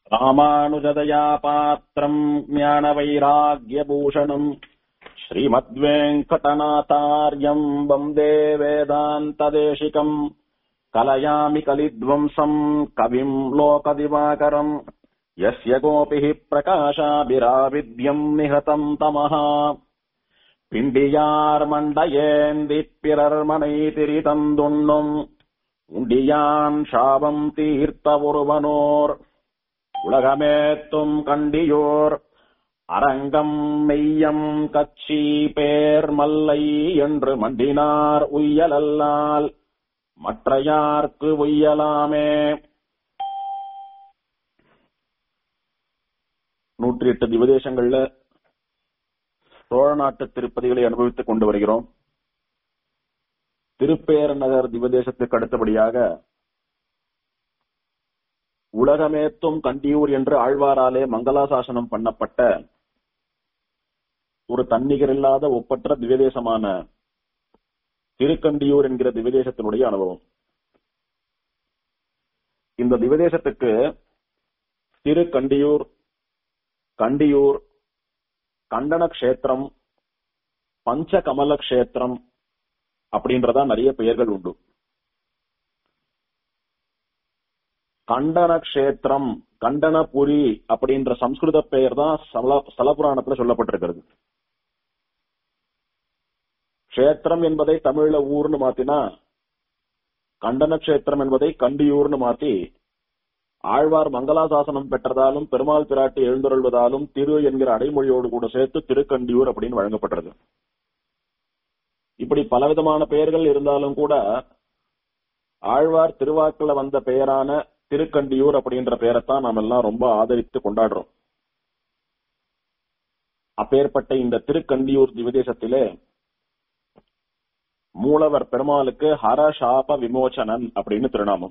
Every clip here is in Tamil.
ராமானுஜதயா பாத்திரம் ஞானவைராகியபூஷணம் ஸ்ரீமத்வேங்கடநாதார்யம் வந்தே வேதாந்ததேசிகம் கலயாமி கலித்வம்சம் கவிம் லோகதிவாகரம் யஸ்ய கோபிः பிரகாशाभिराविद्यम् நிகதம் தமः பிண்டியார் மண்டையேந்தி பிறர்மனை திரிதந்துண்ணும் உண்டியான் சாபம் தீர்த்த ஒருவனோர் உலகமேத்தும் கண்டியோர் அரங்கம் மெய்யம் கச்சி பேர் மல்லை என்று மண்டினார் உய்யலல்லால் மற்றையார்க்கு உய்யலாமே நூற்றி எட்டு திவதேசங்கள்ல சோழ நாட்டு திருப்பதிகளை அனுபவித்துக் கொண்டு வருகிறோம் திருப்பேரநகர் திவதேசத்துக்கு அடுத்தபடியாக உலகமேத்தும் கண்டியூர் என்று ஆழ்வாராலே மங்களாசாசனம் பண்ணப்பட்ட ஒரு தன்னிகரில்லாத ஒப்பற்ற திவ்யதேசமான திருக்கண்டியூர் என்கிற திவ்யதேசத்தினுடைய அனுபவம் இந்த திவ்யதேசத்துக்கு திருக்கண்டியூர் கண்டியூர் கண்டன கஷேத்திரம் பஞ்சகமல கஷேத்திரம் அப்படின்றதா நிறைய பெயர்கள் உண்டு கண்டன கஷேத்திரம் கண்டனபுரி அப்படின்ற சம்ஸ்கிருத பெயர் தான் ஸ்தலபுராணத்துல சொல்லப்பட்டிருக்கிறது கஷேத்திரம் என்பதை தமிழ்ல ஊர்னு மாத்தினா கண்டன கஷேத்திரம் என்பதை கண்டியூர்னு மாத்தி ஆழ்வார் மங்களாசாசனம் பெற்றதாலும் பெருமாள் பிராட்டி எழுந்தருள்வதாலும் திரு என்கிற அடைமொழியோடு கூட சேர்த்து திருக்கண்டியூர் அப்படின்னு வழங்கப்பட்டது இப்படி பலவிதமான பெயர்கள் இருந்தாலும் கூட ஆழ்வார் திருவாக்குல வந்த பெயரான திருக்கண்டியூர் அப்படின்ற பெயரைத்தான் நாம் எல்லாம் ரொம்ப ஆதரித்து கொண்டாடுறோம் அப்பேற்பட்ட இந்த திருக்கண்டியூர் திவதேசத்திலே மூலவர் பெருமாளுக்கு ஹரஷாப விமோச்சனன் அப்படின்னு திருநாமம்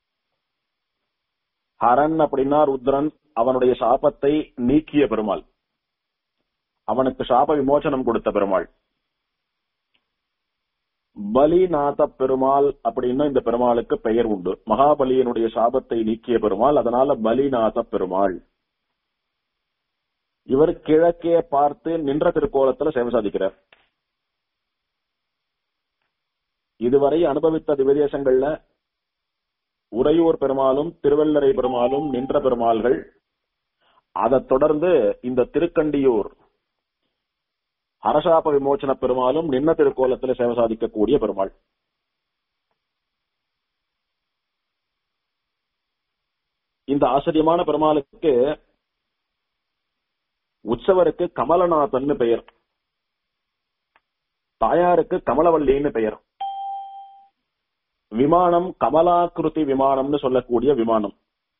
ஹரன் அப்படின்னா ருத்ரன் அவனுடைய சாபத்தை நீக்கிய பெருமாள் அவனுக்கு சாப விமோச்சனம் கொடுத்த பெருமாள் பலிநாத பெருமாள் அப்படின்னு இந்த பெருமாளுக்கு பெயர் உண்டு மகாபலியனுடைய சாபத்தை நீக்கிய பெருமாள் அதனால பலிநாத பெருமாள் இவர் கிழக்கே பார்த்து நின்ற திருக்கோலத்துல சேவை சாதிக்கிறார் இதுவரை அனுபவித்த திவதேசங்கள்ல உறையூர் பெருமாளும் திருவள்ளரை பெருமாளும் நின்ற பெருமாள்கள் அதைத் தொடர்ந்து இந்த திருக்கண்டியூர் அரசாப விமோச்சன பெருமாளும் நின்ன திருக்கோலத்தில் சேவை சாதிக்கக்கூடிய பெருமாள் இந்த ஆச்சரியமான பெருமாளுக்கு உற்சவருக்கு கமலநாதன் பெயர் தாயாருக்கு கமலவல்லின்னு பெயர் விமானம் கமலாக்கிருதி விமானம்னு சொல்லக்கூடிய விமானம்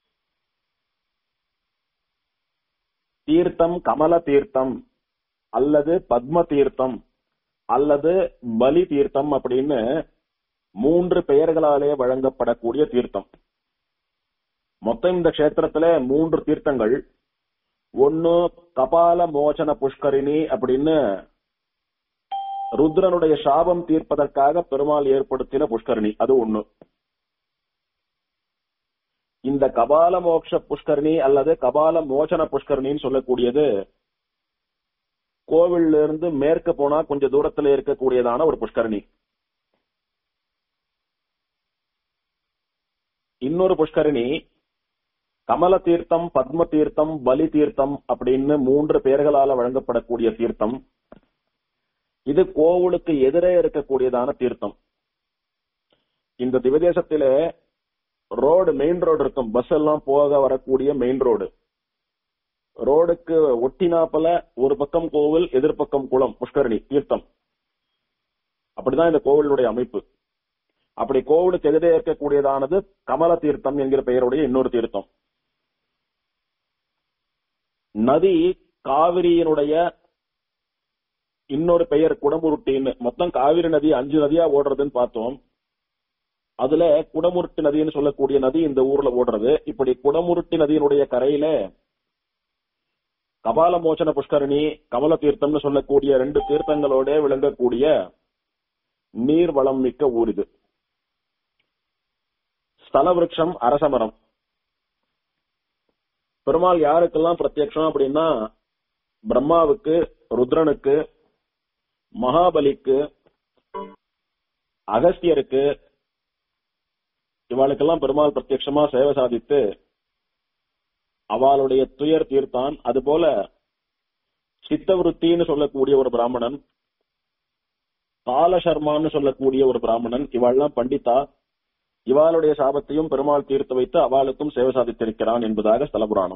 தீர்த்தம் கமல தீர்த்தம் அல்லது பத்ம தீர்த்தம் அல்லது பலி தீர்த்தம் அப்படின்னு மூன்று பெயர்களாலே வழங்கப்படக்கூடிய தீர்த்தம் மொத்தம் இந்த கஷேத்திரத்துல மூன்று தீர்த்தங்கள் ஒன்னு கபால மோசன புஷ்கரிணி அப்படின்னு ருத்ரனுடைய சாபம் தீர்ப்பதற்காக பெருமாள் ஏற்படுத்தின புஷ்கரணி அது ஒண்ணு இந்த கபால மோக்ஷ புஷ்கரணி அல்லது கபால மோசன புஷ்கரணின்னு சொல்லக்கூடியது கோவில்ல இருந்து மேற்கு போனா கொஞ்சம் தூரத்துல இருக்கக்கூடியதான ஒரு புஷ்கரணி இன்னொரு புஷ்கரணி கமல தீர்த்தம் பத்ம தீர்த்தம் பலி தீர்த்தம் அப்படின்னு மூன்று பெயர்களால வழங்கப்படக்கூடிய தீர்த்தம் இது கோவிலுக்கு எதிரே இருக்கக்கூடியதான தீர்த்தம் இந்த திவதேசத்திலே ரோடு மெயின் ரோடு இருக்கும் பஸ் எல்லாம் போக வரக்கூடிய மெயின் ரோடு ரோடுக்கு ஒட்டினாப்பல ஒரு பக்கம் கோவில் எதிர்பக்கம் குளம் புஷ்கரணி தீர்த்தம் அப்படிதான் இந்த கோவிலுடைய அமைப்பு அப்படி கோவிலுக்கு எதிரே இருக்கக்கூடியதானது கமல தீர்த்தம் என்கிற பெயருடைய இன்னொரு தீர்த்தம் நதி காவிரியினுடைய இன்னொரு பெயர் குடமுருட்டின்னு மொத்தம் காவிரி நதி அஞ்சு நதியா ஓடுறதுன்னு பார்த்தோம் அதுல குடமுருட்டி நதின்னு சொல்லக்கூடிய நதி இந்த ஊர்ல ஓடுறது இப்படி குடமுருட்டி நதியினுடைய கரையில கபால மோசன புஷ்கரணி கமல தீர்த்தம்னு சொல்லக்கூடிய ரெண்டு தீர்த்தங்களோட விளங்கக்கூடிய நீர் வளம் மிக்க ஊர் இது ஸ்தல விருட்சம் அரசமரம் பெருமாள் யாருக்கெல்லாம் பிரத்யக்ஷம் அப்படின்னா பிரம்மாவுக்கு ருத்ரனுக்கு மகாபலிக்கு அகஸ்தியருக்கு இவாளுக்கெல்லாம் பெருமாள் பிரத்யட்சமா சேவை சாதித்து அவளுடைய துயர் தீர்த்தான் அதுபோல சித்தவருத்தின்னு சொல்லக்கூடிய ஒரு பிராமணன் காலசர்மான்னு சொல்லக்கூடிய ஒரு பிராமணன் இவாள்லாம் பண்டிதா இவாளுடைய சாபத்தையும் பெருமாள் தீர்த்து வைத்து அவளுக்கும் சேவை சாதித்திருக்கிறான் என்பதாக ஸ்தல புராணம்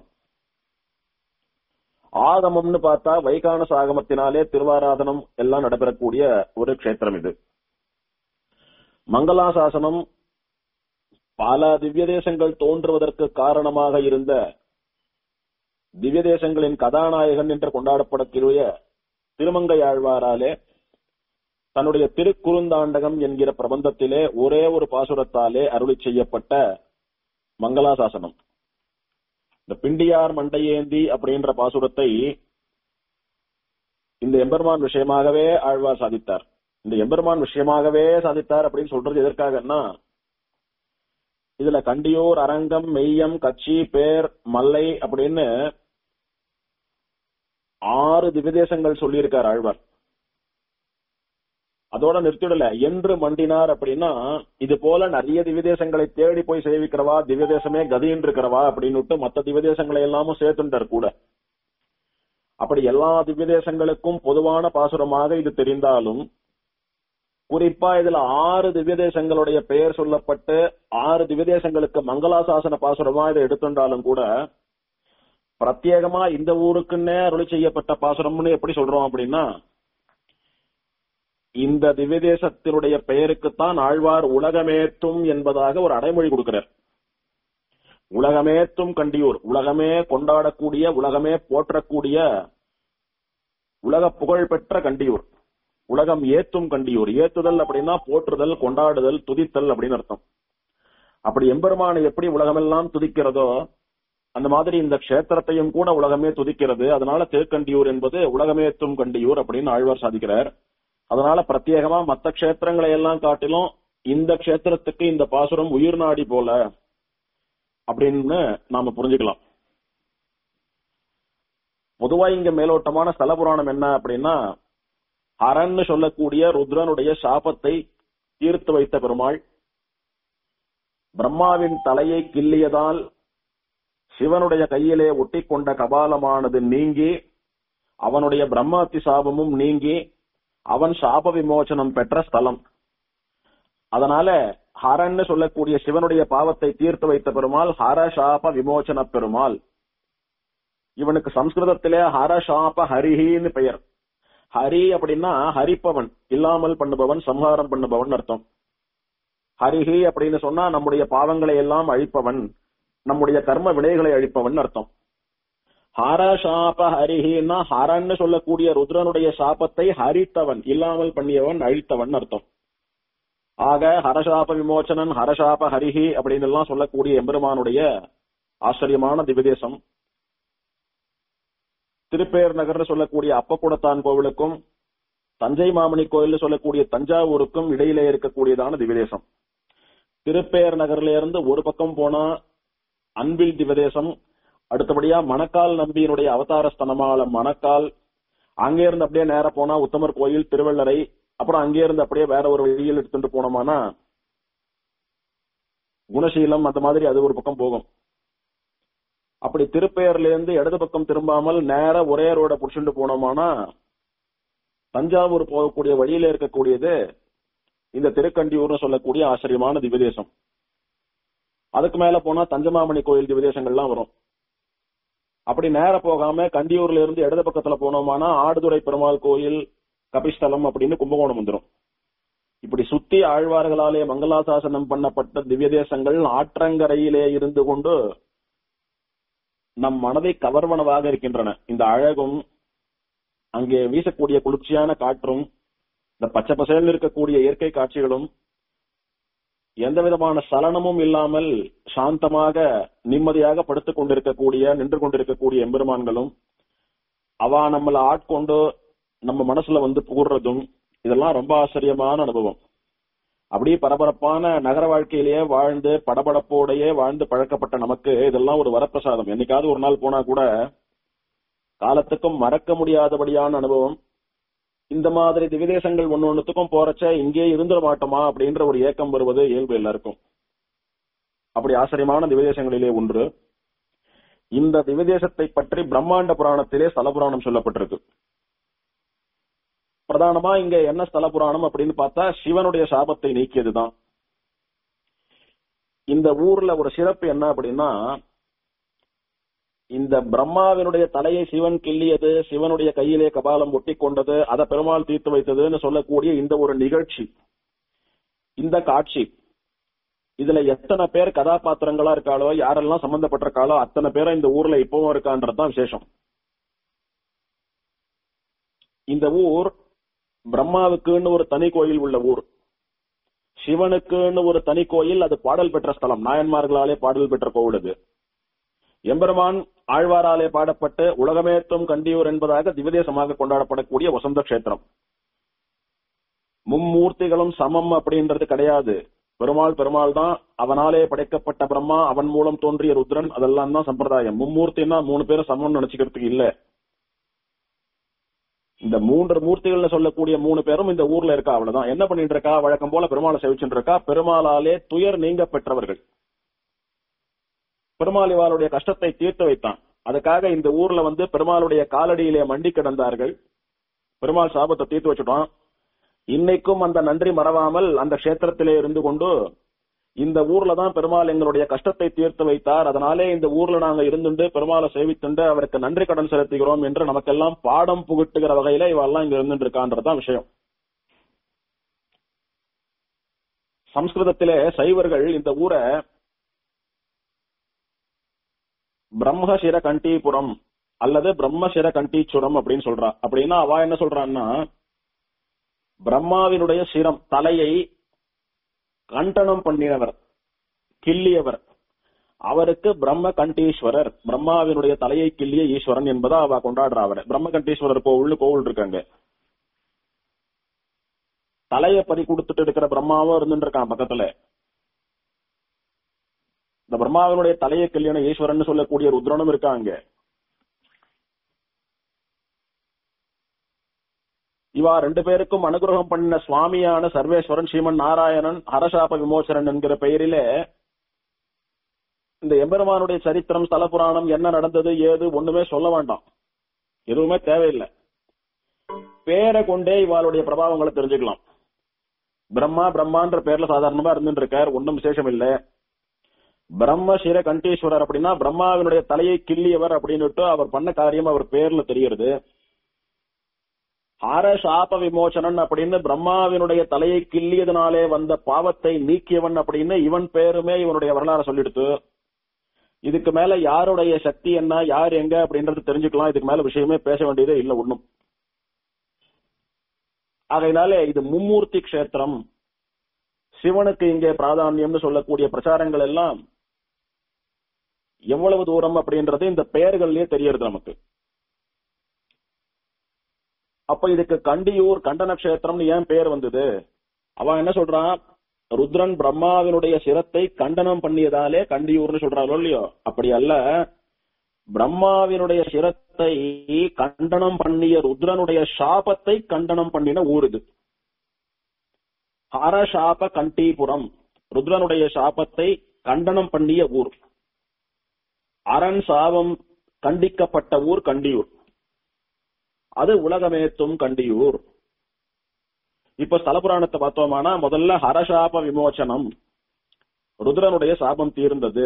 ஆகமம்னு பார்த்தா வைகானச ஆகமத்தினாலே திருவாராதனம் எல்லாம் நடைபெறக்கூடிய ஒரு க்ஷேத்திரம் இது மங்களாசாசனம் பல திவ்ய தேசங்கள் தோன்றுவதற்கு காரணமாக இருந்த திவ்ய தேசங்களின் கதாநாயகன் என்று கொண்டாடப்படக்கூடிய திருமங்கை ஆழ்வாராலே தன்னுடைய திருக்குறுந்தாண்டகம் என்கிற பிரபந்தத்திலே ஒரே ஒரு பாசுரத்தாலே அருளி செய்யப்பட்ட மங்களாசாசனம் இந்த பிண்டியார் மண்டையேந்தி அப்படின்ற பாசுரத்தை இந்த எம்பெருமான் விஷயமாகவே ஆழ்வார் சாதித்தார் இந்த எம்பெருமான் விஷயமாகவே சாதித்தார் அப்படின்னு சொல்றது எதற்காகன்னா இதுல கண்டியூர் அரங்கம் மெய்யம் கட்சி பேர் மல்லை அப்படின்னு ஆறு திவ்யதேசங்கள் சொல்லியிருக்கார் ஆழ்வார் அதோட நிறுத்திடல என்று மண்டினார் அப்படின்னா இது போல நிறைய திவ்யதேசங்களை தேடி போய் சேவிக்கிறவா திவ்யதேசமே கதின்னு இருக்கிறவா அப்படின்னு மத்த திவ்யதேசங்களை எல்லாமும் சேர்த்துட்டார் கூட அப்படி எல்லா திவ்யதேசங்களுக்கும் பொதுவான பாசுரமாக இது தெரிந்தாலும் குறிப்பா இதுல ஆறு திவ்யதேசங்களுடைய பெயர் சொல்லப்பட்டு ஆறு திவ்யதேசங்களுக்கு மங்களாசாசன பாசுரமா இதை எடுத்துட்டாலும் கூட பிரத்யேகமா இந்த ஊருக்குன்னே அருளி செய்யப்பட்ட பாசுரம்னு எப்படி சொல்றோம் அப்படின்னா இந்த திவ்யதேசத்தினுடைய பெயருக்குத்தான் ஆழ்வார் உலகமேத்தும் என்பதாக ஒரு அடைமொழி கொடுக்கிறார் உலகமேத்தும் கண்டியூர் உலகமே கொண்டாடக்கூடிய உலகமே போற்றக்கூடிய உலக புகழ் பெற்ற கண்டியூர் உலகம் ஏத்தும் கண்டியூர் ஏத்துதல் அப்படின்னா போற்றுதல் கொண்டாடுதல் துதித்தல் அப்படின்னு அர்த்தம் அப்படி எம்பெருமானை எப்படி உலகமெல்லாம் துதிக்கிறதோ அந்த மாதிரி இந்த க்ஷேத்திரத்தையும் கூட உலகமே துதிக்கிறது அதனால திருக்கண்டியூர் என்பது உலகமேத்தும் கண்டியூர் அப்படின்னு ஆழ்வார் சாதிக்கிறார் அதனால பிரத்யேகமா மத்த க்ஷேத்திரங்களை எல்லாம் காட்டிலும் இந்த க்ஷேத்திரத்துக்கு இந்த பாசுரம் உயிர் நாடி போல அப்படின்னு நாம புரிஞ்சுக்கலாம் பொதுவா இங்க மேலோட்டமான ஸ்தல புராணம் என்ன அப்படின்னா ஹரன்னு சொல்லக்கூடிய ருத்ரனுடைய சாபத்தை தீர்த்து வைத்த பெருமாள் பிரம்மாவின் தலையை கிள்ளியதால் சிவனுடைய கையிலே ஒட்டி கொண்ட கபாலமானது நீங்கி அவனுடைய பிரம்மாத்தி சாபமும் நீங்கி அவன் சாப விமோசனம் பெற்ற ஸ்தலம் அதனால ஹரன்னு சொல்லக்கூடிய சிவனுடைய பாவத்தை தீர்த்து வைத்த பெருமாள் ஹர சாப விமோசன பெருமாள் இவனுக்கு சம்ஸ்கிருதத்திலே ஹர சாப ஹரிஹின்னு பெயர் ஹரி அப்படின்னா ஹரிப்பவன் இல்லாமல் பண்ணுபவன் சம்ஹாரம் பண்ணுபவன் அர்த்தம் ஹரிஹி அப்படின்னு சொன்னா நம்முடைய பாவங்களை எல்லாம் அழிப்பவன் நம்முடைய கர்ம வினைகளை அழிப்பவன் அர்த்தம் ஹர சாப ஹரிஹின்னா ஹரன்னு சொல்லக்கூடிய ருத்ரனுடைய சாபத்தை ஹரித்தவன் இல்லாமல் பண்ணியவன் அழித்தவன் அர்த்தம் ஆக ஹரசாப விமோச்சனன் ஹரசாப ஹரிஹி அப்படின்னு எல்லாம் சொல்லக்கூடிய எம்பெருமானுடைய ஆச்சரியமான திவ்யதேசம் திருப்பேர் நகர்னு சொல்லக்கூடிய அப்பக்குடத்தான் கோவிலுக்கும் தஞ்சை மாமணி கோயில் சொல்லக்கூடிய தஞ்சாவூருக்கும் இடையிலே இருக்கக்கூடியதான திவ்யதேசம் திருப்பேர் நகர்ல இருந்து ஒரு பக்கம் போனா அன்பில் திவ்யதேசம் அடுத்தபடியா மணக்கால் நம்பியினுடைய அவதார ஸ்தனமான மணக்கால் அங்கே இருந்து அப்படியே நேர போனா உத்தமர் கோயில் திருவள்ளரை அப்புறம் அங்கே இருந்து அப்படியே வேற ஒரு வழியில் எடுத்துட்டு போனோமானா குணசீலம் அந்த மாதிரி அது ஒரு பக்கம் போகும் அப்படி திருப்பெயர்ல இருந்து இடது பக்கம் திரும்பாமல் நேர ஒரே ரோட புடிச்சுட்டு போனோமானா தஞ்சாவூர் போகக்கூடிய வழியில இருக்கக்கூடியது இந்த திருக்கண்டியூர்னு சொல்லக்கூடிய ஆச்சரியமான திவ்யதேசம் அதுக்கு மேல போனா தஞ்சமாமணி கோயில் திவ்யதேசங்கள்லாம் வரும் அப்படி நேர போகாம கண்டியூர்ல இருந்து இடது பக்கத்துல போனோமானா ஆடுதுறை பெருமாள் கோயில் கபிஸ்தலம் அப்படின்னு கும்பகோணம் வந்துடும் இப்படி சுத்தி ஆழ்வார்களாலே மங்களாசாசனம் பண்ணப்பட்ட திவ்ய தேசங்கள் ஆற்றங்கரையிலே இருந்து கொண்டு நம் மனதை கவர்வனவாக இருக்கின்றன இந்த அழகும் அங்கே வீசக்கூடிய குளிர்ச்சியான காற்றும் இந்த பச்சை பசேல் இருக்கக்கூடிய இயற்கை காட்சிகளும் எந்த விதமான சலனமும் இல்லாமல் சாந்தமாக நிம்மதியாக படுத்துக் கொண்டிருக்கக்கூடிய நின்று கொண்டிருக்கக்கூடிய எம்பெருமான்களும் அவா நம்மளை ஆட்கொண்டு நம்ம மனசுல வந்து புகுறதும் இதெல்லாம் ரொம்ப ஆச்சரியமான அனுபவம் அப்படியே பரபரப்பான நகர வாழ்க்கையிலேயே வாழ்ந்து படபடப்போடையே வாழ்ந்து பழக்கப்பட்ட நமக்கு இதெல்லாம் ஒரு வரப்பிரசாதம் என்னைக்காவது ஒரு நாள் போனா கூட காலத்துக்கும் மறக்க முடியாதபடியான அனுபவம் இந்த மாதிரி திவிதேசங்கள் ஒன்னு ஒண்ணுத்துக்கும் போறச்ச இங்கே இருந்துட மாட்டோமா அப்படின்ற ஒரு ஏக்கம் வருவது இயல்பு எல்லாருக்கும் அப்படி ஆச்சரியமான திவிதேசங்களிலே ஒன்று இந்த திவிதேசத்தை பற்றி பிரம்மாண்ட புராணத்திலே ஸ்தல புராணம் சொல்லப்பட்டிருக்கு பிரதானமா இங்க என்ன ஸ்தல புராணம் அப்படின்னு பார்த்தா சிவனுடைய சாபத்தை நீக்கியதுதான் இந்த ஊர்ல ஒரு சிறப்பு என்ன அப்படின்னா இந்த பிரம்மாவினுடைய தலையை சிவன் கிள்ளியது சிவனுடைய கையிலே கபாலம் ஒட்டி கொண்டது அதை பெருமாள் தீர்த்து வைத்ததுன்னு சொல்லக்கூடிய இந்த ஒரு நிகழ்ச்சி இந்த காட்சி இதுல எத்தனை பேர் கதாபாத்திரங்களா இருக்காளோ யாரெல்லாம் சம்பந்தப்பட்டிருக்காளோ அத்தனை பேரும் இந்த ஊர்ல இப்பவும் இருக்கான்றதுதான் விசேஷம் இந்த ஊர் பிரம்மாவுக்குன்னு ஒரு தனி கோயில் உள்ள ஊர் சிவனுக்குன்னு ஒரு தனி கோயில் அது பாடல் பெற்ற ஸ்தலம் நாயன்மார்களாலே பாடல் பெற்ற கோவில் அது எம்பெருமான் ஆழ்வாராலே பாடப்பட்டு உலகமேத்தும் கண்டியூர் என்பதாக திவதேசமாக கொண்டாடப்படக்கூடிய வசந்த கஷேத்திரம் மும்மூர்த்திகளும் சமம் அப்படின்றது கிடையாது பெருமாள் பெருமாள் தான் அவனாலே படைக்கப்பட்ட பிரம்மா அவன் மூலம் தோன்றிய ருத்ரன் அதெல்லாம் தான் சம்பிரதாயம் மும்மூர்த்தின்னா மூணு பேரும் சமம்னு நினைச்சுக்கிறதுக்கு இல்ல இந்த மூன்று மூர்த்திகள்னு சொல்லக்கூடிய மூணு பேரும் இந்த ஊர்ல இருக்கா அவ்வளவுதான் என்ன பண்ணிட்டு இருக்கா வழக்கம் போல பெருமாளை செவிச்சுட்டு இருக்கா பெருமாளாலே துயர் நீங்க பெற்றவர்கள் பெருமாள் இவாளுடைய கஷ்டத்தை தீர்த்து வைத்தான் அதுக்காக இந்த ஊர்ல வந்து பெருமாளுடைய காலடியிலே மண்டி கிடந்தார்கள் பெருமாள் சாபத்தை தீர்த்து வச்சுட்டோம் இன்னைக்கும் அந்த நன்றி மறவாமல் அந்த கஷேத்திரத்திலே இருந்து கொண்டு இந்த ஊர்ல தான் பெருமாள் எங்களுடைய கஷ்டத்தை தீர்த்து வைத்தார் அதனாலே இந்த ஊர்ல நாங்க இருந்துண்டு பெருமாளை சேவித்துண்டு அவருக்கு நன்றி கடன் செலுத்துகிறோம் என்று நமக்கெல்லாம் பாடம் புகட்டுகிற வகையில இவெல்லாம் இங்க இருந்துட்டு இருக்கான்றதுதான் விஷயம் சம்ஸ்கிருதத்திலே சைவர்கள் இந்த ஊரை பிரம்மசிர கண்டீபுரம் அல்லது பிரம்மசிர கண்டீச்சுரம் அப்படின்னு சொல்றா அப்படின்னா அவ என்ன சொல்றான்னா பிரம்மாவினுடைய சிரம் தலையை கண்டனம் பண்ணினவர் கிள்ளியவர் அவருக்கு பிரம்ம கண்டீஸ்வரர் பிரம்மாவினுடைய தலையை கிள்ளிய ஈஸ்வரன் என்பதா அவ கொண்டாடுறா அவரை பிரம்ம கண்டீஸ்வரர் கோவில் கோவில் இருக்காங்க தலையை பறி கொடுத்துட்டு இருக்கிற பிரம்மாவும் இருந்துட்டு இருக்கான் பக்கத்துல இந்த பிரம்மாவினுடைய தலையை கல்யாண ஈஸ்வரன் சொல்லக்கூடிய ருத்ரனும் இருக்காங்க இவா ரெண்டு பேருக்கும் அனுகிரகம் பண்ண சுவாமியான சர்வேஸ்வரன் ஸ்ரீமன் நாராயணன் ஹரசாப விமோசரன் என்கிற பெயரிலே இந்த எம்பெருமானுடைய சரித்திரம் ஸ்தல புராணம் என்ன நடந்தது ஏது ஒண்ணுமே சொல்ல வேண்டாம் எதுவுமே தேவையில்லை பேரை கொண்டே இவாளுடைய பிரபாவங்களை தெரிஞ்சுக்கலாம் பிரம்மா பிரம்மான்ற பேர்ல சாதாரணமா இருந்துட்டு இருக்கார் ஒன்னும் விசேஷம் இல்ல பிரம்ம சிர கண்டீஸ்வரர் அப்படின்னா பிரம்மாவினுடைய தலையை கிள்ளியவர் அப்படின்னுட்டு அவர் பண்ண காரியம் அவர் பேர்ல தெரிகிறது ஹர சாப விமோசனன் அப்படின்னு பிரம்மாவினுடைய தலையை கிள்ளியதுனாலே வந்த பாவத்தை நீக்கியவன் அப்படின்னு இவன் பேருமே இவனுடைய வரலாறு சொல்லிடுத்து இதுக்கு மேல யாருடைய சக்தி என்ன யார் எங்க அப்படின்றது தெரிஞ்சுக்கலாம் இதுக்கு மேல விஷயமே பேச வேண்டியதே இல்ல ஒண்ணும் ஆகையினாலே இது மும்மூர்த்தி கஷேத்திரம் சிவனுக்கு இங்கே பிராதானியம்னு சொல்லக்கூடிய பிரச்சாரங்கள் எல்லாம் எவ்வளவு தூரம் அப்படின்றது இந்த பெயர்கள்லயே தெரியறது நமக்கு அப்ப இதுக்கு கண்டியூர் கண்டன கஷேத்திரம்னு ஏன் பெயர் வந்தது அவன் என்ன சொல்றான் ருத்ரன் பிரம்மாவினுடைய சிரத்தை கண்டனம் பண்ணியதாலே கண்டியூர்னு சொல்றாளோ இல்லையோ அப்படி அல்ல பிரம்மாவினுடைய சிரத்தை கண்டனம் பண்ணிய ருத்ரனுடைய சாபத்தை கண்டனம் பண்ணின ஊர் இது ஹரசாப கண்டீபுரம் ருத்ரனுடைய சாபத்தை கண்டனம் பண்ணிய ஊர் அரண் சாபம் கண்டிக்கப்பட்ட ஊர் கண்டியூர் அது உலகமேத்தும் கண்டியூர் இப்ப ஸ்தல புராணத்தை பார்த்தோமானா முதல்ல ஹரசாப விமோச்சனம் ருத்ரனுடைய சாபம் தீர்ந்தது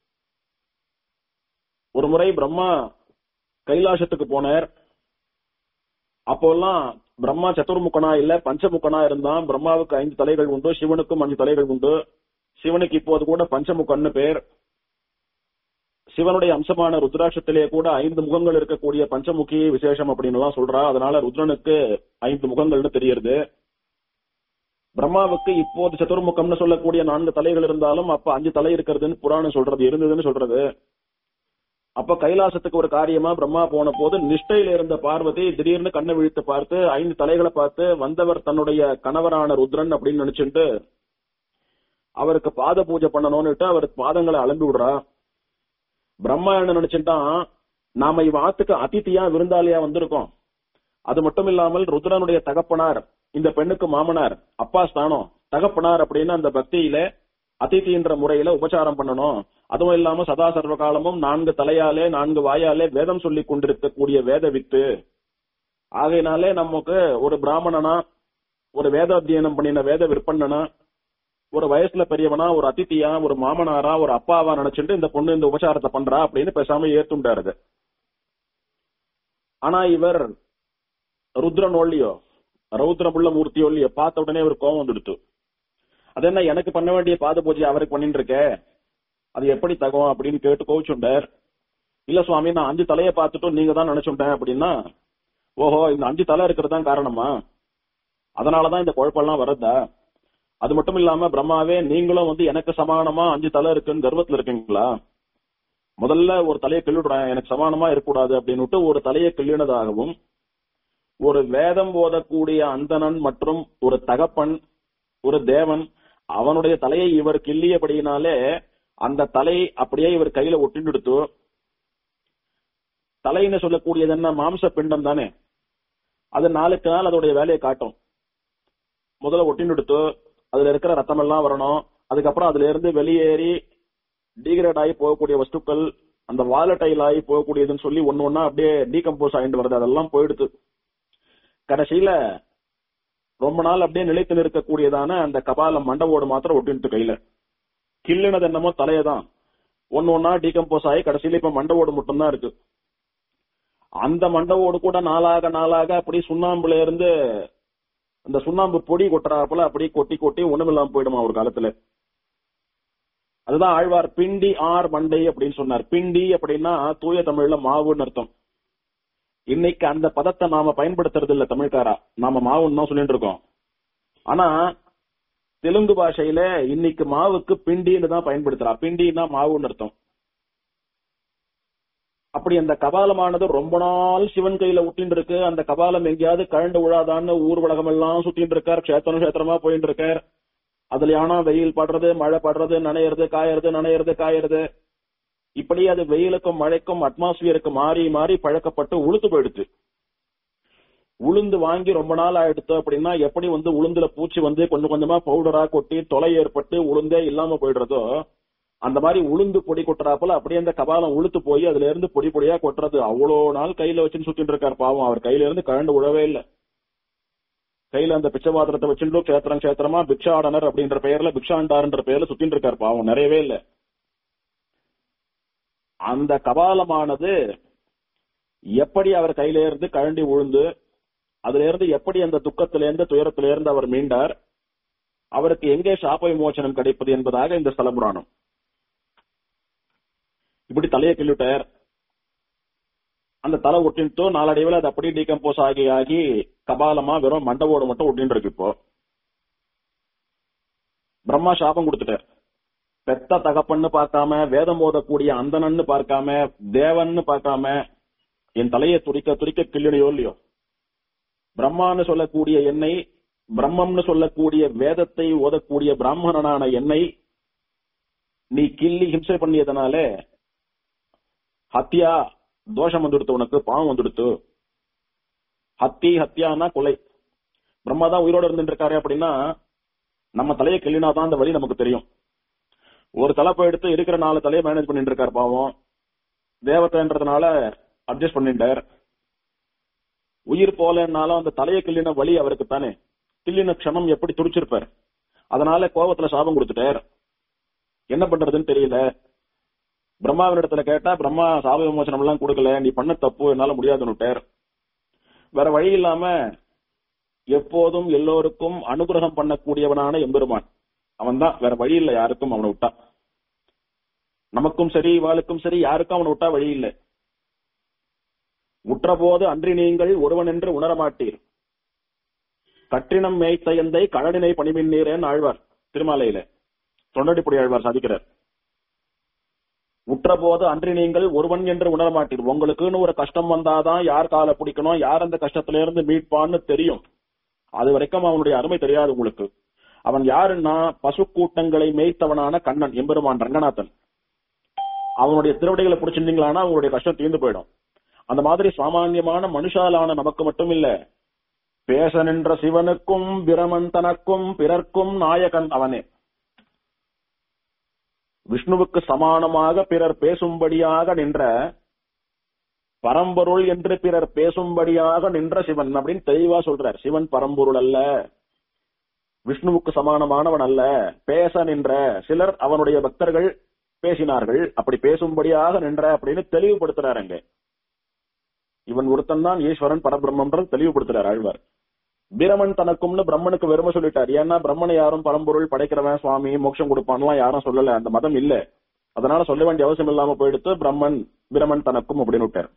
ஒரு முறை பிரம்மா கைலாசத்துக்கு போனார் அப்போல்லாம் பிரம்மா சதுர்முகனா இல்ல பஞ்சமுகனா இருந்தான் பிரம்மாவுக்கு ஐந்து தலைகள் உண்டு சிவனுக்கும் அஞ்சு தலைகள் உண்டு சிவனுக்கு இப்போது கூட பஞ்சமுகன்னு பேர் சிவனுடைய அம்சமான ருத்ராட்சத்திலே கூட ஐந்து முகங்கள் இருக்கக்கூடிய பஞ்சமுகி விசேஷம் அப்படின்னு எல்லாம் சொல்றா அதனால ருத்ரனுக்கு ஐந்து முகங்கள்னு தெரியறது பிரம்மாவுக்கு இப்போது சதுர்முகம்னு சொல்லக்கூடிய நான்கு தலைகள் இருந்தாலும் அப்ப அஞ்சு தலை இருக்கிறதுன்னு புராணம் சொல்றது இருந்ததுன்னு சொல்றது அப்ப கைலாசத்துக்கு ஒரு காரியமா பிரம்மா போன போது நிஷ்டையில இருந்த பார்வதி திடீர்னு கண்ணை விழித்து பார்த்து ஐந்து தலைகளை பார்த்து வந்தவர் தன்னுடைய கணவரான ருத்ரன் அப்படின்னு நினைச்சுட்டு அவருக்கு பாத பூஜை பண்ணணும்னுட்டு அவர் பாதங்களை அலம்பி விடுறா பிரம்மா என்ன நினைச்சுட்டான் நாம இவ ஆத்துக்கு அதித்தியா விருந்தாளியா வந்திருக்கோம் அது மட்டும் இல்லாமல் ருத்ரனுடைய தகப்பனார் இந்த பெண்ணுக்கு மாமனார் அப்பா ஸ்தானம் தகப்பனார் அப்படின்னு அந்த பக்தியில அதிதின்ற முறையில உபச்சாரம் பண்ணணும் அதுவும் இல்லாம சதா சர்வ காலமும் நான்கு தலையாலே நான்கு வாயாலே வேதம் சொல்லி கொண்டிருக்கக்கூடிய வேத வித்து ஆகையினாலே நமக்கு ஒரு பிராமணனா ஒரு வேத அத்தியனம் பண்ணின வேத விற்பனனா ஒரு வயசுல பெரியவனா ஒரு அதித்தியா ஒரு மாமனாரா ஒரு அப்பாவா நினைச்சுட்டு இந்த பொண்ணு இந்த உபச்சாரத்தை பண்றா அப்படின்னு பேசாம ஏத்துண்டாரு ஆனா இவர் ருத்ரன் ஒல்லியோ ரௌத்ரமுள்ள மூர்த்தி ஒல்லியோ பார்த்த உடனே ஒரு கோவம் வந்துடுத்து அது என்ன எனக்கு பண்ண வேண்டிய பாத பூஜை அவருக்கு பண்ணிட்டு இருக்க அது எப்படி தகும் அப்படின்னு கேட்டு கோவிச்சுண்டார் இல்ல சுவாமி நான் அஞ்சு தலையை பார்த்துட்டு நீங்க தான் நினைச்சுட்டேன் அப்படின்னா ஓஹோ இந்த அஞ்சு தலை இருக்கிறது தான் காரணமா அதனாலதான் இந்த குழப்பம்லாம் வருதா அது மட்டும் இல்லாம பிரம்மாவே நீங்களும் வந்து எனக்கு சமானமா அஞ்சு தலை இருக்குன்னு கர்வத்துல இருக்கீங்களா முதல்ல ஒரு தலையை கிள்ளிடுறேன் எனக்கு சமானமா இருக்கக்கூடாது அப்படின்னுட்டு ஒரு தலையை கிள்ளினதாகவும் ஒரு வேதம் போதக்கூடிய அந்தணன் மற்றும் ஒரு தகப்பன் ஒரு தேவன் அவனுடைய தலையை இவர் கிள்ளியபடியினாலே அந்த தலை அப்படியே இவர் கையில ஒட்டின்னு எடுத்து தலைன்னு சொல்லக்கூடியது என்ன மாம்ச பிண்டம் தானே அது நாளுக்கு நாள் அதோடைய வேலையை காட்டும் முதல்ல ஒட்டின்னு எடுத்து அதுல இருக்கிற ரத்தம் எல்லாம் வரணும் அதுக்கப்புறம் அதுல இருந்து வெளியேறி டீகிரேட் ஆகி போகக்கூடிய வஸ்துக்கள் அந்த வாலட்டைல் ஆகி போகக்கூடியதுன்னு சொல்லி ஒன்னு ஒன்னா அப்படியே டீகம்போஸ் ஆகிட்டு வருது அதெல்லாம் போயிடுது கடைசியில ரொம்ப நாள் அப்படியே நிலைத்து நிற்கக்கூடியதான அந்த கபால மண்டவோடு மாத்திரம் ஒட்டிட்டு கையில கிள்ளினது என்னமோ தலையதான் ஒன்னு ஒன்னா டீகம்போஸ் ஆகி கடைசியில இப்ப மண்டவோடு மட்டும்தான் இருக்கு அந்த மண்டவோடு கூட நாளாக நாளாக அப்படி சுண்ணாம்புல இருந்து அந்த சுண்ணாம்பு பொடி கொட்டுறாப்புல அப்படியே கொட்டி கொட்டி ஒண்ணுமில்லாம போயிடுமா ஒரு காலத்துல அதுதான் ஆழ்வார் பிண்டி ஆர் மண்டை அப்படின்னு சொன்னார் பிண்டி அப்படின்னா தூய தமிழ்ல மாவுன்னு அர்த்தம் இன்னைக்கு அந்த பதத்தை நாம பயன்படுத்துறது இல்ல தமிழ்காரா நாம மாவுன்னு தான் சொல்லிட்டு இருக்கோம் ஆனா தெலுங்கு பாஷையில இன்னைக்கு மாவுக்கு பிண்டின்னு தான் பயன்படுத்துறா பிண்டின்னா மாவுன்னு அர்த்தம் அப்படி அந்த கபாலமானது ரொம்ப நாள் சிவன் கையில ஒட்டின்னு இருக்கு அந்த கபாலம் எங்கேயாவது கழண்டு விழாதான்னு ஊர் உலகம் எல்லாம் சுத்தின்னு இருக்கார் கஷேத்திரம் கஷேத்திரமா போயிட்டு இருக்கார் அதுல ஆனா வெயில் படுறது மழை படுறது நனையிறது காயறது நனையிறது காயறது இப்படி அது வெயிலுக்கும் மழைக்கும் அட்மாஸ்பியருக்கு மாறி மாறி பழக்கப்பட்டு உளுத்து போயிடுச்சு உளுந்து வாங்கி ரொம்ப நாள் ஆயிடுத்து அப்படின்னா எப்படி வந்து உளுந்துல பூச்சி வந்து கொஞ்சம் கொஞ்சமா பவுடரா கொட்டி தொலை ஏற்பட்டு உளுந்தே இல்லாம போயிடுறதோ அந்த மாதிரி உளுந்து பொடி கொட்டுறாப்புல அப்படியே அந்த கபாலம் உளுத்து போய் அதுல இருந்து பொடி பொடியா கொட்டுறது அவ்வளோ நாள் கையில வச்சுன்னு சுத்திட்டு இருக்காரு பாவம் அவர் கையில இருந்து கழண்டு விழவே இல்லை கையில அந்த பிச்சை பாத்திரத்தை வச்சுட்டு கேத்திரம் கேத்திரமா பிக்ஷாடனர் அப்படின்ற பெயர்ல பிக்ஷாண்டார்ன்ற பெயர்ல சுத்திட்டு இருக்காரு பாவம் நிறையவே இல்லை அந்த கபாலமானது எப்படி அவர் கையில இருந்து கழண்டி உழுந்து அதுல இருந்து எப்படி அந்த துக்கத்திலிருந்து துயரத்திலிருந்து அவர் மீண்டார் அவருக்கு எங்கே சாப்ப விமோச்சனம் கிடைப்பது என்பதாக இந்த ஸ்தல புராணம் இப்படி தலையை கிள்ளிட்டார் அந்த தலை ஒட்டின்ட்டு நாளடைவில் அது அப்படியே டீகம்போஸ் ஆகி ஆகி கபாலமா வெறும் மண்டவோடு மட்டும் ஒட்டின்னு இருக்கு இப்போ பிரம்மா சாபம் கொடுத்துட்டார் பெத்த தகப்பன்னு பார்க்காம வேதம் ஓதக்கூடிய அந்தனன்னு பார்க்காம தேவன்னு பார்க்காம என் தலையை துடிக்க துடிக்க கிள்ளிடையோ இல்லையோ பிரம்மான்னு சொல்லக்கூடிய என்னை பிரம்மம்னு சொல்லக்கூடிய வேதத்தை ஓதக்கூடிய பிராமணனான என்னை நீ கிள்ளி ஹிம்சை பண்ணியதனால ஹத்தியா தோஷம் வந்துடுத்து உனக்கு பாவம் வந்துடுத்து ஹத்தி ஹத்தியானா கொலை பிரம்மா தான் உயிரோட இருந்துட்டு இருக்காரு அப்படின்னா நம்ம தலையை கிள்ளினாதான் அந்த வழி நமக்கு தெரியும் ஒரு தலை எடுத்து இருக்கிற நாலு தலையை மேனேஜ் பண்ணிட்டு இருக்காரு பாவம் தேவத்தைன்றதுனால அட்ஜஸ்ட் பண்ணிட்டார் உயிர் போலன்னாலும் அந்த தலையை கிள்ளின வழி அவருக்கு தானே கிள்ளின க்ஷமம் எப்படி துடிச்சிருப்பார் அதனால கோபத்துல சாபம் கொடுத்துட்டார் என்ன பண்றதுன்னு தெரியல பிரம்மாவினிடத்துல கேட்டா பிரம்மா சாப விமோசனம் எல்லாம் கொடுக்கல நீ பண்ண தப்பு என்னால முடியாதுன்னுட்டார் வேற வழி இல்லாம எப்போதும் எல்லோருக்கும் அனுகிரகம் பண்ணக்கூடியவனான எம்பெருமான் அவன் தான் வேற வழி இல்லை யாருக்கும் அவனை விட்டா நமக்கும் சரி இவாளுக்கும் சரி யாருக்கும் அவனை விட்டா வழி இல்லை உற்றபோது அன்றி நீங்கள் ஒருவன் என்று உணரமாட்டீர் கற்றினம் மேய்த்த எந்தை கடலினை பணிமின்னீரேன்னு ஆழ்வார் திருமாலையில தொண்டடிப்புடி ஆழ்வார் சாதிக்கிறார் உற்றபோது அன்றி நீங்கள் ஒருவன் என்று உணரமாட்டீர் உங்களுக்குன்னு ஒரு கஷ்டம் வந்தாதான் யார் காலை பிடிக்கணும் யார் அந்த கஷ்டத்துல இருந்து மீட்பான்னு தெரியும் அது வரைக்கும் அவனுடைய அருமை தெரியாது உங்களுக்கு அவன் யாருன்னா பசு கூட்டங்களை மேய்த்தவனான கண்ணன் எம்பெருமான் ரங்கநாதன் அவனுடைய திருவடிகளை பிடிச்சிருந்தீங்களானா அவங்களுடைய கஷ்டம் தீர்ந்து போயிடும் அந்த மாதிரி சாமானியமான மனுஷாலான நமக்கு மட்டும் இல்ல பேச நின்ற சிவனுக்கும் பிரமன் தனக்கும் பிறர்க்கும் நாயகன் அவனே விஷ்ணுவுக்கு சமானமாக பிறர் பேசும்படியாக நின்ற பரம்பொருள் என்று பிறர் பேசும்படியாக நின்ற சிவன் அப்படின்னு தெளிவா சொல்றார் சிவன் பரம்பொருள் அல்ல விஷ்ணுவுக்கு சமானமானவன் அல்ல பேச நின்ற சிலர் அவனுடைய பக்தர்கள் பேசினார்கள் அப்படி பேசும்படியாக நின்ற அப்படின்னு தெளிவுபடுத்துறாரு அங்க இவன் ஒருத்தன் தான் ஈஸ்வரன் பரபிரம்மன்றது தெளிவுபடுத்துறார் ஆழ்வார் பிரமன் தனக்கும்னு பிரம்மனுக்கு வெறுமை சொல்லிட்டார் ஏன்னா பிரம்மனை யாரும் பரம்பொருள் படைக்கிறவன் சுவாமி மோட்சம் கொடுப்பான்லாம் யாரும் சொல்லல அந்த மதம் இல்ல அதனால சொல்ல வேண்டிய அவசியம் இல்லாம போயிடுத்து பிரம்மன் பிரமன் தனக்கும் அப்படின்னு விட்டார்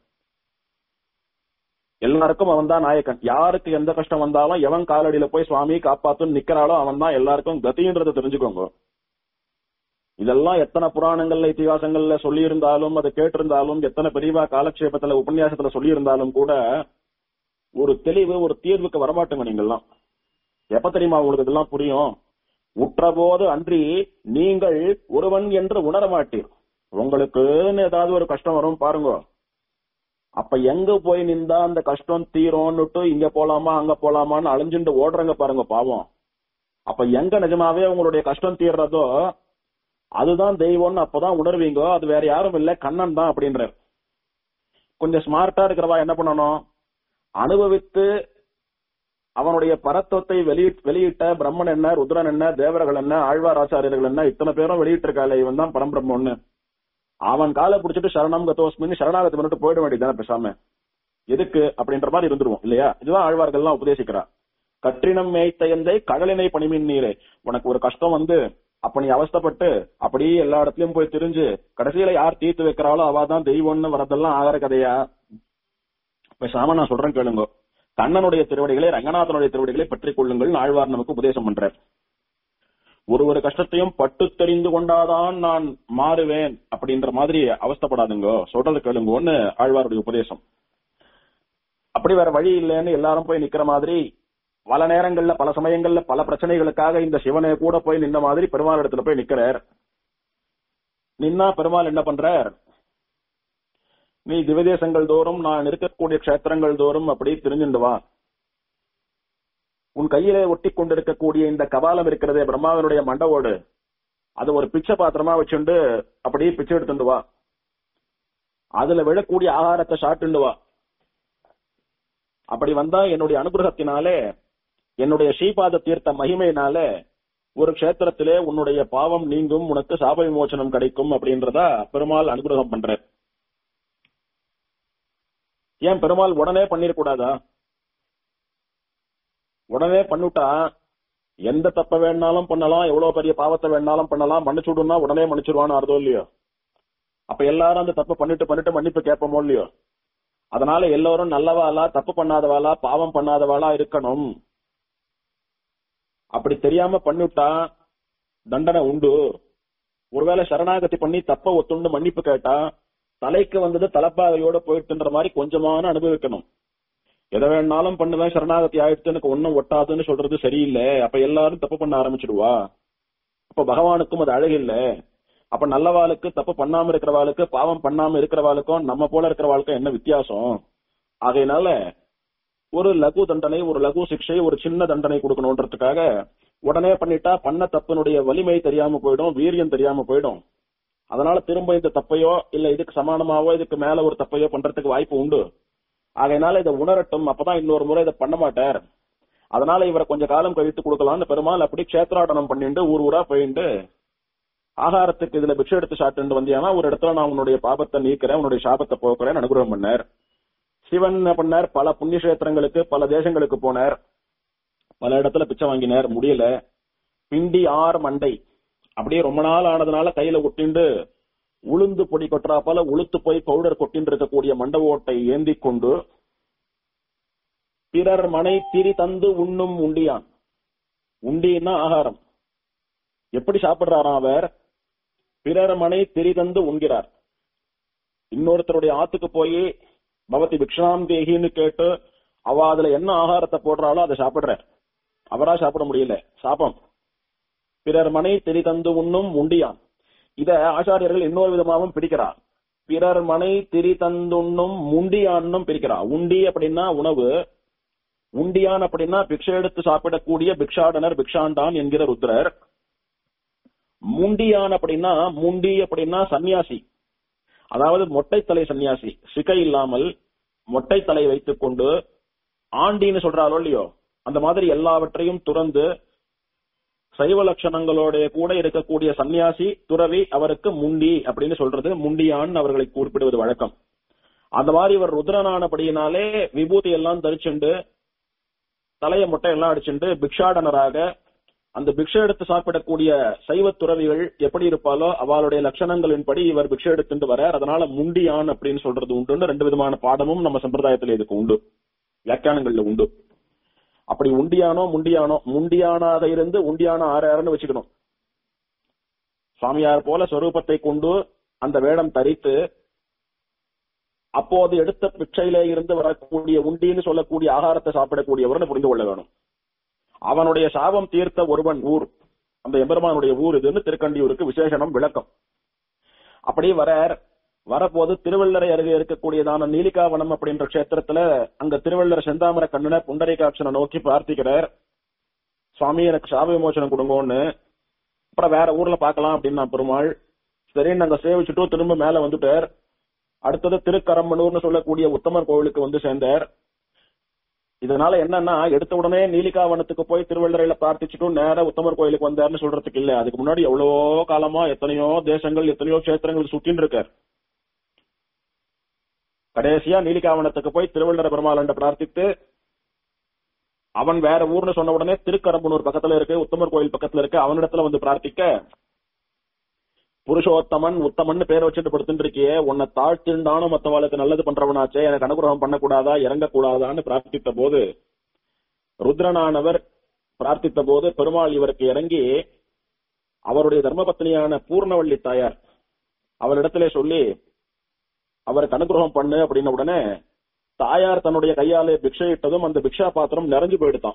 எல்லாருக்கும் அவன் தான் நாயக்கன் யாருக்கு எந்த கஷ்டம் வந்தாலும் எவன் காலடியில போய் சுவாமி காப்பாத்துன்னு நிக்கிறாளோ அவன் தான் எல்லாருக்கும் கதின்றதை தெரிஞ்சுக்கோங்க இதெல்லாம் எத்தனை புராணங்கள்ல இத்திகாசங்கள்ல சொல்லி இருந்தாலும் அதை கேட்டிருந்தாலும் எத்தனை பெரியவா காலக்ஷேபத்துல உபன்யாசத்துல சொல்லி இருந்தாலும் கூட ஒரு தெளிவு ஒரு தீர்வுக்கு வரமாட்டோங்க நீங்கெல்லாம் எப்ப தெரியுமா உங்களுக்கு இதெல்லாம் புரியும் உற்றபோது அன்றி நீங்கள் ஒருவன் என்று உணர மாட்டீர் உங்களுக்குன்னு ஏதாவது ஒரு கஷ்டம் வரும் பாருங்க அப்ப எங்க போய் நின்றா அந்த கஷ்டம் தீரும்னுட்டு இங்க போலாமா அங்க போலாமான்னு அழிஞ்சுட்டு ஓடுறங்க பாருங்க பாவம் அப்ப எங்க நிஜமாவே உங்களுடைய கஷ்டம் தீர்றதோ அதுதான் தெய்வம்னு அப்பதான் உணர்வீங்க அது வேற யாரும் இல்ல கண்ணன் தான் அப்படின்றார் கொஞ்சம் ஸ்மார்ட்டா இருக்கிறவா என்ன பண்ணணும் அனுபவித்து அவனுடைய பரத்துவத்தை வெளியிட் வெளியிட்ட பிரம்மன் என்ன ருத்ரன் என்ன தேவர்கள் என்ன ஆழ்வார் ஆச்சாரியர்கள் என்ன இத்தனை பேரும் வெளியிட்டிருக்காளே இவன் தான் பரம்பிரம்மன்னு அவன் காலை பிடிச்சிட்டு சரணம் கதோஸ்மின்னு சரணாகதி பண்ணிட்டு போயிட வேண்டியதானே பேசாம எதுக்கு அப்படின்ற மாதிரி இருந்துருவோம் இல்லையா இதுதான் ஆழ்வார்கள்லாம் உபதேசிக்கிறா கற்றினம் மேய்த்த எந்தை கடலினை பணிமின் நீரே உனக்கு ஒரு கஷ்டம் வந்து அப்ப நீ அவஸ்தப்பட்டு அப்படியே எல்லா இடத்துலயும் போய் தெரிஞ்சு கடைசியில யார் தீர்த்து வைக்கிறாளோ அவ தான் தெய்வம்னு வரதெல்லாம் ஆகிற கதையா பேசாம நான் சொல்றேன் கேளுங்க கண்ணனுடைய திருவடிகளை ரங்கநாதனுடைய திருவடிகளை பற்றிக் கொள்ளுங்கள் ஆழ்வார் நமக்கு உபதேசம் பண்றார் ஒரு ஒரு கஷ்டத்தையும் பட்டு தெரிந்து கொண்டாதான் நான் மாறுவேன் அப்படின்ற மாதிரி அவஸ்தப்படாதுங்க சொல்றது கேளுங்கன்னு ஆழ்வாருடைய உபதேசம் அப்படி வேற வழி இல்லைன்னு எல்லாரும் போய் நிக்கிற மாதிரி பல நேரங்கள்ல பல சமயங்கள்ல பல பிரச்சனைகளுக்காக இந்த சிவனை கூட போய் நின்ன மாதிரி பெருமாள் இடத்துல போய் நிக்கிறார் நின்னா பெருமாள் என்ன பண்றார் நீ திவதேசங்கள் தோறும் நான் இருக்கக்கூடிய க்ஷேத்திரங்கள் தோறும் அப்படி தெரிஞ்சுண்டு வா உன் கையிலே ஒட்டி கொண்டிருக்கக்கூடிய இந்த கபாலம் இருக்கிறதே பிரம்மாவனுடைய மண்டவோடு அது ஒரு பிச்சை பாத்திரமா வச்சுண்டு அப்படியே பிச்சை எடுத்துட்டு வா அதுல விழக்கூடிய ஆகாரத்தை சாப்பிட்டுண்டு வா அப்படி வந்தா என்னுடைய அனுகிரகத்தினாலே என்னுடைய ஸ்ரீபாத தீர்த்த மகிமையினால ஒரு க்ஷேத்திரத்திலே உன்னுடைய பாவம் நீங்கும் உனக்கு சாப விமோசனம் கிடைக்கும் அப்படின்றதா பெருமாள் அனுகிரகம் பண்ற ஏன் பெருமாள் உடனே பண்ணிடக்கூடாதா உடனே பண்ணிட்டா எந்த தப்ப வேணாலும் பண்ணலாம் எவ்வளவு பெரிய பாவத்தை வேணாலும் பண்ணலாம் மன்னிச்சுடுனா உடனே மன்னிச்சிருவான்னு அர்த்தம் இல்லையோ அப்ப எல்லாரும் அந்த தப்பு பண்ணிட்டு பண்ணிட்டு மன்னிப்பு கேட்போமோ இல்லையோ அதனால எல்லாரும் நல்லவாளா தப்பு பண்ணாதவாளா பாவம் பண்ணாதவாளா இருக்கணும் அப்படி தெரியாம பண்ணிவிட்டா தண்டனை உண்டு ஒருவேளை சரணாகதி பண்ணி தப்ப ஒத்துண்டு மன்னிப்பு கேட்டா தலைக்கு வந்தது தலைப்பாகையோட போயிட்டுன்ற மாதிரி கொஞ்சமான அனுபவிக்கணும் எதை வேணாலும் பண்ணுவேன் சரணாகதி ஆயிடுத்து எனக்கு ஒன்னும் ஒட்டாதுன்னு சொல்றது சரியில்லை அப்ப எல்லாரும் தப்பு பண்ண ஆரம்பிச்சிடுவா அப்ப பகவானுக்கும் அது அழகில்ல அப்ப நல்லவாளுக்கு தப்பு பண்ணாம இருக்கிறவாளுக்கு பாவம் பண்ணாம இருக்கிறவாளுக்கும் நம்ம போல இருக்கிறவாளுக்கும் என்ன வித்தியாசம் ஆகையினால ஒரு லகு தண்டனை ஒரு லகு சிக்ஷை ஒரு சின்ன தண்டனை கொடுக்கணுன்றதுக்காக உடனே பண்ணிட்டா பண்ண தப்பினுடைய வலிமை தெரியாம போயிடும் வீரியம் தெரியாம போயிடும் அதனால திரும்ப இந்த தப்பையோ இல்ல இதுக்கு சமானமாவோ இதுக்கு மேல ஒரு தப்பையோ பண்றதுக்கு வாய்ப்பு உண்டு ஆகையினால இதை உணரட்டும் அப்பதான் இன்னொரு முறை இதை பண்ண மாட்டார் அதனால இவரை கொஞ்ச காலம் கழித்து கொடுக்கலாம்னு பெருமாள் அப்படி கஷேத்ராடனம் பண்ணிட்டு ஊர் ஊரா போயிட்டு ஆகாரத்துக்கு இதுல பிக்ஷை எடுத்து சாப்பிட்டு வந்தியானா ஒரு இடத்துல நான் உன்னுடைய பாபத்தை நீக்கிறேன் உன்னுடைய சாபத்தை போக்குறேன் அனுகிரகம் பண்ணார் சிவன் என்ன பண்ணார் பல புண்ணிய கஷேத்திரங்களுக்கு பல தேசங்களுக்கு போனார் பல இடத்துல பிச்சை வாங்கினார் முடியல பிண்டி ஆர் மண்டை அப்படியே ரொம்ப நாள் ஆனதுனால கையில ஒட்டிண்டு உளுந்து பொடி கொட்டுறா போல உளுத்து போய் பவுடர் கொட்டின்னு இருக்கக்கூடிய மண்டவோட்டை ஏந்தி கொண்டு பிறர் மனை திரி தந்து உண்ணும் உண்டியான் உண்டின்னா ஆகாரம் எப்படி சாப்பிடுறாராம் அவர் பிறர் மனை திரி தந்து உண்கிறார் இன்னொருத்தருடைய ஆத்துக்கு போய் பவதி பிக்ஷாம் தேகின்னு கேட்டு அவ அதுல என்ன ஆகாரத்தை போடுறாளோ அதை சாப்பிடுற அவரா சாப்பிட முடியல சாபம் பிறர் மனை திரி தந்து உண்ணும் உண்டியான் இத ஆச்சாரியர்கள் இன்னொரு விதமாகவும் பிரிக்கிறார் பிறர் மனை திரி தந்துண்ணும் முண்டியான்னும் பிரிக்கிறார் உண்டி அப்படின்னா உணவு உண்டியான் அப்படின்னா பிக்ஷை எடுத்து சாப்பிடக்கூடிய பிக்ஷாடனர் பிக்ஷாண்டான் என்கிற ருத்ரர் முண்டியான் அப்படின்னா முண்டி அப்படின்னா சன்னியாசி அதாவது மொட்டைத்தலை சன்னியாசி சிகை இல்லாமல் மொட்டைத்தலை வைத்துக் கொண்டு ஆண்டின்னு சொல்றாரோ இல்லையோ அந்த மாதிரி எல்லாவற்றையும் துறந்து சைவ லட்சணங்களோட கூட இருக்கக்கூடிய சன்னியாசி துறவி அவருக்கு முண்டி அப்படின்னு சொல்றது முண்டியான் அவர்களை குறிப்பிடுவது வழக்கம் அந்த மாதிரி இவர் ருத்ரனானபடியினாலே விபூதி எல்லாம் தரிச்சுண்டு தலைய மொட்டை எல்லாம் அடிச்சுண்டு பிக்ஷாடனராக அந்த பிக்ஷை எடுத்து சாப்பிடக்கூடிய சைவ துறவிகள் எப்படி இருப்பாலோ அவளுடைய லட்சணங்களின்படி இவர் பிக்ஷை எடுத்துட்டு வரார் அதனால முண்டியான் அப்படின்னு சொல்றது உண்டுன்னு ரெண்டு விதமான பாடமும் நம்ம சம்பிரதாயத்துல இதுக்கு உண்டு வியாக்கியானங்கள்ல உண்டு அப்படி உண்டியானோ முண்டியானோ முண்டியானாக இருந்து உண்டியான ஆறாருன்னு வச்சுக்கணும் சுவாமியார் போல ஸ்வரூபத்தை கொண்டு அந்த வேடம் தரித்து அப்போது எடுத்த பிச்சையில இருந்து வரக்கூடிய உண்டின்னு சொல்லக்கூடிய ஆகாரத்தை சாப்பிடக்கூடியவர்னு புரிந்து கொள்ள வேணும் அவனுடைய சாபம் தீர்த்த ஒருவன் ஊர் அந்த எம்பெருமானுடைய ஊர் இதுன்னு திருக்கண்டியூருக்கு விசேஷனம் விளக்கம் அப்படியே வரார் வரப்போது திருவள்ளரை அருகே இருக்கக்கூடியதான நீலிகாவனம் அப்படின்ற கஷேத்திரத்துல அங்க திருவள்ளர் செந்தாமர கண்ணனை புண்டரீகாட்சனை நோக்கி பிரார்த்திக்கிறார் சுவாமி எனக்கு சாப விமோசனம் கொடுங்கன்னு அப்புறம் வேற ஊர்ல பார்க்கலாம் அப்படின்னு நான் பெருமாள் சரின்னு அங்க சேவிச்சுட்டு திரும்ப மேல வந்துட்டார் அடுத்தது திருக்கரம்பனூர்னு சொல்லக்கூடிய உத்தமர் கோவிலுக்கு வந்து சேர்ந்தார் இதனால என்னன்னா எடுத்த உடனே நீலிகாவனத்துக்கு போய் திருவள்ளரையில பிரார்த்திச்சுட்டு நேரா உத்தமர் கோயிலுக்கு வந்தாருன்னு சொல்றதுக்கு இல்ல அதுக்கு முன்னாடி எவ்வளவோ காலமா எத்தனையோ தேசங்கள் எத்தனையோ கஷேத்திரங்கள் சுத்தின்னு இருக்கார் கடைசியா நீலிகாவனத்துக்கு போய் திருவள்ளர பெருமாளண்ட பிரார்த்தித்து அவன் வேற ஊர்னு சொன்ன உடனே திருக்கரம்பனூர் பக்கத்துல இருக்கு உத்தமர் கோயில் பக்கத்துல இருக்கு அவனிடத்துல வந்து பிரார்த்திக்க புருஷோத்தமன் உத்தமன் பேர் வச்சுட்டு படுத்துட்டு இருக்கியே உன்னை தாழ்த்திண்டானும் மத்தவாளுக்கு நல்லது பண்றவனாச்சே எனக்கு அனுகிரகம் பண்ணக்கூடாதா இறங்கக்கூடாதான்னு பிரார்த்தித்த போது ருத்ரனானவர் பிரார்த்தித்த போது பெருமாள் இவருக்கு இறங்கி அவருடைய தர்மபத்னியான பூர்ணவள்ளி தாயார் அவரிடத்திலே சொல்லி அவருக்கு அனுகிரகம் பண்ணு அப்படின்ன உடனே தாயார் தன்னுடைய கையாலே பிக்ஷையிட்டதும் அந்த பிக்ஷா பாத்திரம் நிறைஞ்சு போயிடுதான்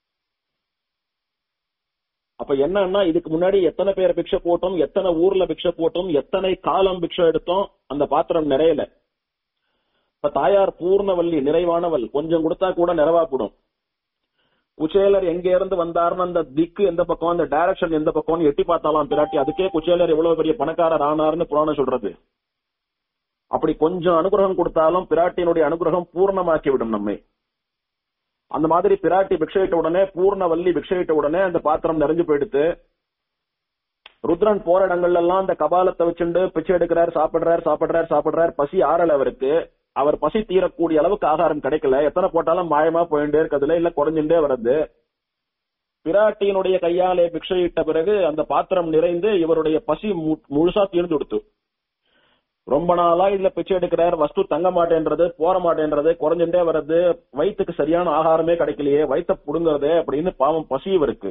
அப்ப என்னன்னா இதுக்கு முன்னாடி எத்தனை பேர் பிக்ஷை போட்டோம் எத்தனை ஊர்ல பிக்ஷை போட்டோம் எத்தனை காலம் பிக்ஷை எடுத்தோம் அந்த பாத்திரம் நிறையல இப்ப தாயார் பூர்ணவல்லி நிறைவானவள் கொஞ்சம் கொடுத்தா கூட நிறைவாப்படும் குச்சேலர் எங்க இருந்து வந்தாருன்னு அந்த திக்கு எந்த பக்கம் அந்த டைரக்ஷன் எந்த பக்கம்னு எட்டி பார்த்தாலாம் பிராட்டி அதுக்கே குச்சேலர் எவ்வளவு பெரிய பணக்காரர் ஆனாருன்னு புராணம் சொல்றது அப்படி கொஞ்சம் அனுகிரகம் கொடுத்தாலும் பிராட்டியினுடைய அனுகிரகம் பூர்ணமாக்கி விடும் நம்மை அந்த மாதிரி பிராட்டி பிக்ஷையிட்ட உடனே பூர்ணவல்லி பிக்ஷையிட்ட உடனே அந்த பாத்திரம் நிறைஞ்சு போயிடுத்து ருத்ரன் போற இடங்கள்ல எல்லாம் அந்த கபாலத்தை வச்சுண்டு பிச்சை எடுக்கிறார் சாப்பிடுறார் சாப்பிடுறார் சாப்பிடுறார் பசி ஆறல அவருக்கு அவர் பசி தீரக்கூடிய அளவுக்கு ஆகாரம் கிடைக்கல எத்தனை போட்டாலும் மாயமா போயிட்டே இருக்கிறதுல இல்ல குறைஞ்சுட்டே வருது பிராட்டியினுடைய கையாலே பிக்ஷையிட்ட பிறகு அந்த பாத்திரம் நிறைந்து இவருடைய பசி முழுசா தீர்ந்து கொடுத்து ரொம்ப நாளா இதுல பிச்சை எடுக்கிறார் வஸ்து தங்க மாட்டேன்றது போற மாட்டேன்றது குறைஞ்சுட்டே வர்றது வயிற்றுக்கு சரியான ஆகாரமே கிடைக்கலையே வயிற்ற புடுங்கறதே அப்படின்னு பாவம் பசி இவருக்கு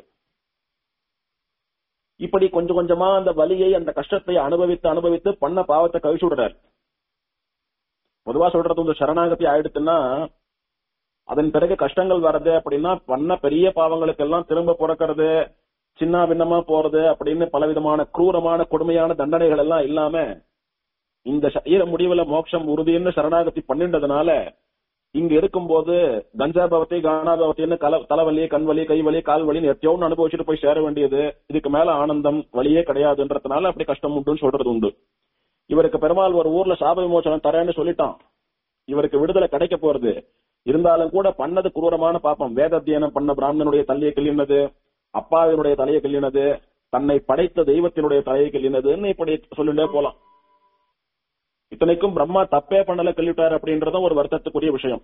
இப்படி கொஞ்சம் கொஞ்சமா அந்த வலியை அந்த கஷ்டத்தை அனுபவித்து அனுபவித்து பண்ண பாவத்தை கழிச்சு விடுறார் பொதுவா சொல்றது இந்த சரணாகதி ஆயிடுச்சுன்னா அதன் பிறகு கஷ்டங்கள் வர்றது அப்படின்னா பண்ண பெரிய பாவங்களுக்கு எல்லாம் திரும்ப பிறக்கிறது சின்ன பின்னமா போறது அப்படின்னு பலவிதமான குரூரமான கொடுமையான தண்டனைகள் எல்லாம் இல்லாம இந்த சரீர முடிவுல மோட்சம் உறுதின்னு சரணாகதி பண்ணின்றதுனால இங்க இருக்கும்போது கஞ்சாபவத்தை கானாபவத்தின்னு கல தலைவலி கண்வலி கைவலி கால் வலின்னு எத்தையோன்னு அனுபவிச்சுட்டு போய் சேர வேண்டியது இதுக்கு மேல ஆனந்தம் வழியே கிடையாதுன்றதுனால அப்படி கஷ்டம் உண்டுன்னு சொல்றது உண்டு இவருக்கு பெருமாள் ஒரு ஊர்ல சாப விமோசனம் தரேன்னு சொல்லிட்டான் இவருக்கு விடுதலை கிடைக்க போறது இருந்தாலும் கூட பண்ணது குரூரமான பாப்பம் வேத அத்தியனம் பண்ண பிராமணனுடைய தலையை கிள்ளினது அப்பாவினுடைய தலையை கிள்ளினது தன்னை படைத்த தெய்வத்தினுடைய தலையை கிள்ளினதுன்னு இப்படி சொல்லிட்டே போலாம் இத்தனைக்கும் பிரம்மா தப்பே பண்ணல கல்விட்டார் அப்படின்றதும் ஒரு வருத்தத்துக்குரிய விஷயம்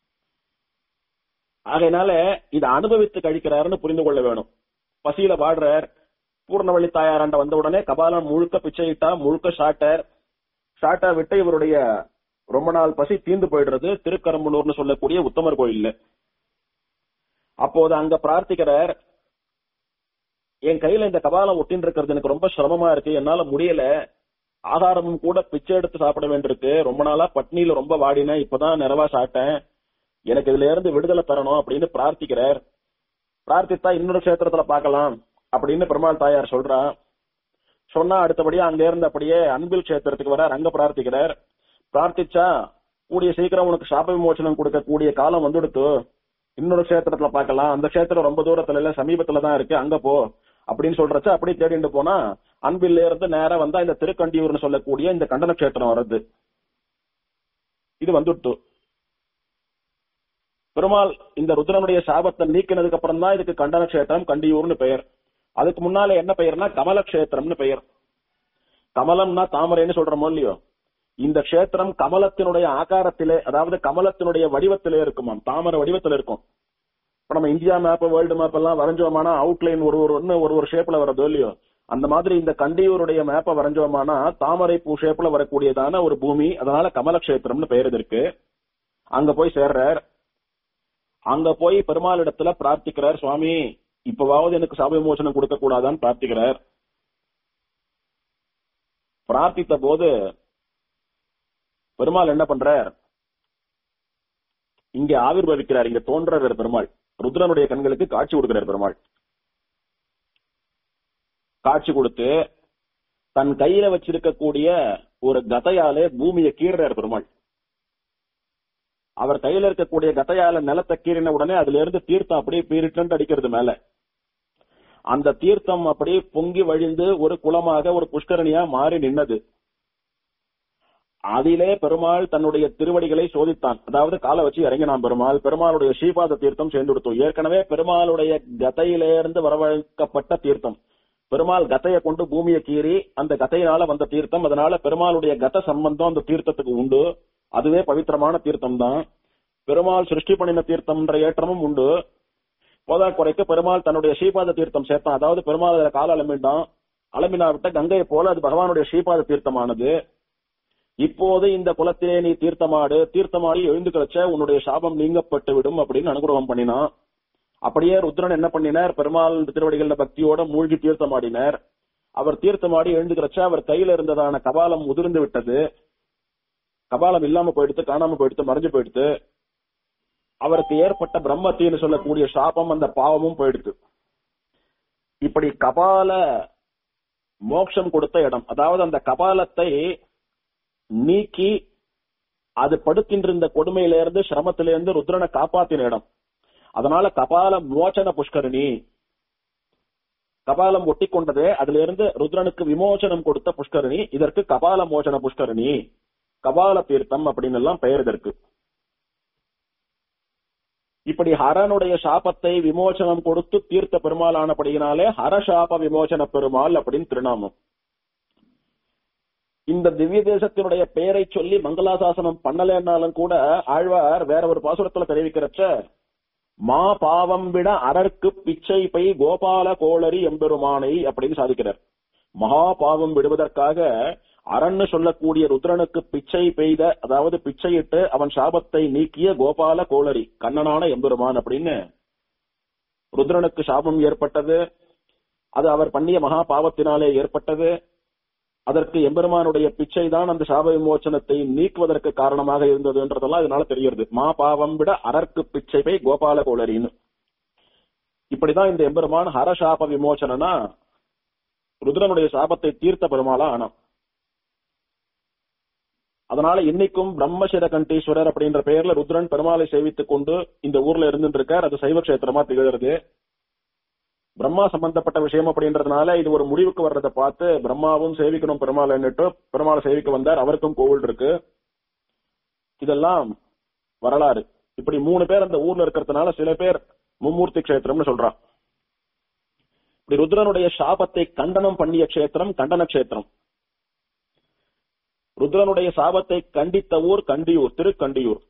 ஆகையினால இதை அனுபவித்து கழிக்கிறாருன்னு புரிந்து கொள்ள வேணும் பசியில வாடுறார் பூர்ணவழி தாயாராண்ட வந்த உடனே கபாலம் முழுக்க பிச்சையிட்டா முழுக்க ஷாட்டர் ஷாட்டா விட்டு இவருடைய ரொம்ப நாள் பசி தீந்து போயிடுறது திருக்கரம்பனூர்னு சொல்லக்கூடிய உத்தமர் கோயில்ல அப்போது அங்க பிரார்த்திக்கிறார் என் கையில இந்த கபாலம் ஒட்டின்னு இருக்கிறது எனக்கு ரொம்ப சிரமமா இருக்கு என்னால முடியல ஆதாரமும் கூட பிச்சை எடுத்து சாப்பிட வேண்டியிருக்கு ரொம்ப நாளா பட்னியில ரொம்ப வாடினேன் இப்பதான் நிறைவா சாப்பிட்டேன் எனக்கு இதுல இருந்து விடுதலை தரணும் அப்படின்னு பிரார்த்திக்கிறார் பிரார்த்தித்தா இன்னொரு கஷேத்திரத்துல பார்க்கலாம் அப்படின்னு பெருமாள் தாயார் சொல்றா சொன்னா அடுத்தபடியா அங்க இருந்து அப்படியே அன்பில் கஷேத்திரத்துக்கு வர அங்க பிரார்த்திக்கிறார் பிரார்த்திச்சா கூடிய சீக்கிரம் உனக்கு சாப விமோசனம் கொடுக்கக்கூடிய காலம் வந்துடுத்து இன்னொரு கஷேத்திரத்துல பார்க்கலாம் அந்த கஷேத்திரம் ரொம்ப தூரத்துல இல்ல சமீபத்துல தான் இருக்கு அங்க போ அப்படின்னு சொல்றச்ச அப்படியே தேடிட்டு போனா அன்பில் இருந்து நேரா வந்தா இந்த திருக்கண்டியூர்னு சொல்லக்கூடிய இந்த கண்டன கஷேத்திரம் வருது இது வந்துட்டு பெருமாள் இந்த ருத்ரனுடைய சாபத்தை நீக்கினதுக்கு அப்புறம் தான் இதுக்கு கண்டன கஷேத்திரம் கண்டியூர்னு பெயர் அதுக்கு முன்னால என்ன பெயர்னா கமல கஷேத்திரம்னு பெயர் கமலம்னா தாமரைன்னு சொல்றோமோ இல்லையோ இந்த கஷேத்திரம் கமலத்தினுடைய ஆகாரத்திலே அதாவது கமலத்தினுடைய வடிவத்திலே இருக்குமாம் தாமரை வடிவத்தில் இருக்கும் இப்ப நம்ம இந்தியா மேப் வேர்ல்டு மேப் எல்லாம் வரைஞ்சோமானா அவுட்லைன் ஒரு ஒரு ஒண்ணு ஒரு ஒரு ஷேப்ல வரதோ இல்லையோ அந்த மாதிரி இந்த கண்டியூருடைய மேப்பை வரைஞ்சோமானா தாமரை பூ ஷேப்ல வரக்கூடியதான ஒரு பூமி அதனால கமல கஷேத்திரம்னு பெயர் இருக்கு அங்க போய் சேர்றார் அங்க போய் பெருமாள் இடத்துல பிரார்த்திக்கிறார் சுவாமி இப்பவாவது எனக்கு சாப விமோசனம் கொடுக்க கூடாதான்னு பிரார்த்திக்கிறார் பிரார்த்தித்த போது பெருமாள் என்ன பண்றார் இங்க ஆவிர்வவிக்கிறார் இங்க தோன்றார் பெருமாள் ருத்ரனுடைய கண்களுக்கு காட்சி கொடுக்கிறார் பெருமாள் காட்சி கொடுத்து தன் கையில வச்சிருக்கக்கூடிய ஒரு கதையாலே பூமியை கீறுறார் பெருமாள் அவர் கையில இருக்கக்கூடிய கதையால நிலத்தை கீறின உடனே அதுல இருந்து தீர்த்தம் அப்படியே பீரிட்டு அடிக்கிறது மேல அந்த தீர்த்தம் அப்படியே பொங்கி வழிந்து ஒரு குளமாக ஒரு புஷ்கரணியா மாறி நின்னது அதிலே பெருமாள் தன்னுடைய திருவடிகளை சோதித்தான் அதாவது காலை வச்சு இறங்கினான் பெருமாள் பெருமாளுடைய ஸ்ரீபாத தீர்த்தம் சேர்ந்து கொடுத்தோம் ஏற்கனவே பெருமாளுடைய கதையிலிருந்து வரவழைக்கப்பட்ட தீர்த்தம் பெருமாள் கதையை கொண்டு பூமியை கீறி அந்த கதையினால வந்த தீர்த்தம் அதனால பெருமாளுடைய கத சம்பந்தம் அந்த தீர்த்தத்துக்கு உண்டு அதுவே பவித்திரமான தீர்த்தம் தான் பெருமாள் சிருஷ்டி பண்ணின தீர்த்தம்ன்ற ஏற்றமும் உண்டு போதா குறைக்க பெருமாள் தன்னுடைய ஸ்ரீபாத தீர்த்தம் சேர்த்தான் அதாவது பெருமாள் அதில் கால அலம்பிட்டான் அலம்பினா விட்ட கங்கையை போல அது பகவானுடைய ஸ்ரீபாத தீர்த்தமானது இப்போது இந்த குலத்திலே நீ தீர்த்தமாடு தீர்த்தமாடி எழுந்து கிடச்ச உன்னுடைய சாபம் நீங்கப்பட்டு விடும் அப்படின்னு அனுகிரகம் பண்ணினான் அப்படியே ருத்ரன் என்ன பண்ணினார் பெருமாள் திருவடிகள பக்தியோட மூழ்கி தீர்த்தமாடினார் அவர் தீர்த்தமாடி எழுந்து கிடச்ச அவர் கையில இருந்ததான கபாலம் உதிர்ந்து விட்டது கபாலம் இல்லாம போயிடுத்து காணாம போயிடுத்து மறைஞ்சு போயிடுத்து அவருக்கு ஏற்பட்ட பிரம்மத்தின்னு சொல்லக்கூடிய சாபம் அந்த பாவமும் போயிடுது இப்படி கபால மோட்சம் கொடுத்த இடம் அதாவது அந்த கபாலத்தை நீக்கி அது படுக்கின்றிருந்த கொடுமையிலிருந்து சிரமத்திலிருந்து ருத்ரனை காப்பாத்தின இடம் அதனால கபால மோச்சன புஷ்கரணி கபாலம் ஒட்டி கொண்டது அதுல இருந்து ருத்ரனுக்கு விமோசனம் கொடுத்த புஷ்கரணி இதற்கு கபால மோச்சன புஷ்கரணி கபால தீர்த்தம் அப்படின்னு எல்லாம் பெயர் இதற்கு இப்படி ஹரனுடைய சாபத்தை விமோசனம் கொடுத்து தீர்த்த பெருமாள் ஆனபடியினாலே ஹரசாப விமோசன பெருமாள் அப்படின்னு திருநாமம் இந்த திவ்ய தேசத்தினுடைய பெயரை சொல்லி மங்களாசாசனம் பண்ணலன்னாலும் கூட ஆழ்வார் வேற ஒரு பாசுரத்துல தெரிவிக்கிறச்ச மா பாவம் விட அரற்கு பிச்சை பை கோபால கோளரி எம்பெருமானை அப்படின்னு சாதிக்கிறார் மகா பாவம் விடுவதற்காக அரண்னு சொல்லக்கூடிய ருத்ரனுக்கு பிச்சை பெய்த அதாவது பிச்சையிட்டு அவன் சாபத்தை நீக்கிய கோபால கோளரி கண்ணனான எம்பெருமான் அப்படின்னு ருத்ரனுக்கு சாபம் ஏற்பட்டது அது அவர் பண்ணிய மகா பாவத்தினாலே ஏற்பட்டது அதற்கு எம்பெருமானுடைய பிச்சை தான் அந்த சாப விமோச்சனத்தை நீக்குவதற்கு காரணமாக இருந்ததுன்றதெல்லாம் இதனால தெரிகிறது மா பாவம் விட அரற்கு பிச்சை பை கோபால கோளரின்னு இப்படிதான் இந்த எம்பெருமான் ஹரசாப விமோச்சனனா ருத்ரனுடைய சாபத்தை தீர்த்த பெருமாளா ஆனான் அதனால இன்னைக்கும் பிரம்மசிர கண்டீஸ்வரர் அப்படின்ற பெயர்ல ருத்ரன் பெருமாளை சேவித்துக் கொண்டு இந்த ஊர்ல இருந்துட்டு இருக்கார் அது சைவ கஷேத்திரமா திகழ்கிறது பிரம்மா சம்பந்தப்பட்ட விஷயம் அப்படின்றதுனால இது ஒரு முடிவுக்கு வர்றதை பார்த்து பிரம்மாவும் சேவிக்கணும் பெருமாள்னுட்டு பெருமாளை சேவிக்க வந்தார் அவருக்கும் கோவில் இருக்கு இதெல்லாம் வரலாறு இப்படி மூணு பேர் அந்த ஊர்ல இருக்கிறதுனால சில பேர் மும்மூர்த்தி கஷேத்திரம்னு சொல்றான் இப்படி ருத்ரனுடைய சாபத்தை கண்டனம் பண்ணிய கஷேத்திரம் கண்டன கஷேத்திரம் ருத்ரனுடைய சாபத்தை கண்டித்த ஊர் கண்டியூர் திருக்கண்டியூர்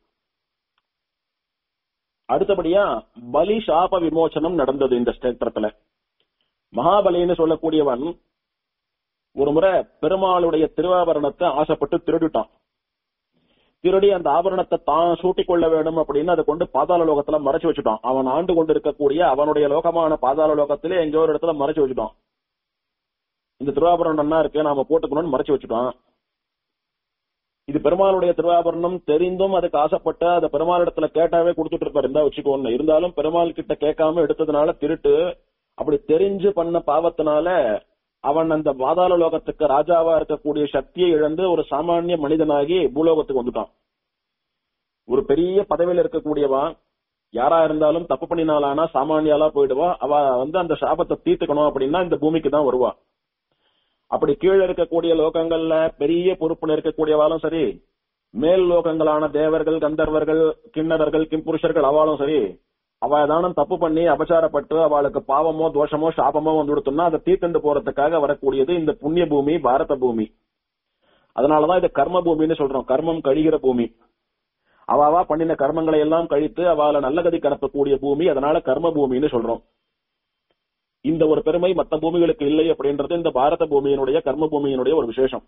அடுத்தபடியா பலி சாப விமோசனம் நடந்தது இந்த ஸ்தேத்திரத்துல மகாபலின்னு சொல்லக்கூடியவன் ஒரு முறை பெருமாளுடைய திருவாபரணத்தை ஆசைப்பட்டு திருடிட்டான் திருடி அந்த ஆபரணத்தை தான் சூட்டிக் கொள்ள வேண்டும் அப்படின்னு அதை கொண்டு பாதாள லோகத்துல மறைச்சு வச்சுட்டான் அவன் ஆண்டு கொண்டு இருக்கக்கூடிய அவனுடைய லோகமான பாதாள லோகத்திலே எங்கேயோ ஒரு இடத்துல மறைச்சு வச்சுட்டான் இந்த திருவாபரணம் என்ன இருக்கு நாம போட்டுக்கணும்னு மறைச்சு வச்சுட்டான் இது பெருமாளுடைய திருவாபரணம் தெரிந்தும் அதுக்கு ஆசைப்பட்டு அதை பெருமாள் இடத்துல கேட்டாவே கொடுத்துட்டு இருப்பாரு இருந்தா வச்சுக்கோன்னு இருந்தாலும் பெருமாள் கிட்ட கேட்காம எடுத்ததுனால திருட்டு அப்படி தெரிஞ்சு பண்ண பாவத்தினால அவன் அந்த பாதாள லோகத்துக்கு ராஜாவா இருக்கக்கூடிய சக்தியை இழந்து ஒரு சாமானிய மனிதனாகி பூலோகத்துக்கு வந்துட்டான் ஒரு பெரிய பதவியில இருக்கக்கூடியவா யாரா இருந்தாலும் தப்பு பண்ணினாலானா சாமானியாலா போயிடுவா அவ வந்து அந்த சாபத்தை தீர்த்துக்கணும் அப்படின்னா இந்த பூமிக்கு தான் வருவா அப்படி கீழே இருக்கக்கூடிய லோகங்கள்ல பெரிய பொறுப்புல இருக்கக்கூடியவாலும் சரி மேல் லோகங்களான தேவர்கள் கந்தர்வர்கள் கிண்ணறர்கள் கிம்புருஷர்கள் அவளும் சரி அவ ஏதானும் தப்பு பண்ணி அபச்சாரப்பட்டு அவளுக்கு பாவமோ தோஷமோ சாபமோ வந்து கொடுத்தோம்னா அதை தீர்த்தண்டு போறதுக்காக வரக்கூடியது இந்த புண்ணிய பூமி பாரத பூமி அதனாலதான் இது கர்ம பூமின்னு சொல்றோம் கர்மம் கழிகிற பூமி அவாவா பண்ணின கர்மங்களை எல்லாம் கழித்து அவளை நல்ல கதி கணப்பக்கூடிய பூமி அதனால கர்ம பூமின்னு சொல்றோம் இந்த ஒரு பெருமை மற்ற பூமிகளுக்கு இல்லை அப்படின்றது இந்த பாரத பூமியினுடைய கர்ம பூமியினுடைய ஒரு விசேஷம்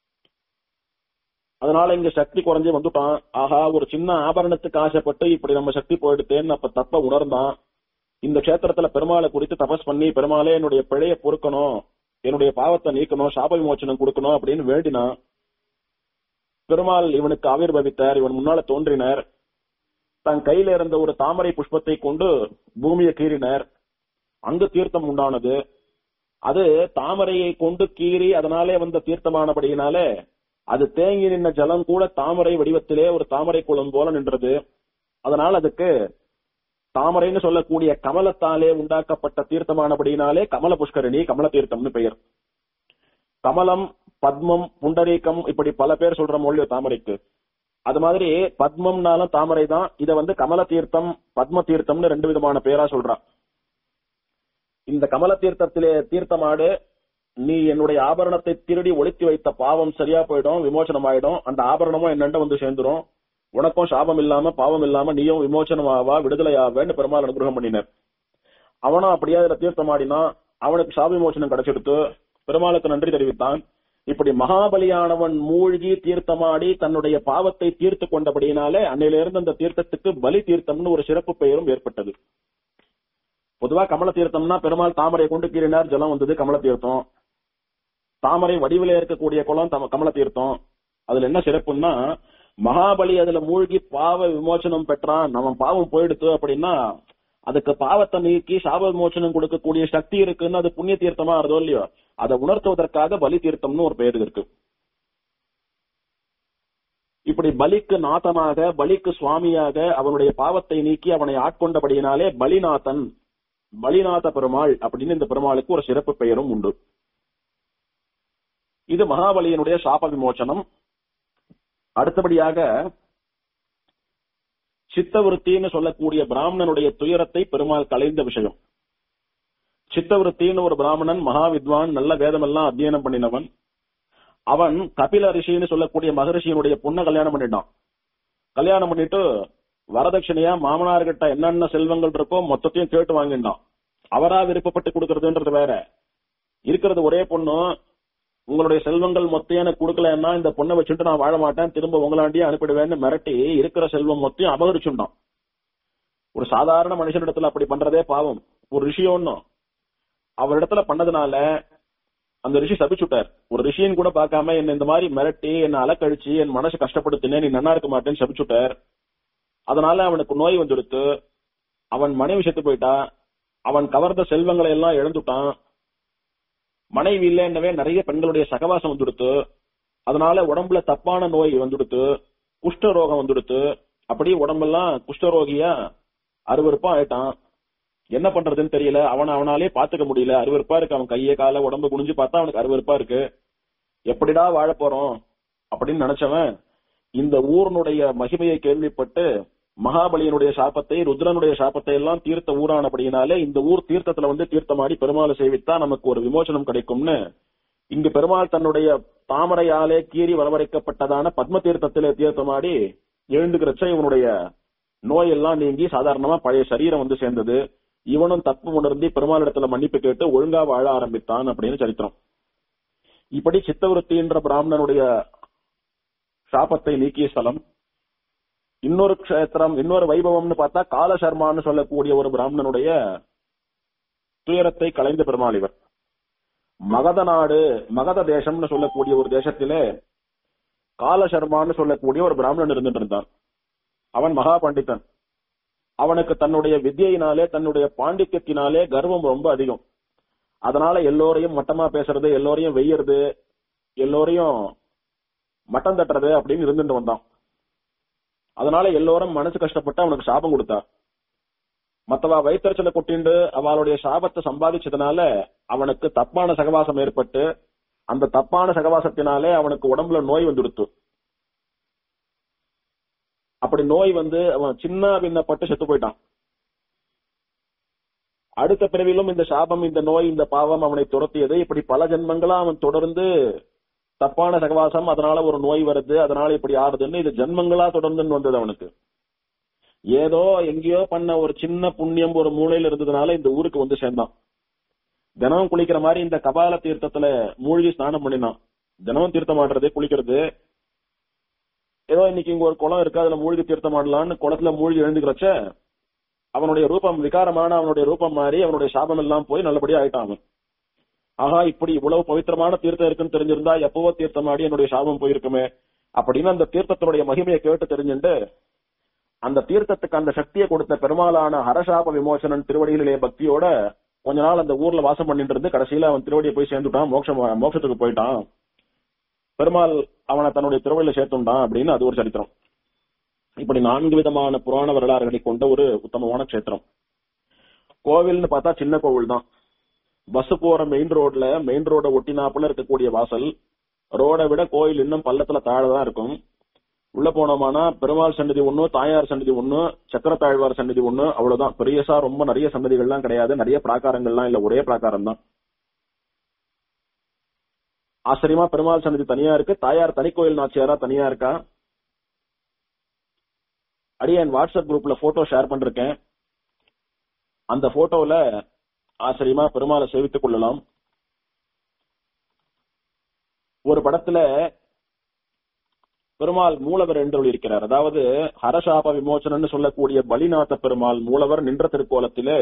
அதனால இங்க சக்தி குறைஞ்சு வந்துட்டான் ஆஹா ஒரு சின்ன ஆபரணத்துக்கு ஆசைப்பட்டு இப்படி நம்ம சக்தி போயிடுத்தேன்னு அப்ப தப்ப உணர்ந்தான் இந்த கஷேத்திரத்துல பெருமாளை குறித்து தபஸ் பண்ணி பெருமாளே என்னுடைய பிழைய பொறுக்கணும் என்னுடைய பாவத்தை நீக்கணும் சாப விமோச்சனம் கொடுக்கணும் அப்படின்னு வேண்டினான் பெருமாள் இவனுக்கு ஆவிர்வவித்தார் இவன் முன்னால தோன்றினார் தன் கையில இருந்த ஒரு தாமரை புஷ்பத்தை கொண்டு பூமியை கீறினார் அங்கு தீர்த்தம் உண்டானது அது தாமரையை கொண்டு கீறி அதனாலே வந்த தீர்த்தமானபடியினாலே அது தேங்கி நின்ன ஜலம் கூட தாமரை வடிவத்திலே ஒரு தாமரை குளம் போல நின்றது அதனால் அதுக்கு தாமரைன்னு சொல்லக்கூடிய கமலத்தாலே உண்டாக்கப்பட்ட தீர்த்தமானபடியினாலே கமல புஷ்கரணி கமல தீர்த்தம்னு பெயர் கமலம் பத்மம் புண்டரீகம் இப்படி பல பேர் சொல்ற மொழியோ தாமரைக்கு அது மாதிரி பத்மம்னாலும் தாமரை தான் இத வந்து கமல தீர்த்தம் பத்ம தீர்த்தம்னு ரெண்டு விதமான பேரா சொல்றான் இந்த கமல தீர்த்தத்திலே தீர்த்தமாடு நீ என்னுடைய ஆபரணத்தை திருடி ஒளித்து வைத்த பாவம் சரியா போயிடும் விமோசனம் ஆயிடும் அந்த ஆபரணமும் என்னண்ட வந்து சேர்ந்துரும் உனக்கும் சாபம் இல்லாம பாவம் இல்லாம நீயும் விமோசனம் ஆவா விடுதலை ஆவேன்னு பெருமாள் அனுகிரகம் பண்ணினார் அவனும் அப்படியே அதுல தீர்த்தமாடினா அவனுக்கு சாப விமோசனம் கிடைச்செடுத்து பெருமாளுக்கு நன்றி தெரிவித்தான் இப்படி மகாபலியானவன் மூழ்கி தீர்த்தமாடி தன்னுடைய பாவத்தை தீர்த்து கொண்டபடியினாலே அன்னையிலிருந்து அந்த தீர்த்தத்துக்கு பலி தீர்த்தம்னு ஒரு சிறப்பு பெயரும் ஏற்பட்டது பொதுவா கமல தீர்த்தம்னா பெருமாள் தாமரை கொண்டு கீறினார் ஜலம் வந்தது கமல தீர்த்தம் தாமரை வடிவில இருக்கக்கூடிய குளம் தம- கமல தீர்த்தம் அதுல என்ன சிறப்புன்னா மகாபலி அதுல மூழ்கி பாவ விமோசனம் பெற்றான் அவன் பாவம் போயிடுத்து அப்படின்னா அதுக்கு பாவத்தை நீக்கி சாப விமோசனம் கொடுக்கக்கூடிய சக்தி இருக்குன்னு அது புண்ணிய தீர்த்தமா இருதோ இல்லையோ அதை உணர்த்துவதற்காக பலி தீர்த்தம்னு ஒரு பெயர் இருக்கு இப்படி பலிக்கு நாதனாக பலிக்கு சுவாமியாக அவனுடைய பாவத்தை நீக்கி அவனை ஆட்கொண்டபடியினாலே பலிநாதன் பலிநாத பெருமாள் அப்படின்னு இந்த பெருமாளுக்கு ஒரு சிறப்பு பெயரும் உண்டு இது மகாபலியினுடைய சாப விமோசனம் அடுத்தபடியாக சித்தவிருத்தின்னு சொல்லக்கூடிய பிராமணனுடைய துயரத்தை பெருமாள் கலைந்த விஷயம் சித்தவிருத்தின்னு ஒரு பிராமணன் மகா வித்வான் நல்ல வேதமெல்லாம் அத்தியனம் பண்ணினவன் அவன் கபில ரிஷின்னு சொல்லக்கூடிய மகரிஷியினுடைய பொண்ணை கல்யாணம் பண்ணிட்டான் கல்யாணம் பண்ணிட்டு வரதட்சணையா மாமனார்கிட்ட என்னென்ன செல்வங்கள் இருக்கோ மொத்தத்தையும் கேட்டு வாங்கிட்டான் அவரா விருப்பப்பட்டு கொடுக்கறதுன்றது வேற இருக்கிறது ஒரே பொண்ணு உங்களுடைய செல்வங்கள் மொத்தையும் எனக்கு கொடுக்கலன்னா இந்த பொண்ணை வச்சுட்டு நான் வாழ மாட்டேன் திரும்ப உங்களாண்டியே அனுப்பிடுவேன்னு மிரட்டி இருக்கிற செல்வம் மொத்தையும் அபகரிச்சுட்டான் ஒரு சாதாரண மனுஷனிடத்துல அப்படி பண்றதே பாவம் ஒரு ரிஷி ஒண்ணும் அவரிடத்துல பண்ணதுனால அந்த ரிஷி சபிச்சுட்டார் ஒரு ரிஷின்னு கூட பார்க்காம என்ன இந்த மாதிரி மிரட்டி என்ன அலக்கழிச்சு என் மனசு கஷ்டப்படுத்தினே நீ நன்னா இருக்க மாட்டேன்னு சபிச்சுட்டார் அதனால அவனுக்கு நோய் வந்துடுத்து அவன் மனைவி செத்து போயிட்டா அவன் கவர்ந்த செல்வங்களை எல்லாம் இழந்துட்டான் மனைவி இல்லைன்னவே நிறைய பெண்களுடைய சகவாசம் வந்துடுத்து அதனால உடம்புல தப்பான நோய் வந்துடுத்து குஷ்ட ரோகம் வந்துடுத்து அப்படியே உடம்பெல்லாம் குஷ்டரோகியா அருவருப்பா ஆயிட்டான் என்ன பண்றதுன்னு தெரியல அவன் அவனாலே பாத்துக்க முடியல அருவருப்பா இருக்கு அவன் கையை கால உடம்பு குனிஞ்சு பார்த்தா அவனுக்கு அருவருப்பா இருக்கு எப்படிடா வாழ போறோம் அப்படின்னு நினைச்சவன் இந்த ஊர்னுடைய மகிமையை கேள்விப்பட்டு மகாபலியனுடைய சாபத்தை ருத்ரனுடைய சாபத்தை எல்லாம் தீர்த்த ஊரானபடியினாலே இந்த ஊர் தீர்த்தத்துல வந்து தீர்த்தமாடி பெருமாளை சேவித்தா நமக்கு ஒரு விமோசனம் கிடைக்கும்னு இங்கு பெருமாள் தன்னுடைய தாமரையாலே கீறி வரவழைக்கப்பட்டதான பத்ம தீர்த்தத்திலே தீர்த்தமாடி எழுந்துக்கிறச்ச இவனுடைய நோயெல்லாம் நீங்கி சாதாரணமா பழைய சரீரம் வந்து சேர்ந்தது இவனும் தப்பு உணர்ந்தி பெருமாளிடத்துல மன்னிப்பு கேட்டு ஒழுங்கா வாழ ஆரம்பித்தான் அப்படின்னு சரித்திரம் இப்படி சித்தவருத்தின்ற பிராமணனுடைய சாபத்தை நீக்கிய ஸ்தலம் இன்னொரு க்ஷேத்திரம் இன்னொரு வைபவம்னு பார்த்தா காலசர்மான்னு சொல்லக்கூடிய ஒரு பிராமணனுடைய துயரத்தை கலைந்த பெருமாள் இவர் மகத நாடு மகத தேசம்னு சொல்லக்கூடிய ஒரு தேசத்திலே காலசர்மான்னு சொல்லக்கூடிய ஒரு பிராமணன் இருந்துட்டு இருந்தான் அவன் மகா பண்டிதன் அவனுக்கு தன்னுடைய வித்தியினாலே தன்னுடைய பாண்டித்யத்தினாலே கர்வம் ரொம்ப அதிகம் அதனால எல்லோரையும் மட்டமா பேசுறது எல்லோரையும் வெய்யறது எல்லோரையும் மட்டம் தட்டுறது அப்படின்னு இருந்துட்டு வந்தான் அதனால எல்லோரும் மனசு கஷ்டப்பட்டு அவனுக்கு சாபம் கொடுத்தா மத்தவா வயிற்றுச்சலை கொட்டிண்டு அவளுடைய சாபத்தை சம்பாதிச்சதுனால அவனுக்கு தப்பான சகவாசம் ஏற்பட்டு அந்த தப்பான சகவாசத்தினாலே அவனுக்கு உடம்புல நோய் வந்துடுத்து அப்படி நோய் வந்து அவன் சின்ன பின்னப்பட்டு செத்து போயிட்டான் அடுத்த பிறவிலும் இந்த சாபம் இந்த நோய் இந்த பாவம் அவனை துரத்தியது இப்படி பல ஜென்மங்களா அவன் தொடர்ந்து தப்பான சகவாசம் அதனால ஒரு நோய் வருது அதனால இப்படி ஆறுதுன்னு இது ஜென்மங்களா தொடர்ந்துன்னு வந்தது அவனுக்கு ஏதோ எங்கேயோ பண்ண ஒரு சின்ன புண்ணியம் ஒரு மூலையில இருந்ததுனால இந்த ஊருக்கு வந்து சேர்ந்தான் தினமும் குளிக்கிற மாதிரி இந்த கபால தீர்த்தத்துல மூழ்கி ஸ்நானம் பண்ணினான் தினமும் தீர்த்தம் ஆடுறது குளிக்கிறது ஏதோ இன்னைக்கு இங்க ஒரு குளம் இருக்கு அதுல மூழ்கி தீர்த்தம் ஆடலான்னு குளத்துல மூழ்கி எழுந்துக்கிறச்ச அவனுடைய ரூபம் விகாரமான அவனுடைய ரூபம் மாறி அவனுடைய சாபம் எல்லாம் போய் நல்லபடியா ஆயிட்டான் அவன் ஆஹா இப்படி இவ்வளவு பவித்திரமான தீர்த்தம் இருக்குன்னு தெரிஞ்சிருந்தா எப்பவோ தீர்த்தம் ஆடி என்னுடைய சாபம் போயிருக்குமே அப்படின்னு அந்த தீர்த்தத்தினுடைய மகிமையை கேட்டு தெரிஞ்சுட்டு அந்த தீர்த்தத்துக்கு அந்த சக்தியை கொடுத்த பெருமாளான ஹரசாப விமோசனன் திருவடிகளிலே பக்தியோட கொஞ்ச நாள் அந்த ஊர்ல வாசம் பண்ணிட்டு இருந்து கடைசியில அவன் திருவடியை போய் சேர்ந்துட்டான் மோட்சம் மோட்சத்துக்கு போயிட்டான் பெருமாள் அவனை தன்னுடைய திருவடியில சேர்த்துட்டான் அப்படின்னு அது ஒரு சரித்திரம் இப்படி நான்கு விதமான புராண வரலாறுகளை கொண்ட ஒரு உத்தமமான கஷேத்திரம் கோவில்னு பார்த்தா சின்ன கோவில் தான் பஸ் போற மெயின் ரோட்ல மெயின் ரோட ஒட்டினாப்புல இருக்கக்கூடிய வாசல் ரோட விட கோயில் இன்னும் பள்ளத்துல தாழதான் இருக்கும் உள்ள போனோமானா பெருமாள் சன்னதி ஒண்ணு தாயார் சன்னதி ஒண்ணு சக்கரத்தாழ்வார் சன்னதி ஒண்ணு அவ்வளவுதான் பெரியசா ரொம்ப நிறைய சன்னதிகள்லாம் கிடையாது நிறைய பிராகாரங்கள்லாம் இல்ல ஒரே பிராகாரம் தான் ஆச்சரியமா பெருமாள் சன்னதி தனியா இருக்கு தாயார் தனிக்கோயில் நாச்சியாரா தனியா இருக்கா அடியன் வாட்ஸ்அப் குரூப்ல போட்டோ ஷேர் பண்ணிருக்கேன் அந்த போட்டோல ஆச்சரியமா பெருமாளை சேவித்துக் கொள்ளலாம் ஒரு படத்துல பெருமாள் மூலவர் என்று இருக்கிறார் அதாவது ஹரசாப விமோசனன்னு சொல்லக்கூடிய பலிநாத பெருமாள் மூலவர் நின்ற திருக்கோலத்திலே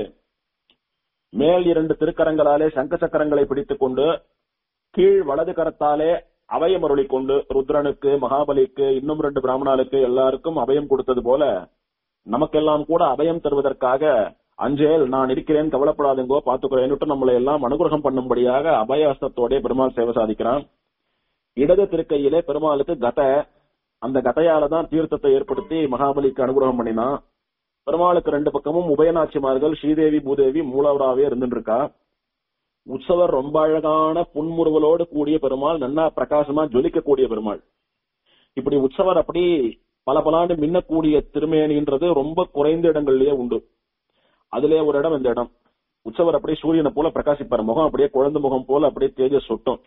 மேல் இரண்டு திருக்கரங்களாலே சங்க சக்கரங்களை பிடித்துக் கொண்டு கீழ் வலது கரத்தாலே அபயம் அருளிக் கொண்டு ருத்ரனுக்கு மகாபலிக்கு இன்னும் ரெண்டு பிராமணாளுக்கு எல்லாருக்கும் அபயம் கொடுத்தது போல நமக்கெல்லாம் கூட அபயம் தருவதற்காக அஞ்சேல் நான் இருக்கிறேன் கவலைப்படாதுங்கோ பாத்துக்கிறேன்னுட்டு நம்மளை எல்லாம் அனுகிரகம் பண்ணும்படியாக அபயஹஸ்தத்தோட பெருமாள் சேவை சாதிக்கிறான் இடது திருக்கையிலே பெருமாளுக்கு கத அந்த கதையால தான் தீர்த்தத்தை ஏற்படுத்தி மகாபலிக்கு அனுகிரகம் பண்ணினான் பெருமாளுக்கு ரெண்டு பக்கமும் உபயநாச்சிமார்கள் ஸ்ரீதேவி பூதேவி மூலவராவே இருந்துட்டு இருக்கா உற்சவர் ரொம்ப அழகான புன்முறுவலோடு கூடிய பெருமாள் நன்னா பிரகாசமா ஜொலிக்கக்கூடிய பெருமாள் இப்படி உற்சவர் அப்படி பல பலாண்டு மின்னக்கூடிய திருமேனின்றது ரொம்ப குறைந்த இடங்கள்லயே உண்டு அதுலயே ஒரு இடம் இந்த இடம் உற்சவர் அப்படியே சூரியனை போல பிரகாசிப்பார் முகம் அப்படியே குழந்தை முகம் போல அப்படியே தேஜஸ் சொட்டும்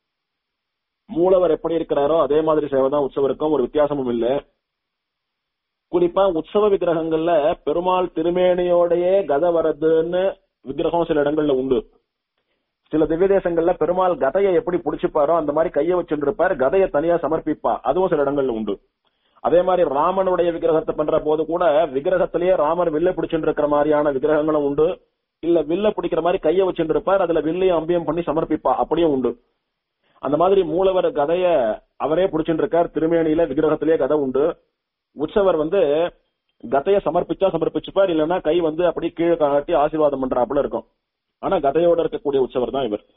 மூலவர் எப்படி இருக்கிறாரோ அதே மாதிரி சேவை தான் உற்சவருக்கும் ஒரு வித்தியாசமும் இல்ல குறிப்பா உற்சவ விக்கிரகங்கள்ல பெருமாள் திருமேனியோடயே கத வரதுன்னு விக்கிரகம் சில இடங்கள்ல உண்டு சில திவ்ய தேசங்கள்ல பெருமாள் கதையை எப்படி புடிச்சுப்பாரோ அந்த மாதிரி கைய வச்சுருப்பார் கதையை தனியா சமர்ப்பிப்பா அதுவும் சில இடங்கள்ல உண்டு அதே மாதிரி ராமனுடைய விக்கிரகத்தை பண்ற போது கூட விக்கிரகத்திலேயே ராமர் வில்ல பிடிச்சுட்டு இருக்கிற மாதிரியான விக்கிரகங்களும் உண்டு இல்ல வில்ல பிடிக்கிற மாதிரி கைய வச்சுட்டு இருப்பார் அதுல வில்லையும் அம்பியம் பண்ணி சமர்ப்பிப்பா அப்படியும் உண்டு அந்த மாதிரி மூலவர் கதைய அவரே பிடிச்சுட்டு இருக்கார் திருமேனியில விக்கிரகத்திலேயே கதை உண்டு உற்சவர் வந்து கதைய சமர்ப்பிச்சா சமர்ப்பிச்சுப்பார் இல்லைன்னா கை வந்து அப்படி கீழே காட்டி ஆசீர்வாதம் பண்றாப்புல இருக்கும் ஆனா கதையோட இருக்கக்கூடிய உற்சவர் தான் இவர்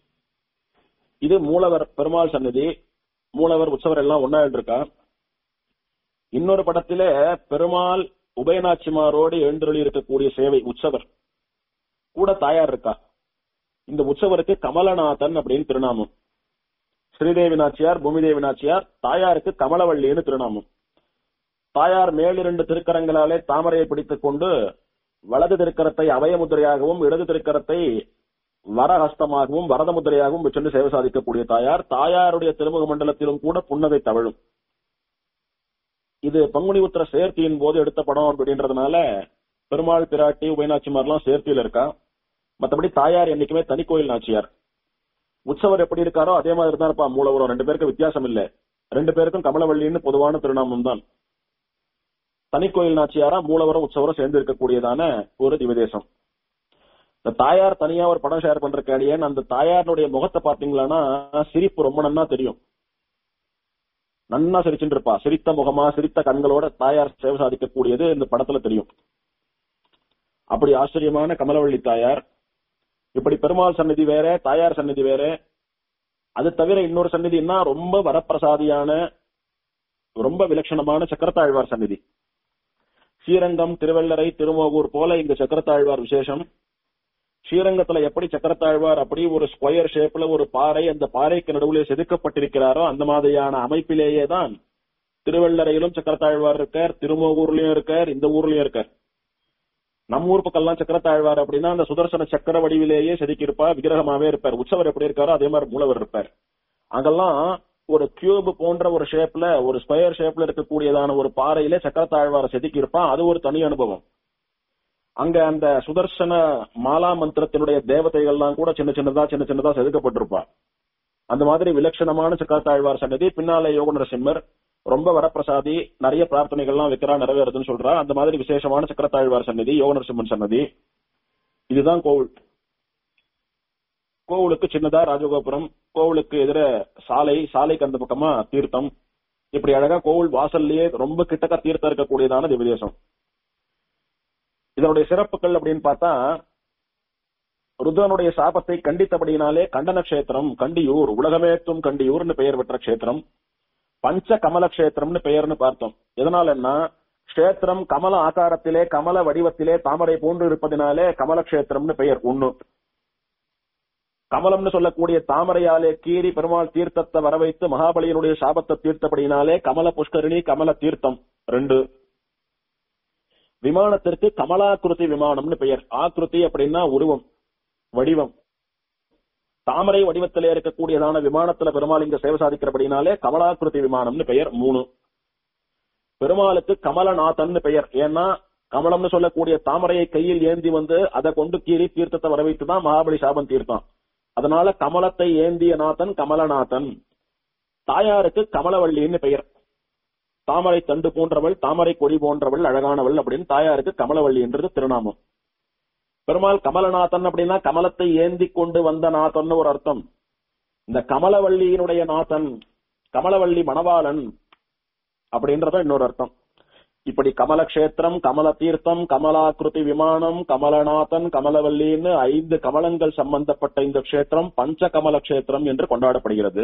இது மூலவர் பெருமாள் சன்னதி மூலவர் உற்சவர் எல்லாம் ஒன்னா இருக்கா இன்னொரு படத்திலே பெருமாள் உபயநாச்சிமாரோடு எழுந்தருளி இருக்கக்கூடிய சேவை உற்சவர் கூட தாயார் இருக்கா இந்த உற்சவருக்கு கமலநாதன் அப்படின்னு திருநாமம் ஸ்ரீதேவி நாச்சியார் பூமிதேவி நாச்சியார் தாயாருக்கு கமலவள்ளின்னு திருநாமம் தாயார் மேலிரண்டு திருக்கரங்களாலே தாமரையை பிடித்துக் கொண்டு வலது திருக்கரத்தை அபயமுத்திரையாகவும் இடது திருக்கரத்தை வரஹஸ்தமாகவும் வரத முத்திரையாகவும் வச்சுண்டு சேவை சாதிக்கக்கூடிய தாயார் தாயாருடைய திருமுக மண்டலத்திலும் கூட புன்னகை தவழும் இது பங்குனி உத்திர சேர்த்தியின் போது எடுத்த படம் அப்படின்றதுனால பெருமாள் பிராட்டி உபயநாச்சிமார்லாம் சேர்த்தியில இருக்கா மத்தபடி தாயார் என்னைக்குமே தனி கோயில் நாச்சியார் உற்சவர் எப்படி இருக்காரோ அதே மாதிரி தான் இருப்பா மூலவரம் ரெண்டு பேருக்கும் வித்தியாசம் இல்ல ரெண்டு பேருக்கும் கமலவள்ளின்னு பொதுவான திருநாமம் தான் தனிக்கோயில் நாச்சியாரா மூலவரம் உற்சவரம் சேர்ந்து இருக்கக்கூடியதான ஒரு திவதேசம் இந்த தாயார் தனியா ஒரு படம் ஷேர் பண்ற கேடியன் அந்த தாயாருடைய முகத்தை பாத்தீங்களான்னா சிரிப்பு ரொம்ப நன்னா தெரியும் நன்னா சிரிச்சுட்டு இருப்பா சிரித்த முகமா சிரித்த கண்களோட தாயார் சேவை சாதிக்கக்கூடியது இந்த படத்துல தெரியும் அப்படி ஆச்சரியமான கமலவள்ளி தாயார் இப்படி பெருமாள் சன்னதி வேற தாயார் சன்னதி வேற அது தவிர இன்னொரு சன்னதின்னா ரொம்ப வரப்பிரசாதியான ரொம்ப விலட்சணமான சக்கரத்தாழ்வார் சன்னதி ஸ்ரீரங்கம் திருவள்ளரை திருமோகூர் போல இங்க சக்கரத்தாழ்வார் விசேஷம் ஸ்ரீரங்கத்துல எப்படி சக்கரத்தாழ்வார் அப்படி ஒரு ஸ்கொயர் ஷேப்ல ஒரு பாறை அந்த பாறைக்கு நடுவில் செதுக்கப்பட்டிருக்கிறாரோ அந்த மாதிரியான அமைப்பிலேயே தான் திருவள்ளரையிலும் சக்கரத்தாழ்வார் இருக்கார் திருமோகூர்லயும் இருக்கார் இந்த ஊர்லயும் இருக்கார் நம்ம ஊர் பக்கம்லாம் சக்கரத்தாழ்வார் அப்படின்னா அந்த சுதர்சன சக்கர வடிவிலேயே செதுக்கியிருப்பார் விக்கிரகமாவே இருப்பார் உற்சவர் எப்படி இருக்காரோ அதே மாதிரி மூலவர் இருப்பார் அங்கெல்லாம் ஒரு கியூப் போன்ற ஒரு ஷேப்ல ஒரு ஸ்கொயர் ஷேப்ல இருக்கக்கூடியதான ஒரு பாறையில சக்கரத்தாழ்வார செதுக்கி இருப்பான் அது ஒரு தனி அனுபவம் அங்க அந்த சுதர்சன மாலா மந்திரத்தினுடைய தேவதைகள்லாம் கூட சின்ன சின்னதா சின்ன சின்னதா செதுக்கப்பட்டிருப்பா அந்த மாதிரி விலட்சணமான சக்கரத்தாழ்வார் சன்னதி பின்னால யோக நரசிம்மர் ரொம்ப வரப்பிரசாதி நிறைய பிரார்த்தனைகள்லாம் வைக்கிறா நிறைவேறுதுன்னு சொல்றா அந்த மாதிரி விசேஷமான சக்கரத்தாழ்வார் சன்னதி யோக நரசிம்மன் சன்னதி இதுதான் கோவில் கோவிலுக்கு சின்னதா ராஜகோபுரம் கோவிலுக்கு எதிர சாலை சாலைக்கு அந்த பக்கமா தீர்த்தம் இப்படி அழகா கோவில் வாசல்லையே ரொம்ப கிட்டக்க தீர்த்தம் இருக்கக்கூடியதான திவ்யதேசம் இதனுடைய சிறப்புகள் அப்படின்னு பார்த்தா ருத்ரனுடைய சாபத்தை கண்டித்தபடினாலே கண்டன கஷேத்திரம் கண்டியூர் உலகமேத்தும் கண்டியூர்னு பெயர் பெற்ற கஷேத்திரம் பஞ்ச கமல கஷேத்திரம்னு பெயர்னு பார்த்தோம் எதனாலன்னா கஷேத்திரம் கமல ஆகாரத்திலே கமல வடிவத்திலே தாமரை போன்று இருப்பதினாலே கமல கஷேத்திரம்னு பெயர் ஒண்ணு கமலம்னு சொல்லக்கூடிய தாமரையாலே கீறி பெருமாள் தீர்த்தத்தை வர வைத்து மகாபலியனுடைய சாபத்தை தீர்த்தபடினாலே கமல புஷ்கரிணி கமல தீர்த்தம் ரெண்டு விமானத்திற்கு கமலாக்கிருதி விமானம்னு பெயர் ஆக்கிருதி அப்படின்னா உருவம் வடிவம் தாமரை வடிவத்திலே இருக்கக்கூடியதான விமானத்துல பெருமாள் இங்க சேவை சாதிக்கிறபடினாலே கமலாக்கிருதி விமானம்னு பெயர் மூணு பெருமாளுக்கு கமலநாதன் பெயர் ஏன்னா கமலம்னு சொல்லக்கூடிய தாமரையை கையில் ஏந்தி வந்து அதை கொண்டு கீறி தீர்த்தத்தை வர வைத்துதான் மகாபலி சாபம் தீர்த்தான் அதனால கமலத்தை ஏந்திய நாதன் கமலநாதன் தாயாருக்கு கமலவள்ளின்னு பெயர் தாமரை தண்டு போன்றவள் தாமரை கொடி போன்றவள் அழகானவள் அப்படின்னு தாயாருக்கு கமலவள்ளி என்றது திருநாமம் பெருமாள் கமலநாதன் அப்படின்னா கமலத்தை ஏந்தி கொண்டு வந்த நாதன் ஒரு அர்த்தம் இந்த கமலவள்ளியினுடைய நாதன் கமலவள்ளி மணவாளன் அப்படின்றத இன்னொரு அர்த்தம் இப்படி கமலக்ஷேத்திரம் கமல தீர்த்தம் கமலாக்கிருதி விமானம் கமலநாதன் கமலவல்லின்னு ஐந்து கமலங்கள் சம்பந்தப்பட்ட இந்த க்ஷேத்திரம் பஞ்ச கமல க்ஷேத்திரம் என்று கொண்டாடப்படுகிறது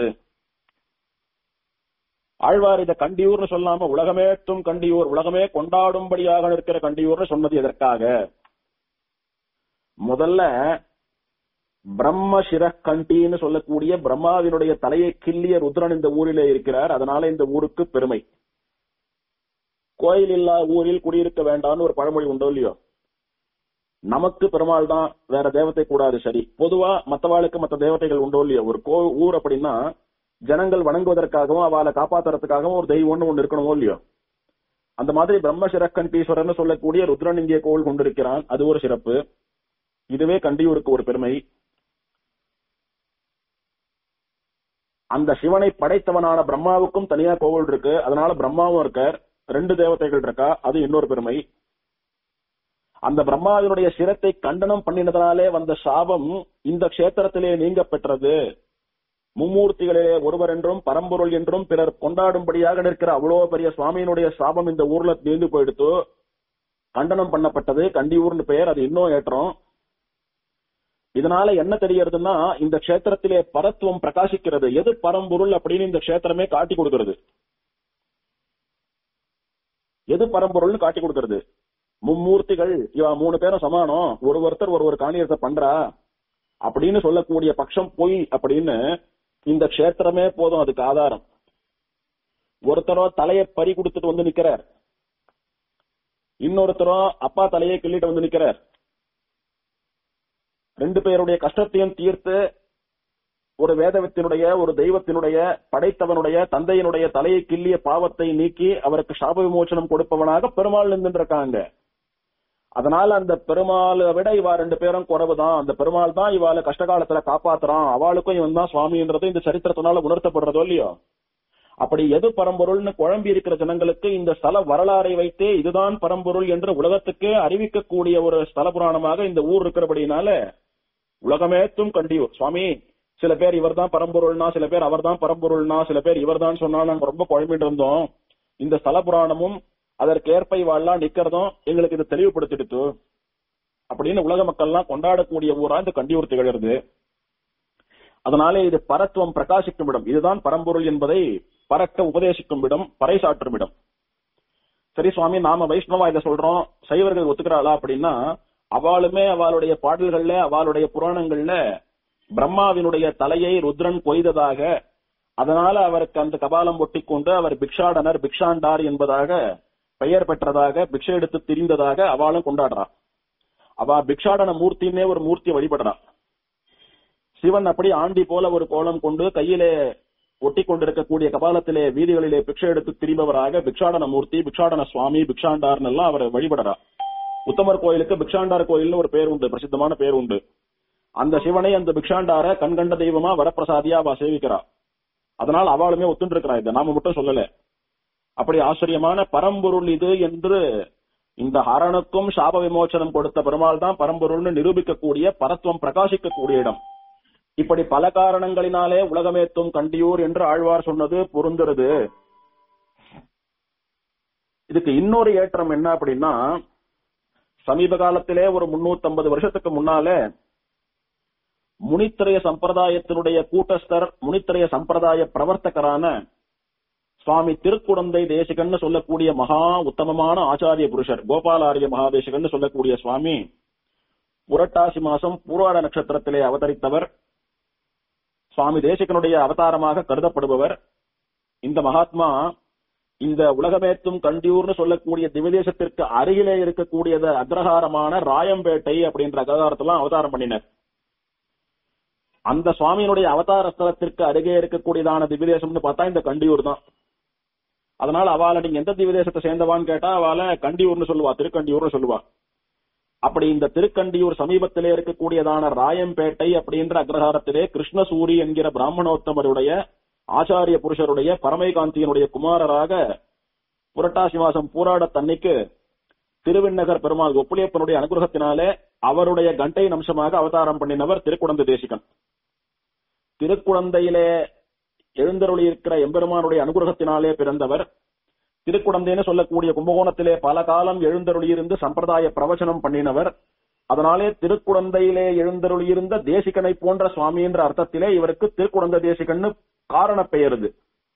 ஆழ்வார் இதை கண்டியூர்னு சொல்லாம உலகமேத்தும் கண்டியூர் உலகமே கொண்டாடும்படியாக இருக்கிற கண்டியூர்னு சொன்னது எதற்காக முதல்ல பிரம்ம சிரக்கண்டின்னு சொல்லக்கூடிய பிரம்மாவினுடைய தலையை கிள்ளிய ருத்ரன் இந்த ஊரிலே இருக்கிறார் அதனால இந்த ஊருக்கு பெருமை கோயில் இல்லா ஊரில் குடியிருக்க வேண்டாம்னு ஒரு பழமொழி உண்டோ இல்லையோ நமக்கு பெருமாள் தான் வேற தேவதை கூடாது சரி பொதுவா மத்தவாளுக்கு மத்த தேவதைகள் உண்டோ இல்லையோ ஒரு கோ ஊர் அப்படின்னா ஜனங்கள் வணங்குவதற்காகவும் அவளை காப்பாத்துறதுக்காகவும் ஒரு தெய்வம்னு ஒண்ணு இருக்கணுமோ இல்லையோ அந்த மாதிரி பிரம்ம சிரக்கண்டீஸ்வரர்னு சொல்லக்கூடிய ருத்ரன் இங்கே கோவில் கொண்டிருக்கிறான் அது ஒரு சிறப்பு இதுவே கண்டியூருக்கு ஒரு பெருமை அந்த சிவனை படைத்தவனான பிரம்மாவுக்கும் தனியா கோவில் இருக்கு அதனால பிரம்மாவும் இருக்கார் ரெண்டு தேவதைகள் இருக்கா அது இன்னொரு பெருமை அந்த பிரம்மாவினுடைய சிரத்தை கண்டனம் பண்ணினதனாலே வந்த சாபம் இந்த கஷேத்திரத்திலே நீங்க பெற்றது மும்மூர்த்திகளிலே ஒருவர் என்றும் பரம்பொருள் என்றும் பிறர் கொண்டாடும்படியாக நிற்கிற அவ்வளவு பெரிய சுவாமியினுடைய சாபம் இந்த ஊர்ல நீந்து போயிடுத்து கண்டனம் பண்ணப்பட்டது கண்டியூர்னு பெயர் அது இன்னும் ஏற்றம் இதனால என்ன தெரியறதுன்னா இந்த கஷேத்திரத்திலே பரத்துவம் பிரகாசிக்கிறது எது பரம்பொருள் அப்படின்னு இந்த கஷேத்திரமே காட்டி கொடுக்கிறது எது பரம்பொருள்னு காட்டி கொடுக்கிறது மும்மூர்த்திகள் இவ மூணு பேரும் சமானம் ஒரு ஒருத்தர் ஒரு ஒரு காணியத்தை பண்றா அப்படின்னு சொல்லக்கூடிய பட்சம் பொய் அப்படின்னு இந்த கஷேத்திரமே போதும் அதுக்கு ஆதாரம் ஒருத்தரோ தலையை பறி கொடுத்துட்டு வந்து நிக்கிறார் இன்னொருத்தரோ அப்பா தலையை கிள்ளிட்டு வந்து நிக்கிறார் ரெண்டு பேருடைய கஷ்டத்தையும் தீர்த்து ஒரு வேதவத்தினுடைய ஒரு தெய்வத்தினுடைய படைத்தவனுடைய தந்தையினுடைய தலையை கிள்ளிய பாவத்தை நீக்கி அவருக்கு சாப விமோசனம் கொடுப்பவனாக பெருமாள் நின்றுருக்காங்க அதனால அந்த பெருமாளை விட இவா ரெண்டு பேரும் குறவுதான் அந்த பெருமாள் தான் இவாள கஷ்டகாலத்துல காப்பாத்துறான் அவளுக்கும் இவன் தான் சுவாமின்றது இந்த சரித்திரத்தினால உணர்த்தப்படுறதோ இல்லையோ அப்படி எது பரம்பொருள்னு குழம்பி இருக்கிற ஜனங்களுக்கு இந்த ஸ்தல வரலாறை வைத்தே இதுதான் பரம்பொருள் என்று உலகத்துக்கே அறிவிக்கக்கூடிய ஒரு ஸ்தல புராணமாக இந்த ஊர் இருக்கிறபடினால உலகமேத்தும் கண்டியூர் சுவாமி சில பேர் இவர் தான் பரம்பொருள்னா சில பேர் அவர் தான் பரம்பொருள்னா சில பேர் இவர் தான் சொன்னா நாங்க ரொம்ப குழம்பிட்டு இருந்தோம் இந்த ஸ்தல புராணமும் அதற்கேற்ப இவாள்லாம் நிக்கிறதும் எங்களுக்கு இது தெளிவுபடுத்திடுத்து அப்படின்னு உலக மக்கள்லாம் கொண்டாடக்கூடிய ஊரா இந்த கண்டியூர் திகழறது அதனாலே இது பரத்துவம் பிரகாசிக்கும் இடம் இதுதான் பரம்பொருள் என்பதை பறக்க உபதேசிக்கும் இடம் பறைசாற்றும் இடம் சரி சுவாமி நாம வைஷ்ணவா இதை சொல்றோம் சைவர்கள் ஒத்துக்கிறாளா அப்படின்னா அவளுமே அவளுடைய பாடல்கள்ல அவளுடைய புராணங்கள்ல பிரம்மாவினுடைய தலையை ருத்ரன் கொய்ததாக அதனால அவருக்கு அந்த கபாலம் ஒட்டிக்கொண்டு அவர் பிக்ஷாடனர் பிக்ஷாண்டார் என்பதாக பெயர் பெற்றதாக பிக்ஷை எடுத்து திரிந்ததாக அவளும் கொண்டாடுறா அவ பிக்ஷாடன மூர்த்தின்னே ஒரு மூர்த்தி வழிபடுறா சிவன் அப்படி ஆண்டி போல ஒரு கோலம் கொண்டு கையிலே ஒட்டி கொண்டிருக்கக்கூடிய கபாலத்திலே வீதிகளிலே பிக்ஷை எடுத்து திரிபவராக பிக்ஷாடன மூர்த்தி பிக்ஷாடன சுவாமி பிக்ஷாண்டார்னு எல்லாம் அவர் வழிபடுறா உத்தமர் கோயிலுக்கு பிக்ஷாண்டார் கோயில்னு ஒரு பேர் உண்டு பிரசித்தமான பேர் உண்டு அந்த சிவனை அந்த பிக்ஷாண்டார கண்கண்ட தெய்வமா வரப்பிரசாதியா அவ சேவிக்கிறா அதனால் அவளுமே ஒத்துண்டு இருக்கிறா இதை நாம மட்டும் சொல்லல அப்படி ஆச்சரியமான பரம்பொருள் இது என்று இந்த ஹரனுக்கும் சாப விமோச்சனம் கொடுத்த பெருமாள் தான் பரம்பொருள்னு நிரூபிக்கக்கூடிய பரத்துவம் பிரகாசிக்கக்கூடிய இடம் இப்படி பல காரணங்களினாலே உலகமேத்தும் கண்டியூர் என்று ஆழ்வார் சொன்னது பொருந்துறது இதுக்கு இன்னொரு ஏற்றம் என்ன அப்படின்னா சமீப காலத்திலே ஒரு முன்னூத்தி ஐம்பது வருஷத்துக்கு முன்னாலே முனித்திரைய சம்பிரதாயத்தினுடைய கூட்டஸ்தர் முனித்திரைய சம்பிரதாய பிரவர்த்தகரான சுவாமி திருக்குடந்தை தேசிகன்னு சொல்லக்கூடிய மகா உத்தமமான ஆச்சாரிய புருஷர் கோபாலாரிய மகாதேசிகன்னு சொல்லக்கூடிய சுவாமி புரட்டாசி மாசம் பூர்வாட நட்சத்திரத்திலே அவதரித்தவர் சுவாமி தேசிகனுடைய அவதாரமாக கருதப்படுபவர் இந்த மகாத்மா இந்த உலகமேத்தும் கண்டியூர்னு சொல்லக்கூடிய திவதேசத்திற்கு அருகிலே இருக்கக்கூடியது அக்ரஹாரமான ராயம்பேட்டை அப்படின்ற அக்ரஹாரத்தெல்லாம் அவதாரம் பண்ணினர் அந்த சுவாமியினுடைய அவதார ஸ்தலத்திற்கு அருகே இருக்கக்கூடியதான திவ்யதேசம்னு பார்த்தா இந்த கண்டியூர் தான் அதனால அவளை நீங்க எந்த திவ்யதேசத்தை சேர்ந்தவான்னு கேட்டா அவளை கண்டியூர்னு சொல்லுவா திருக்கண்டியூர்னு சொல்லுவா அப்படி இந்த திருக்கண்டியூர் சமீபத்திலே இருக்கக்கூடியதான ராயம்பேட்டை அப்படின்ற அக்ரஹாரத்திலே கிருஷ்ணசூரி என்கிற பிராமணோத்தமருடைய ஆச்சாரிய புருஷருடைய பரமைகாந்தியனுடைய குமாரராக புரட்டாசி மாசம் பூராட தன்னைக்கு திருவிண்ணகர் பெருமாள் ஒப்புளியப்பனுடைய அனுகிரகத்தினாலே அவருடைய கண்டை அம்சமாக அவதாரம் பண்ணினவர் திருக்குடந்தை தேசிகன் திருக்குழந்தையிலே எழுந்தருளி இருக்கிற எம்பெருமானுடைய அனுகிரகத்தினாலே பிறந்தவர் திருக்குடந்தைன்னு சொல்லக்கூடிய கும்பகோணத்திலே பல காலம் எழுந்தருளியிருந்து சம்பிரதாய பிரவச்சனம் பண்ணினவர் அதனாலே திருக்குடந்தையிலே எழுந்தருளியிருந்த தேசிகனை போன்ற சுவாமி என்ற அர்த்தத்திலே இவருக்கு திருக்குடந்தை தேசிகன்னு காரண பெயருது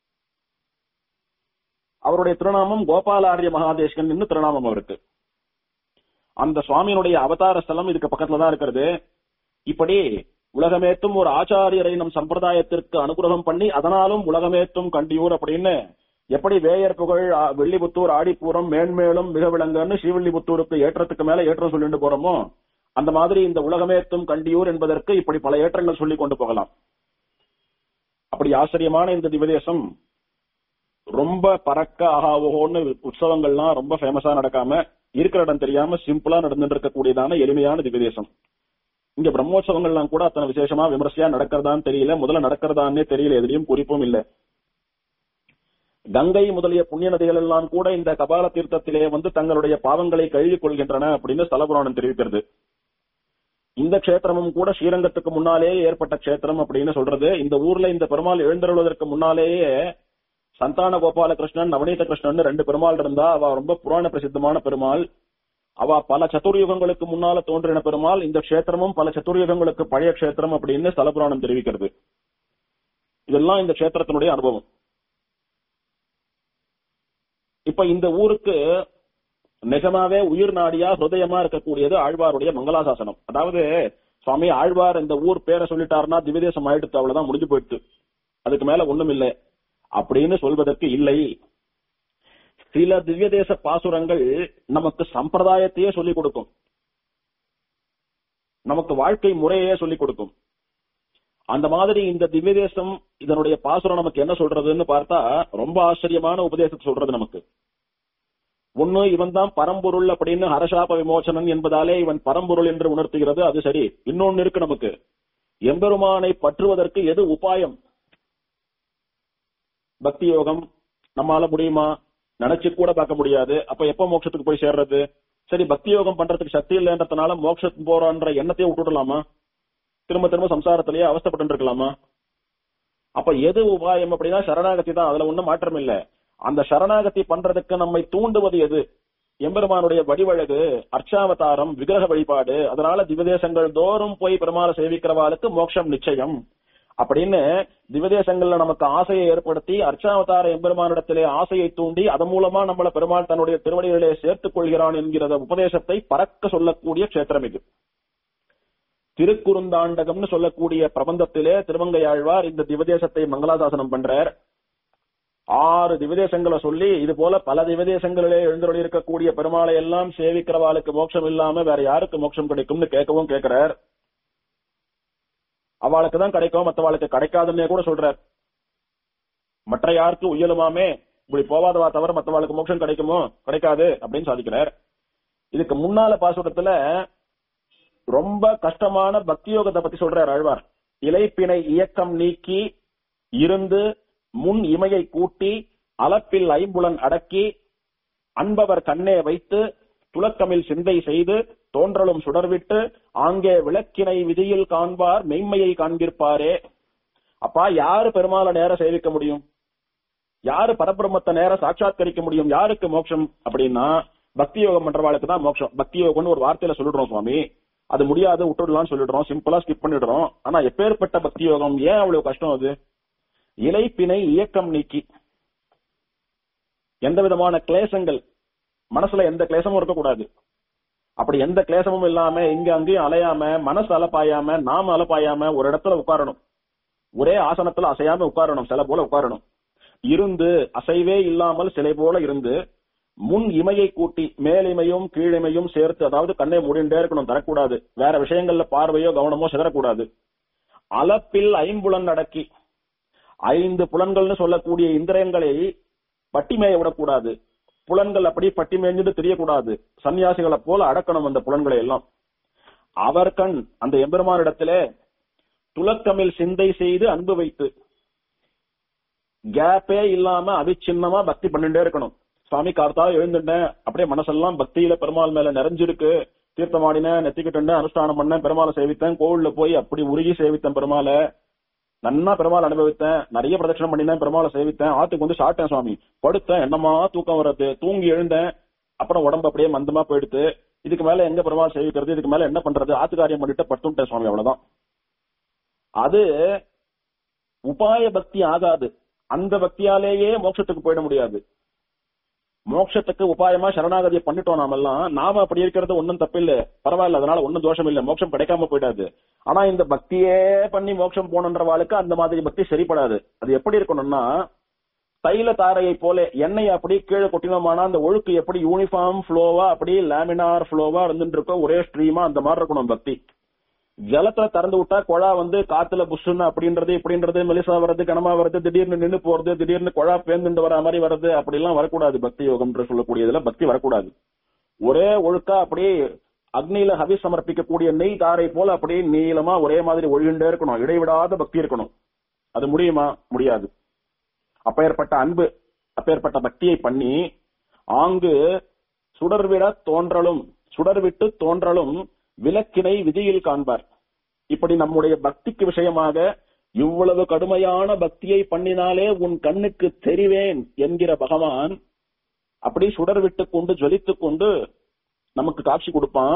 அவருடைய திருநாமம் கோபாலாரிய மகாதேசிகன் என்று திருநாமம் அவருக்கு அந்த சுவாமியினுடைய அவதார ஸ்தலம் இதுக்கு பக்கத்துல தான் இருக்கிறது இப்படி உலகமேத்தும் ஒரு ஆச்சாரியரை நம் சம்பிரதாயத்திற்கு அனுகிரகம் பண்ணி அதனாலும் உலகமேத்தும் கண்டியூர் அப்படின்னு எப்படி வேயர் புகழ் ஆ, வெள்ளிபுத்தூர் ஆடிப்பூரம் மேன்மேலும் மிக விளங்குன்னு ஸ்ரீவில்லிபுத்தூருக்கு ஏற்றத்துக்கு மேல ஏற்றம் சொல்லிட்டு போறோமோ அந்த மாதிரி இந்த உலகமேத்தும் கண்டியூர் என்பதற்கு இப்படி பல ஏற்றங்கள் சொல்லி கொண்டு போகலாம் அப்படி ஆச்சரியமான இந்த திவதேசம் ரொம்ப பறக்க ஆஹா ஓஹோன்னு உற்சவங்கள்லாம் ரொம்ப ஃபேமஸா நடக்காம இருக்கிற இடம் தெரியாம சிம்பிளா நடந்துட்டு இருக்கக்கூடியதான எளிமையான திவ்யதேசம் இங்க பிரம்மோற்சவங்கள்லாம் கூட அத்தனை விசேஷமா விமர்சையா நடக்கிறதான்னு தெரியல முதல்ல நடக்கிறதான்னே தெரியல எதுலயும் குறிப்பும் இல்ல கங்கை முதலிய புண்ணிய நதிகள் எல்லாம் கூட இந்த கபால தீர்த்தத்திலே வந்து தங்களுடைய பாவங்களை கழுவிக் கொள்கின்றன அப்படின்னு ஸ்தலபுராணம் தெரிவிக்கிறது இந்த க்ஷேத்திரமும் கூட ஸ்ரீரங்கத்துக்கு முன்னாலேயே ஏற்பட்ட க்ஷேத்திரம் அப்படின்னு சொல்றது இந்த ஊர்ல இந்த பெருமாள் எழுந்தருள்வதற்கு முன்னாலேயே சந்தான கோபால கிருஷ்ணன் நவநீத கிருஷ்ணன் ரெண்டு பெருமாள் இருந்தா அவ ரொம்ப புராண பிரசித்தமான பெருமாள் அவ பல சதுர்யுகங்களுக்கு முன்னால தோன்றின பெருமாள் இந்த க்ஷேத்திரமும் பல சதுர்யுகங்களுக்கு பழைய க்ஷேத்திரம் அப்படின்னு ஸ்தலபுராணம் தெரிவிக்கிறது இதெல்லாம் இந்த க்ஷேத்திரத்தினுடைய அனுபவம் இப்ப இந்த ஊருக்கு நிஜமாவே உயிர் நாடியா ஹிருதயமா இருக்கக்கூடியது ஆழ்வாருடைய மங்களாசாசனம் அதாவது சுவாமி ஆழ்வார் இந்த ஊர் பேரை சொல்லிட்டாருன்னா திவ்யதேசம் ஆயிடுத்து அவ்வளவுதான் முடிஞ்சு போயிடுத்து அதுக்கு மேல ஒண்ணும் இல்லை அப்படின்னு சொல்வதற்கு இல்லை சில திவ்யதேச பாசுரங்கள் நமக்கு சம்பிரதாயத்தையே சொல்லிக் கொடுக்கும் நமக்கு வாழ்க்கை முறையே சொல்லிக் கொடுக்கும் அந்த மாதிரி இந்த திவ்யதேசம் இதனுடைய பாசுரம் நமக்கு என்ன சொல்றதுன்னு பார்த்தா ரொம்ப ஆச்சரியமான உபதேசத்தை சொல்றது நமக்கு ஒண்ணு இவன் தான் பரம்பொருள் அப்படின்னு ஹரசாப விமோசனன் என்பதாலே இவன் பரம்பொருள் என்று உணர்த்துகிறது அது சரி இன்னொன்னு இருக்கு நமக்கு எம்பெருமானை பற்றுவதற்கு எது உபாயம் பக்தி யோகம் நம்மால முடியுமா நினைச்சு கூட பார்க்க முடியாது அப்ப எப்ப மோட்சத்துக்கு போய் சேர்றது சரி பக்தி யோகம் பண்றதுக்கு சக்தி இல்லைன்றதுனால மோட்சத்துக்கு போறோன்ற எண்ணத்தையே விட்டுடலாமா திரும்ப திரும்ப சம்சாரத்திலேயே அவஸ்தப்பட்டு இருக்கலாமா அப்ப எது உபாயம் அப்படின்னா சரணாகதி தான் அதுல ஒண்ணும் மாற்றம் இல்ல அந்த சரணாகதி பண்றதுக்கு நம்மை தூண்டுவது எது எம்பெருமானுடைய வடிவழகு அர்ச்சாவதாரம் விக்கிரக வழிபாடு அதனால திவதேசங்கள் தோறும் போய் பெருமாளை சேவிக்கிறவாளுக்கு மோட்சம் நிச்சயம் அப்படின்னு திவதேசங்கள்ல நமக்கு ஆசையை ஏற்படுத்தி அர்ச்சாவதார எம்பெருமானிடத்திலே ஆசையை தூண்டி அதன் மூலமா நம்மள பெருமாள் தன்னுடைய திருவடிகளிலே சேர்த்துக் கொள்கிறான் என்கிற உபதேசத்தை பறக்க சொல்லக்கூடிய கஷேத்திரம் இது திருக்குறுந்தாண்டகம்னு சொல்லக்கூடிய பிரபந்தத்திலே திருமங்கையாழ்வார் இந்த திவதேசத்தை மங்களாசாசனம் பண்றார் ஆறு திவதேசங்களை சொல்லி இது போல பல திவதேசங்களிலே எழுந்தருளி இருக்கக்கூடிய பெருமாளை எல்லாம் சேவிக்கிறவாளுக்கு மோட்சம் இல்லாம வேற யாருக்கு மோட்சம் கிடைக்கும்னு கேட்கவும் கேட்கிறார் அவளுக்கு தான் கிடைக்கும் மத்தவாளுக்கு கிடைக்காதுன்னே கூட சொல்றார் மற்ற யாருக்கு உயலுமாமே இப்படி போவாதவா தவிர மத்தவாளுக்கு மோட்சம் கிடைக்குமோ கிடைக்காது அப்படின்னு சாதிக்கிறார் இதுக்கு முன்னால பாசுரத்துல ரொம்ப கஷ்டமான பக்தி யோகத்தை பத்தி சொல்றார் ஆழ்வார் இலைப்பினை இயக்கம் நீக்கி இருந்து முன் இமையை கூட்டி அலப்பில் ஐம்புலன் அடக்கி அன்பவர் கண்ணே வைத்து துலக்கமில் சிந்தை செய்து தோன்றலும் சுடர்விட்டு ஆங்கே விளக்கினை விதியில் காண்பார் மெய்மையை காண்பிருப்பாரே அப்பா யாரு பெருமாளை நேர சேவிக்க முடியும் யாரு பரபிரம்மத்தை நேர சாட்சாத்கரிக்க முடியும் யாருக்கு மோட்சம் அப்படின்னா பக்தி யோகம் பண்றவாளுக்கு தான் மோட்சம் பக்தி யோகம்னு ஒரு வார்த்தையில சொல்லிடுறோம் சுவாமி அது முடியாது விட்டுடலாம்னு சொல்லிடுறோம் சிம்பிளா ஸ்கிப் பண்ணிடுறோம் ஆனா எப்பேற்பட்ட பக்தி யோகம் ஏன் அவ்வளவு கஷ்டம் அது இலைப்பினை இயக்கம் நீக்கி எந்த விதமான கிளேசங்கள் மனசுல எந்த கிளேசமும் இருக்கக்கூடாது அப்படி எந்த கிளேசமும் இல்லாம இங்க அங்கேயும் அலையாம மனசு அலப்பாயாம நாம அலப்பாயாம ஒரு இடத்துல உட்காரணும் ஒரே ஆசனத்துல அசையாம உட்காரணும் சில போல உட்காரணும் இருந்து அசைவே இல்லாமல் சிலை போல இருந்து முன் இமையை கூட்டி மேலிமையும் கீழிமையும் சேர்த்து அதாவது கண்ணை மூடிண்டே இருக்கணும் தரக்கூடாது வேற விஷயங்கள்ல பார்வையோ கவனமோ சிதறக்கூடாது அலப்பில் ஐம்புலன் அடக்கி ஐந்து புலன்கள்னு சொல்லக்கூடிய இந்திரியங்களை பட்டி மேய விடக்கூடாது புலன்கள் அப்படி பட்டி மேய்ஞ்சிட்டு தெரியக்கூடாது சன்னியாசிகளை போல அடக்கணும் அந்த புலன்களை எல்லாம் அவர் கண் அந்த எம்பெருமானிடத்திலே துலக்கமில் சிந்தை செய்து அன்பு வைத்து கேப்பே இல்லாம அவிச்சின்னமா பக்தி பண்ணிட்டே இருக்கணும் சுவாமி கார்த்தால எழுந்துட்டேன் அப்படியே மனசெல்லாம் பக்தியில பெருமாள் மேல நிறைஞ்சிருக்கு தீர்த்தமாடினேன் நெத்திக்கிட்டு அனுஷ்டானம் பண்ணேன் பெருமாளை சேவித்தேன் கோவில்ல போய் அப்படி உருகி சேவித்தேன் பெருமாளை நன்னா பெருமாள் அனுபவித்தேன் நிறைய பிரதட்சணம் பண்ணினேன் பெருமாளை சேவித்தேன் ஆத்துக்கு வந்து சாப்பிட்டேன் சுவாமி படுத்தேன் என்னமா தூக்கம் வர்றது தூங்கி எழுந்தேன் அப்புறம் உடம்பு அப்படியே மந்தமா போயிடுத்து இதுக்கு மேல எங்க பெருமாள் சேவிக்கிறது இதுக்கு மேல என்ன பண்றது ஆத்துக்காரியம் பண்ணிட்டு படுத்துட்டேன் சுவாமி அவ்வளவுதான் அது உபாய பக்தி ஆகாது அந்த பக்தியாலேயே மோட்சத்துக்கு போயிட முடியாது மோட்சத்துக்கு உபாயமா சரணாகதியை பண்ணிட்டோம் நாமெல்லாம் நாம அப்படி இருக்கிறது ஒன்னும் தப்பில்ல பரவாயில்ல அதனால ஒன்னும் தோஷம் இல்ல மோட்சம் கிடைக்காம போயிடாது ஆனா இந்த பக்தியே பண்ணி மோட்சம் போனன்றவாளுக்கு அந்த மாதிரி பக்தி சரிப்படாது அது எப்படி இருக்கணும்னா தைல தாரையை போல எண்ணெய் அப்படி கீழே கொட்டினோமானா அந்த ஒழுக்கு எப்படி யூனிஃபார்ம் ஃப்ளோவா அப்படி லேமினார் ஃப்ளோவா இருந்துட்டு இருக்கோ ஒரே ஸ்ட்ரீமா அந்த மாதிரி இருக்கணும் பக்தி ஜலத்துல திறந்து விட்டா குழா வந்து காத்துல புஷ்ஷுன்னு அப்படின்றது இப்படின்றது மெலிசா வருது கனமா வருது திடீர்னு நின்னு போறது திடீர்னு குழா பேந்துண்டு வர மாதிரி வருது அப்படி எல்லாம் வரக்கூடாது பக்தி யோகம்ன்ற சொல்லக்கூடியதுல பக்தி வரக்கூடாது ஒரே ஒழுக்கா அப்படியே அக்னியில ஹவி சமர்ப்பிக்கக்கூடிய நெய் தாரை போல அப்படியே நீளமா ஒரே மாதிரி ஒழுகின்றே இருக்கணும் இடைவிடாத பக்தி இருக்கணும் அது முடியுமா முடியாது அப்பேற்பட்ட அன்பு அப்பேற்பட்ட பக்தியை பண்ணி ஆங்கு சுடர்விட தோன்றலும் சுடர்விட்டு தோன்றலும் விளக்கினை விதியில் காண்பார் இப்படி நம்முடைய பக்திக்கு விஷயமாக இவ்வளவு கடுமையான பக்தியை பண்ணினாலே உன் கண்ணுக்கு தெரிவேன் என்கிற பகவான் அப்படி சுடர் விட்டு கொண்டு ஜொலித்துக் கொண்டு நமக்கு காட்சி கொடுப்பான்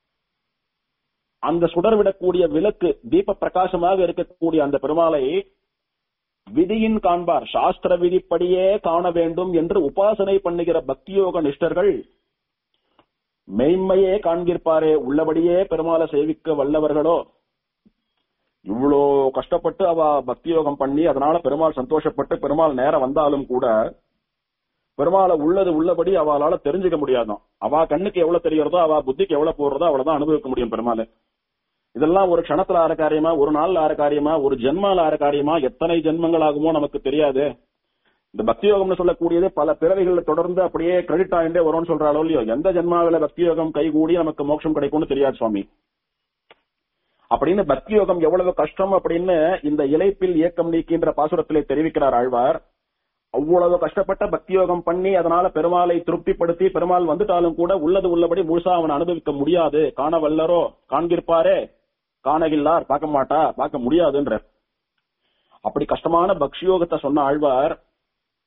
அந்த சுடர் விடக்கூடிய விளக்கு தீப பிரகாசமாக இருக்கக்கூடிய அந்த பெருமாளை விதியின் காண்பார் சாஸ்திர விதிப்படியே காண வேண்டும் என்று உபாசனை பண்ணுகிற பக்தியோக நிஷ்டர்கள் மெய்மையே காண்கிருப்பாரே உள்ளபடியே பெருமாளை சேவிக்க வல்லவர்களோ இவ்வளோ கஷ்டப்பட்டு அவ பக்தி யோகம் பண்ணி அதனால பெருமாள் சந்தோஷப்பட்டு பெருமாள் நேரம் வந்தாலும் கூட பெருமாளை உள்ளது உள்ளபடி அவளால தெரிஞ்சுக்க முடியாதான் அவ கண்ணுக்கு எவ்வளவு தெரியறதோ அவ புத்திக்கு எவ்வளவு போடுறதோ அவ்வளவுதான் அனுபவிக்க முடியும் பெருமாளை இதெல்லாம் ஒரு க்ஷணத்துல ஆற காரியமா ஒரு நாள்ல ஆற காரியமா ஒரு ஜென்மால ஆற காரியமா எத்தனை ஜென்மங்கள் ஆகுமோ நமக்கு தெரியாது இந்த பக்தி யோகம்னு சொல்லக்கூடியது பல பிறவைகள் தொடர்ந்து அப்படியே கிரெடிட் ஆகிட்டே வரும்னு சொல்றாளோ இல்லையோ எந்த ஜென்மாவில பக்தி யோகம் கைகூடி நமக்கு மோட்சம் கிடைக்கும்னு தெரியாது சுவாமி அப்படின்னு பக்தி யோகம் எவ்வளவு கஷ்டம் அப்படின்னு இந்த இலைப்பில் இயக்கம் நீக்கின்ற பாசுரத்திலே தெரிவிக்கிறார் ஆழ்வார் அவ்வளவு கஷ்டப்பட்ட பக்தி யோகம் பண்ணி அதனால பெருமாளை திருப்திப்படுத்தி பெருமாள் வந்துட்டாலும் கூட உள்ளது உள்ளபடி முழுசா அவன் அனுபவிக்க முடியாது காண வல்லரோ காண்கிருப்பாரே காணகில்லார் பார்க்க மாட்டா பார்க்க முடியாதுன்ற அப்படி கஷ்டமான பக்ஷி யோகத்தை சொன்ன ஆழ்வார்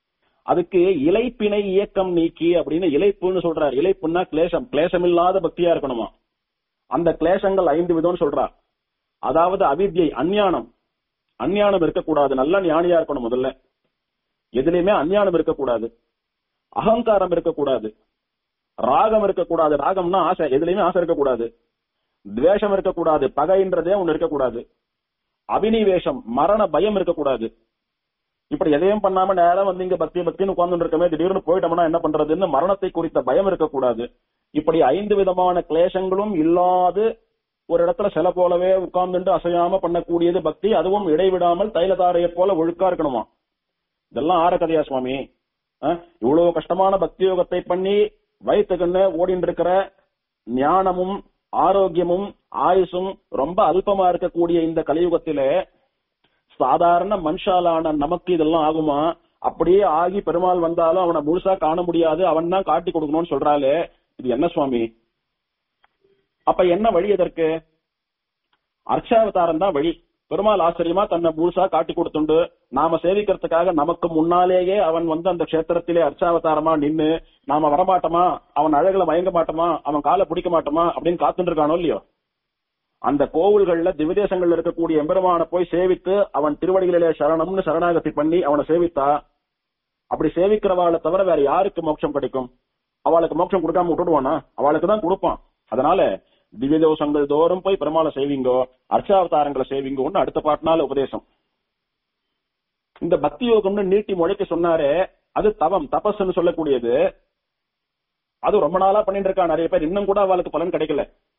அதுக்கு இலைப்பிணை இயக்கம் நீக்கி அப்படின்னு இலைப்புன்னு சொல்றார் இலைப்புன்னா கிளேசம் கிளேசம் இல்லாத பக்தியா இருக்கணுமா அந்த கிளேசங்கள் ஐந்து விதம்னு சொல்றா அதாவது அவித்யை அஞ்ஞானம் அஞ்ஞானம் இருக்கக்கூடாது நல்ல ஞானியா இருக்கணும் முதல்ல எதுலயுமே அஞ்ஞானம் இருக்கக்கூடாது அகங்காரம் இருக்கக்கூடாது ராகம் இருக்கக்கூடாது ராகம்னா ஆசை எதுலயுமே ஆசை இருக்கக்கூடாது துவேஷம் இருக்கக்கூடாது பகைன்றதே ஒண்ணு இருக்கக்கூடாது அபினிவேஷம் மரண பயம் இருக்கக்கூடாது இப்படி எதையும் பண்ணாம நேரம் வந்து இங்க பக்தி பக்தின்னு உட்கார்ந்து இருக்கமே திடீர்னு போயிட்டோம்னா என்ன பண்றதுன்னு மரணத்தை குறித்த பயம் இருக்கக்கூடாது இப்படி ஐந்து விதமான கிளேசங்களும் இல்லாது ஒரு இடத்துல சில போலவே உட்கார்ந்துட்டு அசையாம பண்ணக்கூடியது பக்தி அதுவும் இடைவிடாமல் தைலதாரையை போல ஒழுக்கா இருக்கணுமா இதெல்லாம் ஆற கதையா சுவாமி அஹ், இவ்வளவு கஷ்டமான பக்தி யோகத்தை பண்ணி வயிற்றுக்கண்ணு ஓடிட்டு இருக்கிற ஞானமும் ஆரோக்கியமும் ஆயுசும் ரொம்ப அல்பமா இருக்கக்கூடிய இந்த கலியுகத்திலே சாதாரண மனுஷாலான நமக்கு இதெல்லாம் ஆகுமா அப்படியே ஆகி பெருமாள் வந்தாலும் அவனை முழுசா காண முடியாது அவன் தான் காட்டி கொடுக்கணும்னு சொல்றாளே இது என்ன சுவாமி அப்ப என்ன வழி இதற்கு அர்ச்சாவதாரம் தான் வழி பெருமாள் ஆச்சரியமா தன்னை முழுசா காட்டி கொடுத்துண்டு நாம சேவிக்கிறதுக்காக நமக்கு முன்னாலேயே அவன் வந்து அந்த கஷேத்திரத்திலே அர்ச்சாவதாரமா நின்னு நாம வரமாட்டோமா அவன் அழகுல மயங்க மாட்டோமா அவன் காலை பிடிக்க மாட்டோமா அப்படின்னு காத்துட்டு இருக்கானோ இல்லையோ அந்த கோவில்கள்ல திவ்யதேசங்கள்ல இருக்கக்கூடிய எம்பெருமான போய் சேவித்து அவன் திருவடிகளிலே சரணம்னு சரணாகதி பண்ணி அவனை சேவித்தா அப்படி சேவிக்கிறவாளை தவிர வேற யாருக்கு மோட்சம் கிடைக்கும் அவளுக்கு மோட்சம் கொடுக்காம விட்டுடுவானா அவளுக்கு தான் கொடுப்பான் அதனால திவ்ய தோஷங்கள் தோறும் போய் பெருமாளை சேவிங்கோ அர்ச்சாவதாரங்களை சேவிங்கோன்னு அடுத்த பாட்டினால உபதேசம் இந்த பக்தி யோகம்னு நீட்டி முழைக்க சொன்னாரே அது தவம் தபஸ்ன்னு சொல்லக்கூடியது அது ரொம்ப நாளா பண்ணிட்டு இருக்கா நிறைய பேர் இன்னும் கூட அவளுக்கு பலன் கிடைக்கல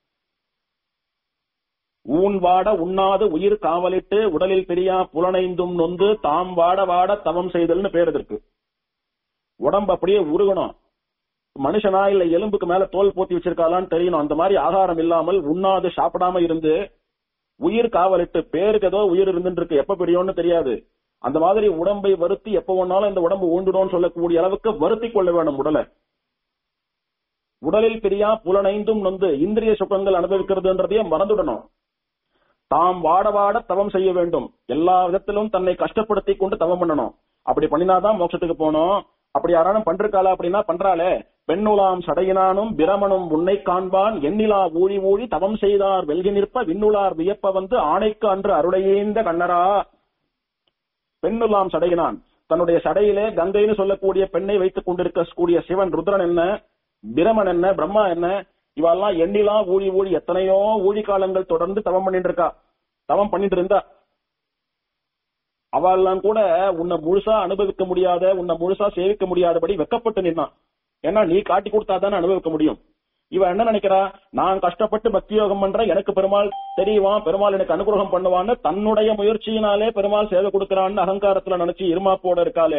ஊன் வாட உண்ணாது உயிர் காவலிட்டு உடலில் பெரியா புலனைந்தும் நொந்து தாம் வாட வாட தவம் செய்தல்னு பேர் இதற்கு உடம்பு அப்படியே உருகணும் மனுஷனா இல்ல எலும்புக்கு மேல தோல் போத்தி வச்சிருக்காளான்னு தெரியணும் அந்த மாதிரி ஆகாரம் இல்லாமல் உண்ணாது சாப்பிடாம இருந்து உயிர் காவலிட்டு பேருக்கு ஏதோ உயிர் இருந்துட்டு இருக்கு எப்ப பிரியும்னு தெரியாது அந்த மாதிரி உடம்பை வருத்தி எப்ப வேணாலும் இந்த உடம்பு ஊண்டுடும் சொல்லக்கூடிய அளவுக்கு வருத்தி கொள்ள வேணும் உடலை உடலில் பிரியா புலனைந்தும் நொந்து இந்திரிய சுகங்கள் அனுபவிக்கிறதுன்றதையே மறந்துடணும் தாம் வாட வாட தவம் செய்ய வேண்டும் எல்லா விதத்திலும் தன்னை கஷ்டப்படுத்தி கொண்டு தவம் பண்ணணும் அப்படி பண்ணினாதான் மோட்சத்துக்கு போகணும் அப்படி யாராலும் பண்றாளா அப்படின்னா பண்றாளே பெண்ணுலாம் சடையினானும் பிரமனும் உன்னை காண்பான் எண்ணிலா ஊழி ஊழி தவம் செய்தார் வெல்கி நிற்ப விண்ணுளார் வியப்ப வந்து ஆணைக்கு அன்று அருளையேந்த கண்ணரா பெண்ணுலாம் சடையினான் தன்னுடைய சடையிலே கங்கைன்னு சொல்லக்கூடிய பெண்ணை வைத்துக் கொண்டிருக்கக்கூடிய சிவன் ருத்ரன் என்ன பிரமன் என்ன பிரம்மா என்ன இவெல்லாம் எண்ணிலா ஊழி ஊழி எத்தனையோ ஊழி காலங்கள் தொடர்ந்து தவம் பண்ணிட்டு இருக்கா தவம் பண்ணிட்டு இருந்தா அவெல்லாம் கூட உன்னை முழுசா அனுபவிக்க முடியாத உன்னை முழுசா சேவிக்க முடியாதபடி வெக்கப்பட்டு நின்னான் ஏன்னா நீ காட்டி கொடுத்தாதானே அனுபவிக்க முடியும் இவன் என்ன நினைக்கிறா நான் கஷ்டப்பட்டு பக்தி யோகம் பண்றேன் எனக்கு பெருமாள் தெரியுவான் பெருமாள் எனக்கு அனுகிரகம் பண்ணுவான்னு தன்னுடைய முயற்சியினாலே பெருமாள் சேவை கொடுக்கறான்னு அகங்காரத்துல நினைச்சு இருமாப்போட இருக்காளே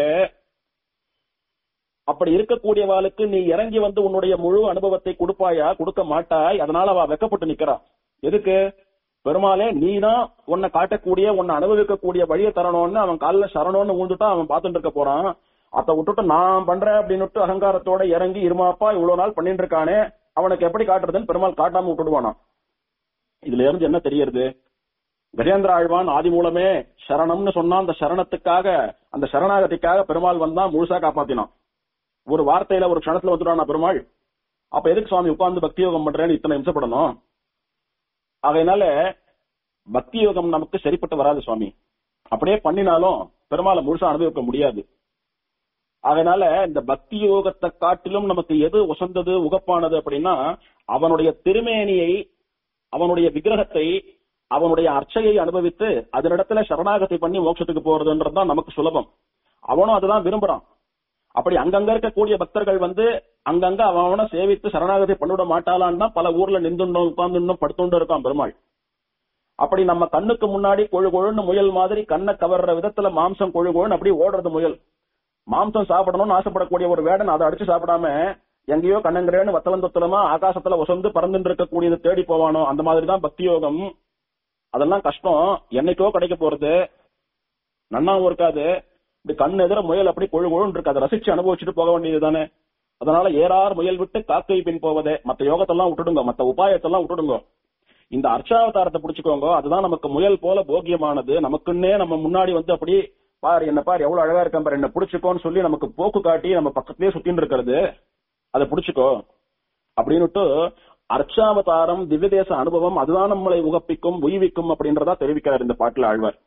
அப்படி இருக்கக்கூடியவாளுக்கு நீ இறங்கி வந்து உன்னுடைய முழு அனுபவத்தை கொடுப்பாயா கொடுக்க மாட்டாய் அதனால அவ வெக்கப்பட்டு நிக்கிறா எதுக்கு பெருமாளே நீதான் உன்னை காட்டக்கூடிய உன்னை அனுபவிக்கக்கூடிய வழியை தரணும்னு அவன் காலில் சரணம்னு ஊந்துட்டா அவன் பார்த்துட்டு இருக்க போறான் அத விட்டுட்டு நான் பண்றேன் அப்படின்னு அகங்காரத்தோட இறங்கி இருமாப்பா இவ்வளவு நாள் பண்ணிட்டு இருக்கானே அவனுக்கு எப்படி காட்டுறதுன்னு பெருமாள் காட்டாம விட்டுடுவானா இதுல இருந்து என்ன தெரியறது கஜேந்திர ஆழ்வான் ஆதி மூலமே சரணம்னு சொன்னா அந்த சரணத்துக்காக அந்த சரணாகதிக்காக பெருமாள் வந்தா முழுசா காப்பாத்தினான் ஒரு வார்த்தையில ஒரு க்ஷணத்துல வந்துடுவானா பெருமாள் அப்ப எதுக்கு சுவாமி உட்கார்ந்து பக்தி யோகம் பண்றேன்னு இத்தனை இம்சப்படணும் ஆகையினால பக்தி யோகம் நமக்கு சரிப்பட்டு வராது சுவாமி அப்படியே பண்ணினாலும் பெருமாளை முழுசா அனுபவிக்க முடியாது அதனால இந்த பக்தி யோகத்தை காட்டிலும் நமக்கு எது உசந்தது உகப்பானது அப்படின்னா அவனுடைய திருமேனியை அவனுடைய விக்கிரகத்தை அவனுடைய அர்ச்சையை அனுபவித்து அதனிடத்துல சரணாகத்தை பண்ணி மோட்சத்துக்கு போறதுன்றதுதான் நமக்கு சுலபம் அவனும் அதுதான் விரும்புறான் அப்படி அங்கங்க இருக்கக்கூடிய பக்தர்கள் வந்து அங்கங்க அவன் அவனை சேவித்து சரணாகதி பண்ணிவிட மாட்டாளான்னு தான் பல ஊர்ல நின்றுண்டோம் உட்கார்ந்துண்டோம் படுத்துண்டு இருக்கான் பெருமாள் அப்படி நம்ம கண்ணுக்கு முன்னாடி கொழு கொழுன்னு முயல் மாதிரி கண்ணை கவர்ற விதத்துல மாம்சம் கொழு கொழுன்னு அப்படி ஓடுறது முயல் மாம்சம் சாப்பிடணும்னு ஆசைப்படக்கூடிய ஒரு வேடன் அதை அடிச்சு சாப்பிடாம எங்கேயோ கண்ணங்கரேன்னு வத்தலந்தொத்தலமா ஆகாசத்துல வசந்து பறந்துட்டு இருக்கக்கூடியது தேடி போவானோ அந்த மாதிரிதான் பக்தி யோகம் அதெல்லாம் கஷ்டம் என்னைக்கோ கிடைக்க போறது நன்னாவும் இருக்காது இப்படி கண் எதிர முயல் அப்படி கொழு கொழுன்னு இருக்கு அதை ரசிச்சு அனுபவிச்சுட்டு போக வேண்டியது தானே அதனால ஏறார் முயல் விட்டு காக்கை பின் போவதே மத்த யோகத்தெல்லாம் விட்டுடுங்க மத்த உபாயத்தெல்லாம் விட்டுடுங்க இந்த அர்ச்சாவதாரத்தை புடிச்சுக்கோங்க அதுதான் நமக்கு முயல் போல போக்கியமானது நமக்குன்னே நம்ம முன்னாடி வந்து அப்படி பாரு என்ன பாரு எவ்வளவு அழகா இருக்கான் பாரு என்ன புடிச்சுக்கோன்னு சொல்லி நமக்கு போக்கு காட்டி நம்ம பக்கத்திலேயே சுத்தின்னு இருக்கிறது அதை புடிச்சுக்கோ அப்படின்னுட்டு அர்ச்சாவதாரம் திவ்யதேச அனுபவம் அதுதான் நம்மளை உகப்பிக்கும் உய்விக்கும் அப்படின்றதா தெரிவிக்கிறார் இந்த பாட்டுல ஆழ்வார்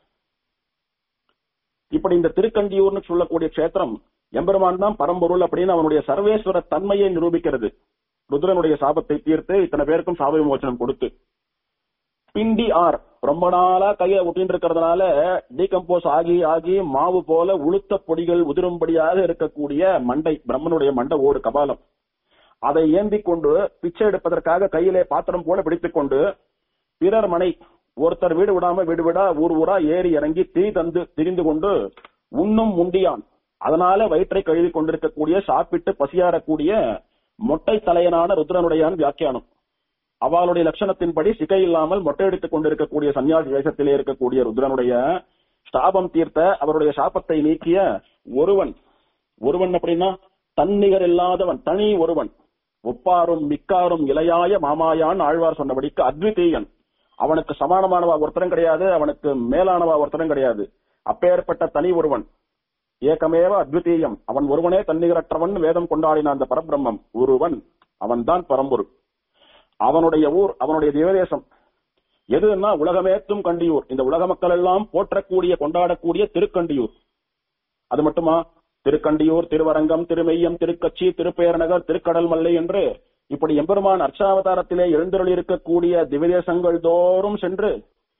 இப்படி இந்த திருக்கண்டியூர்னு சொல்லக்கூடிய க்ஷேத்திரம் எம்பெருமான் தான் பரம்பொருள் அப்படின்னு அவனுடைய சர்வேஸ்வர தன்மையை நிரூபிக்கிறது ருத்ரனுடைய சாபத்தை தீர்த்து இத்தனை பேருக்கும் சாப விமோச்சனம் கொடுத்து பிண்டி ஆர் ரொம்ப நாளா கையில ஒட்டின்னு இருக்கிறதுனால டீகம்போஸ் ஆகி ஆகி மாவு போல உளுத்த பொடிகள் உதிரும்படியாக இருக்கக்கூடிய மண்டை பிரம்மனுடைய மண்டை ஓடு கபாலம் அதை ஏந்தி கொண்டு பிச்சை எடுப்பதற்காக கையிலே பாத்திரம் போல பிடித்துக் கொண்டு பிறர் மனை ஒருத்தர் வீடு விடாம வீடு விடா ஊர் ஊரா ஏறி இறங்கி திரி தந்து திரிந்து கொண்டு உண்ணும் முண்டியான் அதனால வயிற்றை கழுவி கொண்டிருக்கக்கூடிய சாப்பிட்டு பசியாறக்கூடிய மொட்டை தலையனான ருத்ரனுடையான் வியாக்கியானம் அவளுடைய லட்சணத்தின்படி சிகை இல்லாமல் மொட்டை எடுத்துக் கொண்டிருக்கக்கூடிய சன்னியாசி வேஷத்திலே இருக்கக்கூடிய ருத்ரனுடைய சாபம் தீர்த்த அவருடைய சாபத்தை நீக்கிய ஒருவன் ஒருவன் அப்படின்னா தன்னிகர் இல்லாதவன் தனி ஒருவன் ஒப்பாரும் மிக்காரும் இளையாய மாமாயான் ஆழ்வார் சொன்னபடிக்கு அத்விதீயன் அவனுக்கு சமானமானவா ஒருத்தரும் கிடையாது அவனுக்கு மேலானவா ஒருத்தரும் கிடையாது அப்பேற்பட்ட தனி ஒருவன் ஏகமேவ அத்விதீயம் அவன் ஒருவனே தன்னிகரற்றவன் வேதம் கொண்டாடின அந்த பரபிரம்மம் ஒருவன் அவன்தான் பரம்பொருள் அவனுடைய ஊர் அவனுடைய தேவதேசம் எதுன்னா உலகமேத்தும் கண்டியூர் இந்த உலக மக்கள் எல்லாம் போற்றக்கூடிய கொண்டாடக்கூடிய திருக்கண்டியூர் அது மட்டுமா திருக்கண்டியூர் திருவரங்கம் திருமெய்யம் திருக்கச்சி திருப்பேரநகர் திருக்கடல் மல்லை என்று இப்படி எம்பெருமான் அர்ச்சாவதாரத்திலே எழுந்தருள் இருக்கக்கூடிய திவ்யதேசங்கள் தோறும் சென்று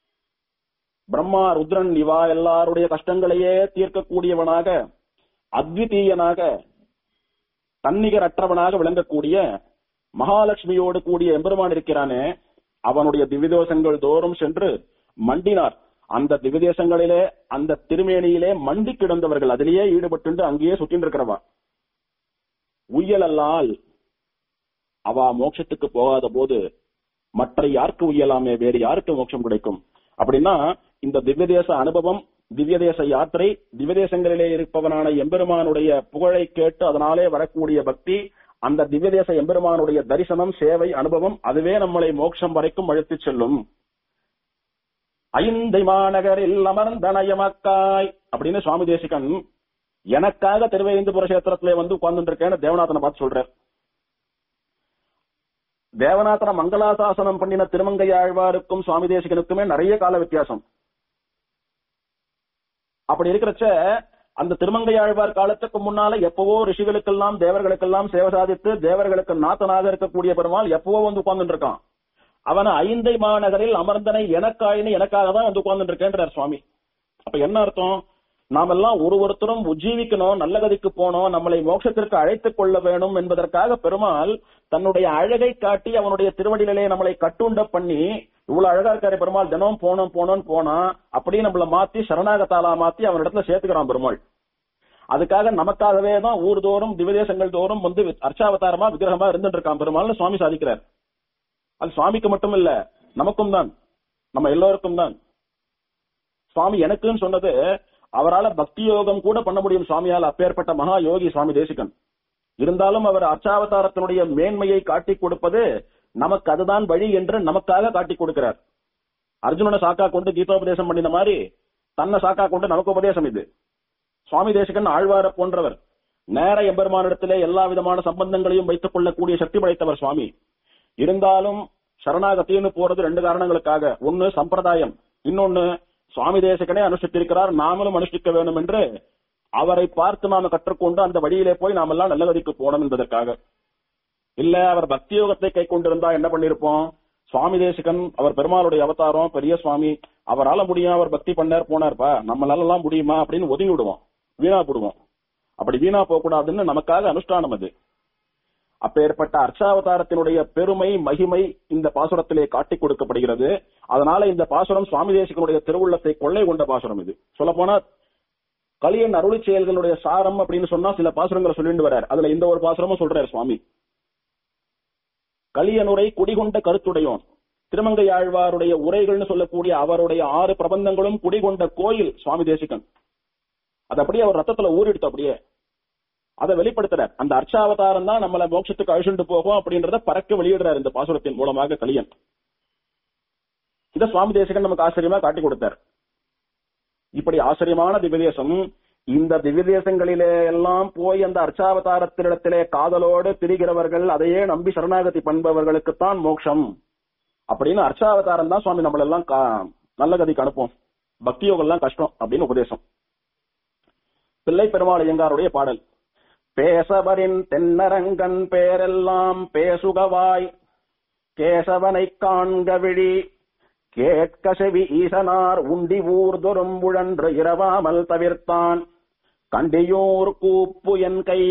பிரம்மா ருத்ரன் இவா எல்லாருடைய கஷ்டங்களையே தீர்க்கக்கூடியவனாக அத்விதீயனாக தன்னிகரற்றவனாக விளங்கக்கூடிய மகாலட்சுமியோடு கூடிய எம்பெருமான் இருக்கிறானே அவனுடைய திவ்யதோஷங்கள் தோறும் சென்று மண்டினார் அந்த திவ்யதேசங்களிலே அந்த திருமேனியிலே மண்டி கிடந்தவர்கள் அதிலேயே ஈடுபட்டு அங்கேயே சுற்றின்னு இருக்கிறவா உய்யலல்லால் அவ மோட்சத்துக்கு போகாத போது மற்ற யாருக்கு உய்யலாமே வேறு யாருக்கு மோட்சம் கிடைக்கும் அப்படின்னா இந்த திவ்யதேச அனுபவம் திவ்யதேச யாத்திரை திவ்யதேசங்களிலே இருப்பவனான எம்பெருமானுடைய புகழை கேட்டு அதனாலே வரக்கூடிய பக்தி அந்த திவ்யதேச எம்பெருமானுடைய தரிசனம் சேவை அனுபவம் அதுவே நம்மளை மோட்சம் வரைக்கும் அழைத்துச் செல்லும் ஐந்தை மாநகரில் அமர்ந்தனயமக்காய் அப்படின்னு சுவாமி தேசிகன் எனக்காக திருவேந்திபுர கஷேத்திரத்திலே வந்து உட்கார்ந்து இருக்கேன்னு தேவநாதனை பார்த்து சொல்றார் தேவநாதன மங்களாசாசனம் பண்ணின திருமங்கையாழ்வாருக்கும் சுவாமி தேசிகனுக்குமே நிறைய கால வித்தியாசம் அப்படி இருக்கிறச்ச அந்த திருமங்கையாழ்வார் காலத்துக்கு முன்னால எப்பவோ ரிஷிகளுக்கெல்லாம் தேவர்களுக்கெல்லாம் சேவை சாதித்து தேவர்களுக்கு நாத்தனாக இருக்கக்கூடிய பெருமாள் எப்பவோ வந்து உட்கார்ந்து இருக்கான் அவன் ஐந்தை மாநகரில் அமர்ந்தனை எனக்காயின்னு எனக்காக தான் வந்து உட்கார்ந்து இருக்கேன்றார் சுவாமி அப்ப என்ன அர்த்தம் நாமெல்லாம் ஒரு ஒருத்தரும் உஜ்ஜீவிக்கணும் நல்ல கதிக்கு போனோம் நம்மளை மோட்சத்திற்கு அழைத்துக் கொள்ள வேணும் என்பதற்காக பெருமாள் தன்னுடைய அழகை காட்டி அவனுடைய திருவடியிலே நம்மளை கட்டுண்ட பண்ணி இவ்வளவு அழகா இருக்காரு பெருமாள் தினம் போனோம் போனோம்னு போனா அப்படியே நம்மள மாத்தி சரணாகத்தாலா மாத்தி அவனிடத்துல சேர்த்துக்கிறான் பெருமாள் அதுக்காக நமக்காகவே தான் ஊர் தோறும் திவதேசங்கள் தோறும் வந்து அர்ச்சாவதாரமா விக்கிரகமா இருந்துட்டு இருக்கான் பெருமாள்னு சுவாமி சாதிக்கிறார் அது சுவாமிக்கு மட்டும் இல்ல நமக்கும் தான் நம்ம எல்லோருக்கும் தான் சுவாமி எனக்குன்னு சொன்னது அவரால பக்தி யோகம் கூட பண்ண முடியும் சுவாமியால் அப்பேற்பட்ட மகா யோகி சுவாமி தேசிகன் இருந்தாலும் அவர் அர்ச்சாவதாரத்தினுடைய மேன்மையை காட்டிக் கொடுப்பது நமக்கு அதுதான் வழி என்று நமக்காக காட்டிக் கொடுக்கிறார் அர்ஜுனனை சாக்கா கொண்டு கீதோபதேசம் பண்ணின மாதிரி தன்னை சாக்கா கொண்டு நமக்கு உபதேசம் இது சுவாமி தேசிகன் ஆழ்வார போன்றவர் நேர எம்பெருமானிடத்திலே எல்லா விதமான சம்பந்தங்களையும் வைத்துக் கொள்ளக்கூடிய சக்தி படைத்தவர் சுவாமி இருந்தாலும் சரணாகத்தின்னு போறது ரெண்டு காரணங்களுக்காக ஒன்னு சம்பிரதாயம் இன்னொன்னு சுவாமி தேசகனே அனுஷ்டித்திருக்கிறார் நாமளும் அனுஷ்டிக்க வேண்டும் என்று அவரை பார்த்து நாம கற்றுக்கொண்டு அந்த வழியிலே போய் நாமெல்லாம் நல்லகதிக்கு போனோம் என்பதற்காக இல்ல அவர் பக்தி யோகத்தை கை கொண்டிருந்தா என்ன பண்ணிருப்போம் சுவாமி தேசிகன் அவர் பெருமாளுடைய அவதாரம் பெரிய சுவாமி அவரால முடியும் அவர் பக்தி பண்ணார் போனார்ப்பா நம்மளால எல்லாம் முடியுமா அப்படின்னு ஒதுங்கி விடுவோம் வீணா போடுவோம் அப்படி வீணா போக கூடாதுன்னு நமக்காக அனுஷ்டானம் அது அப்பேற்பட்ட அர்ச்சாவதாரத்தினுடைய பெருமை மகிமை இந்த பாசுரத்திலே காட்டிக் கொடுக்கப்படுகிறது அதனால இந்த பாசுரம் சுவாமி தேசிகனுடைய திருவுள்ளத்தை கொள்ளை கொண்ட பாசுரம் இது சொல்ல போனா கலியன் அருளி செயல்களுடைய சாரம் அப்படின்னு சொன்னா சில பாசுரங்களை சொல்லிட்டு வர்றார் அதுல இந்த ஒரு பாசுரமும் சொல்றாரு சுவாமி கலியனுரை குடிகொண்ட கருத்துடையோன் திருமங்கை ஆழ்வாருடைய உரைகள்னு சொல்லக்கூடிய அவருடைய ஆறு பிரபந்தங்களும் குடிகொண்ட கோயில் சுவாமி தேசிகன் அது அப்படியே அவர் ரத்தத்துல ஊறிடுத்து அப்படியே அதை வெளிப்படுத்துறார் அந்த அர்ச்சாவதாரம் தான் நம்மள மோட்சத்துக்கு அழிச்சுட்டு போகும் அப்படின்றத பறக்க வெளியிடுறார் இந்த பாசுரத்தின் மூலமாக கலியன் இத சுவாமி தேசிகன் நமக்கு ஆச்சரியமா காட்டி கொடுத்தார் இப்படி ஆச்சரியமான திவ்யதேசம் இந்த திவ்யதேசங்களிலே எல்லாம் போய் அந்த அர்ச்சாவதாரத்தினிடத்திலே காதலோடு திரிகிறவர்கள் அதையே நம்பி சரணாகதி பண்பவர்களுக்குத்தான் மோட்சம் அப்படின்னு அர்ச்சாவதாரம் தான் சுவாமி நம்மள எல்லாம் கா- நல்ல கதிக்கு அனுப்பும் பக்தி யோகம் எல்லாம் கஷ்டம் அப்படின்னு உபதேசம் பிள்ளை பெருமாள் ஐயங்காருடைய பாடல் பேசவரின் தென்னரங்கன் பேரெல்லாம் பேசுகவாய் கேசவனை காண்க விழி கேட்க செவி ஈசனார் உண்டி ஊர்தொரும் உழன்று இரவாமல் தவிர்த்தான் கண்டியூர் கூப்பு என் கை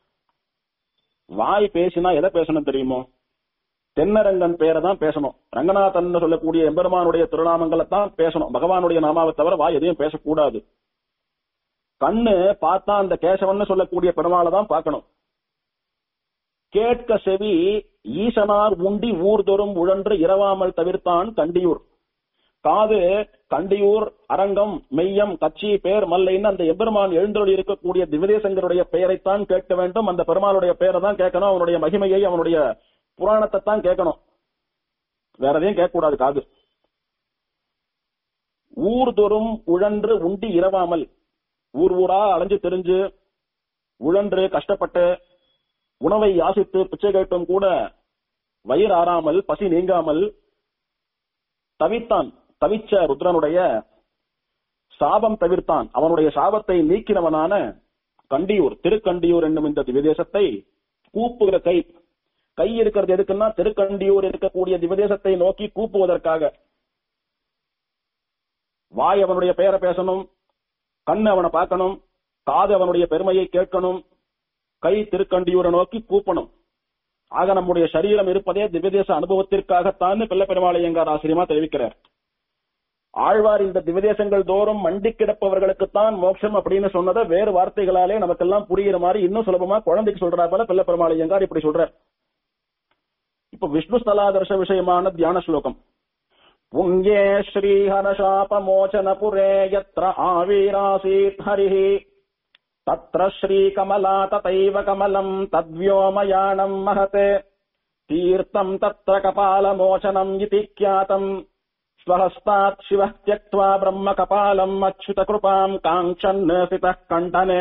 வாய் பேசினா எதை பேசணும் தெரியுமோ தென்னரங்கன் பேரை தான் பேசணும் ரங்கநாதன் சொல்லக்கூடிய எம்பெருமானுடைய திருநாமங்களை தான் பேசணும் பகவானுடைய நாமாவை தவிர வாய் எதையும் பேசக்கூடாது கண்ணு பார்த்தா அந்த கேசவன் சொல்லக்கூடிய பெருமாளை தான் பார்க்கணும் கேட்க செவி ஈசனார் உண்டி ஊர்தொரும் உழன்று இரவாமல் தவிர்த்தான் கண்டியூர் காது கண்டியூர் அரங்கம் மெய்யம் கச்சி பேர் மல்லைன்னு அந்த எம்பெருமான் எழுந்தொழி இருக்கக்கூடிய திவதேசங்கருடைய பெயரைத்தான் கேட்க வேண்டும் அந்த பெருமாளுடைய பெயரை தான் கேட்கணும் அவனுடைய மகிமையை அவனுடைய புராணத்தை தான் கேட்கணும் வேற எதையும் கேட்கக்கூடாது காது ஊர்தொறும் உழன்று உண்டி இரவாமல் ஊர் ஊரா அலைஞ்சு தெரிஞ்சு உழன்று கஷ்டப்பட்டு உணவை யாசித்து பிச்சை கேட்டும் கூட வயிறு ஆறாமல் பசி நீங்காமல் தவித்தான் தவிச்ச ருத்ரனுடைய சாபம் தவிர்த்தான் அவனுடைய சாபத்தை நீக்கினவனான கண்டியூர் திருக்கண்டியூர் என்னும் இந்த திவ்யதேசத்தை கூப்புகிற கை கை இருக்கிறது எதுக்குன்னா திருக்கண்டியூர் இருக்கக்கூடிய திவ்யதேசத்தை நோக்கி கூப்புவதற்காக வாய் அவனுடைய பெயரை பேசணும் கண்ணு அவனை பார்க்கணும் காது அவனுடைய பெருமையை கேட்கணும் கை திருக்கண்டியூரை நோக்கி கூப்பணும் ஆக நம்முடைய சரீரம் இருப்பதே திவ்யதேச அனுபவத்திற்காகத்தான் பிள்ளை பெருமாளையங்கார் ஆசிரியமா தெரிவிக்கிறார் ஆழ்வார் இந்த திவ்யதேசங்கள் தோறும் மண்டி கிடப்பவர்களுக்குத்தான் மோட்சம் அப்படின்னு சொன்னதை வேறு வார்த்தைகளாலே நமக்கெல்லாம் புரியுற மாதிரி இன்னும் சுலபமா குழந்தைக்கு சொல்றா போல பிள்ளை பெருமாளையங்கார் இப்படி சொல்றார் இப்ப விஷ்ணு ஸ்தலாதர்ஷ விஷயமான தியான ஸ்லோகம் புண்ணியே ஸ்ரீஹரசாபமோச்சனபுரே யத்ர ஆவீராசீத் ஹரிः तत्र श्रीकमला तथैव कमलम् तद्व्योमयानम् महत् तीर्थम् तत्र कपालमोचनम् इति ख्यातम् स्वहस्तात् शिवः त्यक्त्वा ब्रह्मकपालम् अच्युतकृपाम् काङ्क्षन् सितः कण्ठने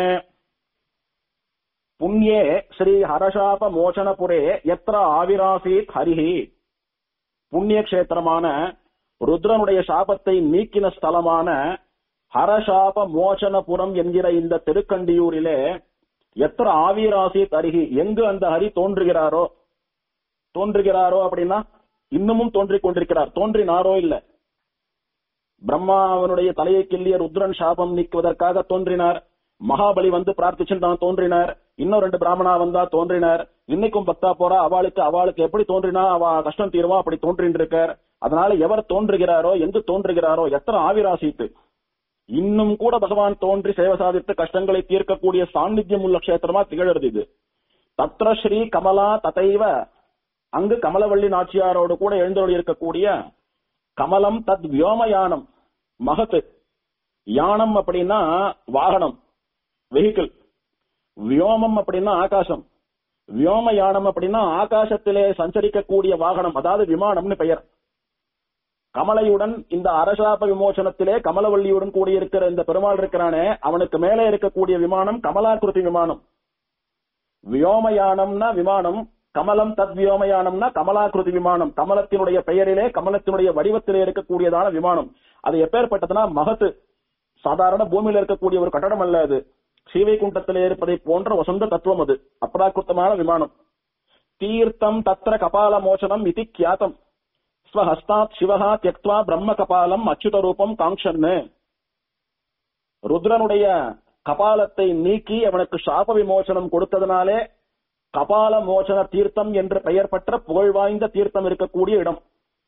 पुण्ये श्रीहरशापमोचनपुरे यत्र ஆவிராசீத் ஹரிஹி புண்ணிய கஷேத்திரமான ருத்ரனுடைய சாபத்தை நீக்கின ஸ்தலமான ஹரசாப மோசனபுரம் என்கிற இந்த திருக்கண்டியூரிலே எத்தனை ஆவிராசி தருகி எங்கு அந்த ஹரி தோன்றுகிறாரோ தோன்றுகிறாரோ அப்படின்னா இன்னமும் தோன்றிக் கொண்டிருக்கிறார் தோன்றினாரோ இல்ல பிரம்மா அவனுடைய தலையை கிள்ளிய ருத்ரன் சாபம் நீக்குவதற்காக தோன்றினார் மகாபலி வந்து பிரார்த்திச்சு தான் தோன்றினார் இன்னும் ரெண்டு பிராமணா வந்தா தோன்றினார் இன்னைக்கும் பக்தா போறா அவளுக்கு அவளுக்கு எப்படி தோன்றினா அவ கஷ்டம் தீருவா அப்படி தோன்றின்னு இருக்கார் அதனால எவர் தோன்றுகிறாரோ எங்கு தோன்றுகிறாரோ எத்தனை ஆவிராசித்து இன்னும் கூட பகவான் தோன்றி சேவை சாதித்து கஷ்டங்களை தீர்க்கக்கூடிய சாநித்தியம் உள்ள கஷேத்திரமா திகழறது இது தத்ர ஸ்ரீ கமலா ததைவ அங்கு கமலவள்ளி நாச்சியாரோடு கூட எழுந்தொழி இருக்கக்கூடிய கமலம் தத் வியோமயானம் மகத்து யானம் அப்படின்னா வாகனம் வெஹிக்கிள் வியோமம் அப்படின்னா ஆகாசம் வியோம யானம் அப்படின்னா ஆகாசத்திலே சஞ்சரிக்கக்கூடிய வாகனம் அதாவது விமானம்னு பெயர் கமலையுடன் இந்த அரசாப விமோசனத்திலே கமலவள்ளியுடன் கூடியிருக்கிற இந்த பெருமாள் இருக்கிறானே அவனுக்கு மேலே இருக்கக்கூடிய விமானம் கமலாகிருதி விமானம் வியோமயானம்னா விமானம் கமலம் தத் வியோமயானம்னா கமலாகிருதி விமானம் கமலத்தினுடைய பெயரிலே கமலத்தினுடைய வடிவத்திலே இருக்கக்கூடியதான விமானம் அது எப்பேற்பட்டதுன்னா மகத்து சாதாரண பூமியில இருக்கக்கூடிய ஒரு கட்டடம் அல்ல அது ஸ்ரீவைகுண்டத்திலே இருப்பதை போன்ற வசந்த தத்துவம் அது அப்ராக்கிருத்தமான விமானம் தீர்த்தம் தத்திர கபால மோசனம் இது கியாத்தம் ஸ்வஹஸ்தாத் சிவஹா தியக்துவா பிரம்ம கபாலம் அச்சுத ரூபம் காங்ஷன்னு ருத்ரனுடைய கபாலத்தை நீக்கி அவனுக்கு சாப விமோசனம் கொடுத்ததுனாலே கபால மோசன தீர்த்தம் என்று பெயர் பெற்ற புகழ் வாய்ந்த தீர்த்தம் இருக்கக்கூடிய இடம்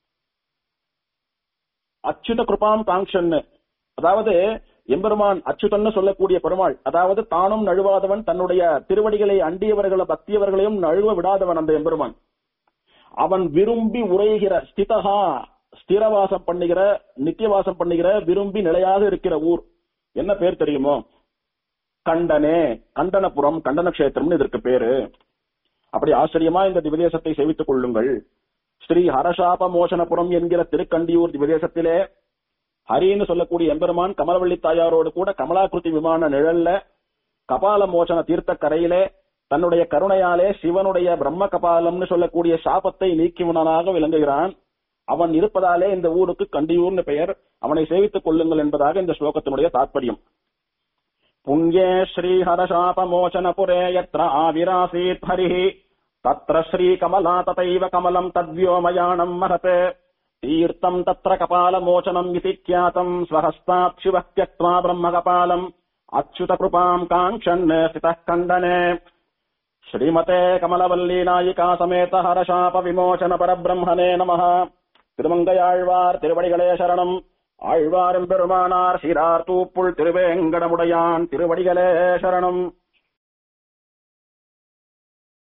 அச்சுத கிருபாம் காங்ஷன்னு அதாவது எம்பெருமான் அச்சுதன்னு சொல்லக்கூடிய பெருமாள் அதாவது தானும் நழுவாதவன் தன்னுடைய திருவடிகளை அண்டியவர்களை பக்தியவர்களையும் நழுவ விடாதவன் அந்த எம்பெருமான் அவன் விரும்பி உரைகிற ஸ்திதகா ஸ்திரவாசம் பண்ணுகிற நித்தியவாசம் பண்ணுகிற விரும்பி நிலையாக இருக்கிற ஊர் என்ன பேர் தெரியுமோ கண்டனே கண்டனபுரம் கண்டன கஷேத்திரம்னு இதற்கு பேரு அப்படி ஆச்சரியமா இந்த திவதேசத்தை சேவித்துக் கொள்ளுங்கள் ஸ்ரீ ஹரசாப மோசனபுரம் என்கிற திருக்கண்டியூர் திவதேசத்திலே ஹரின்னு சொல்லக்கூடிய எம்பெருமான் கமலவள்ளி தாயாரோடு கூட கமலாகிருதி விமான நிழல்ல கபால மோசன தீர்த்த கரையிலே தன்னுடைய கருணையாலே சிவனுடைய பிரம்ம கபாலம்னு சொல்லக்கூடிய சாபத்தை நீக்கிவனாக விளங்குகிறான் அவன் இருப்பதாலே இந்த ஊருக்கு கண்டியூர்னு பெயர் அவனை சேவித்துக் கொள்ளுங்கள் என்பதாக இந்த ஸ்லோகத்தினுடைய தாற்பயம் புண்ணியே ஸ்ரீஹரசாபமோச்சனபுரே யத்ர ஆவிராசீத் ஹரிः तत्र श्रीकमला तथैव कमलम् तद्व्योमयानम् महत् तीर्थम् तत्र कपालमोचनम् इति ख्यातम् स्वहस्तात् शिवः त्यक्त्वा ब्रह्मकपालम् अच्युतकृपाम् काङ्क्षन् स्थितः खण्डने श्रीमते कमलवल्ली नायिका समेत हरशाप विमोचन परब्रह्मणे நமः திருமங்கையாழ்வார் திருவடிகளே சரணம் ஆழ்வாரும் பெருமானார் சீரார் தூப்புள் திருவேங்கடமுடையான் திருவடிகளே சரணம்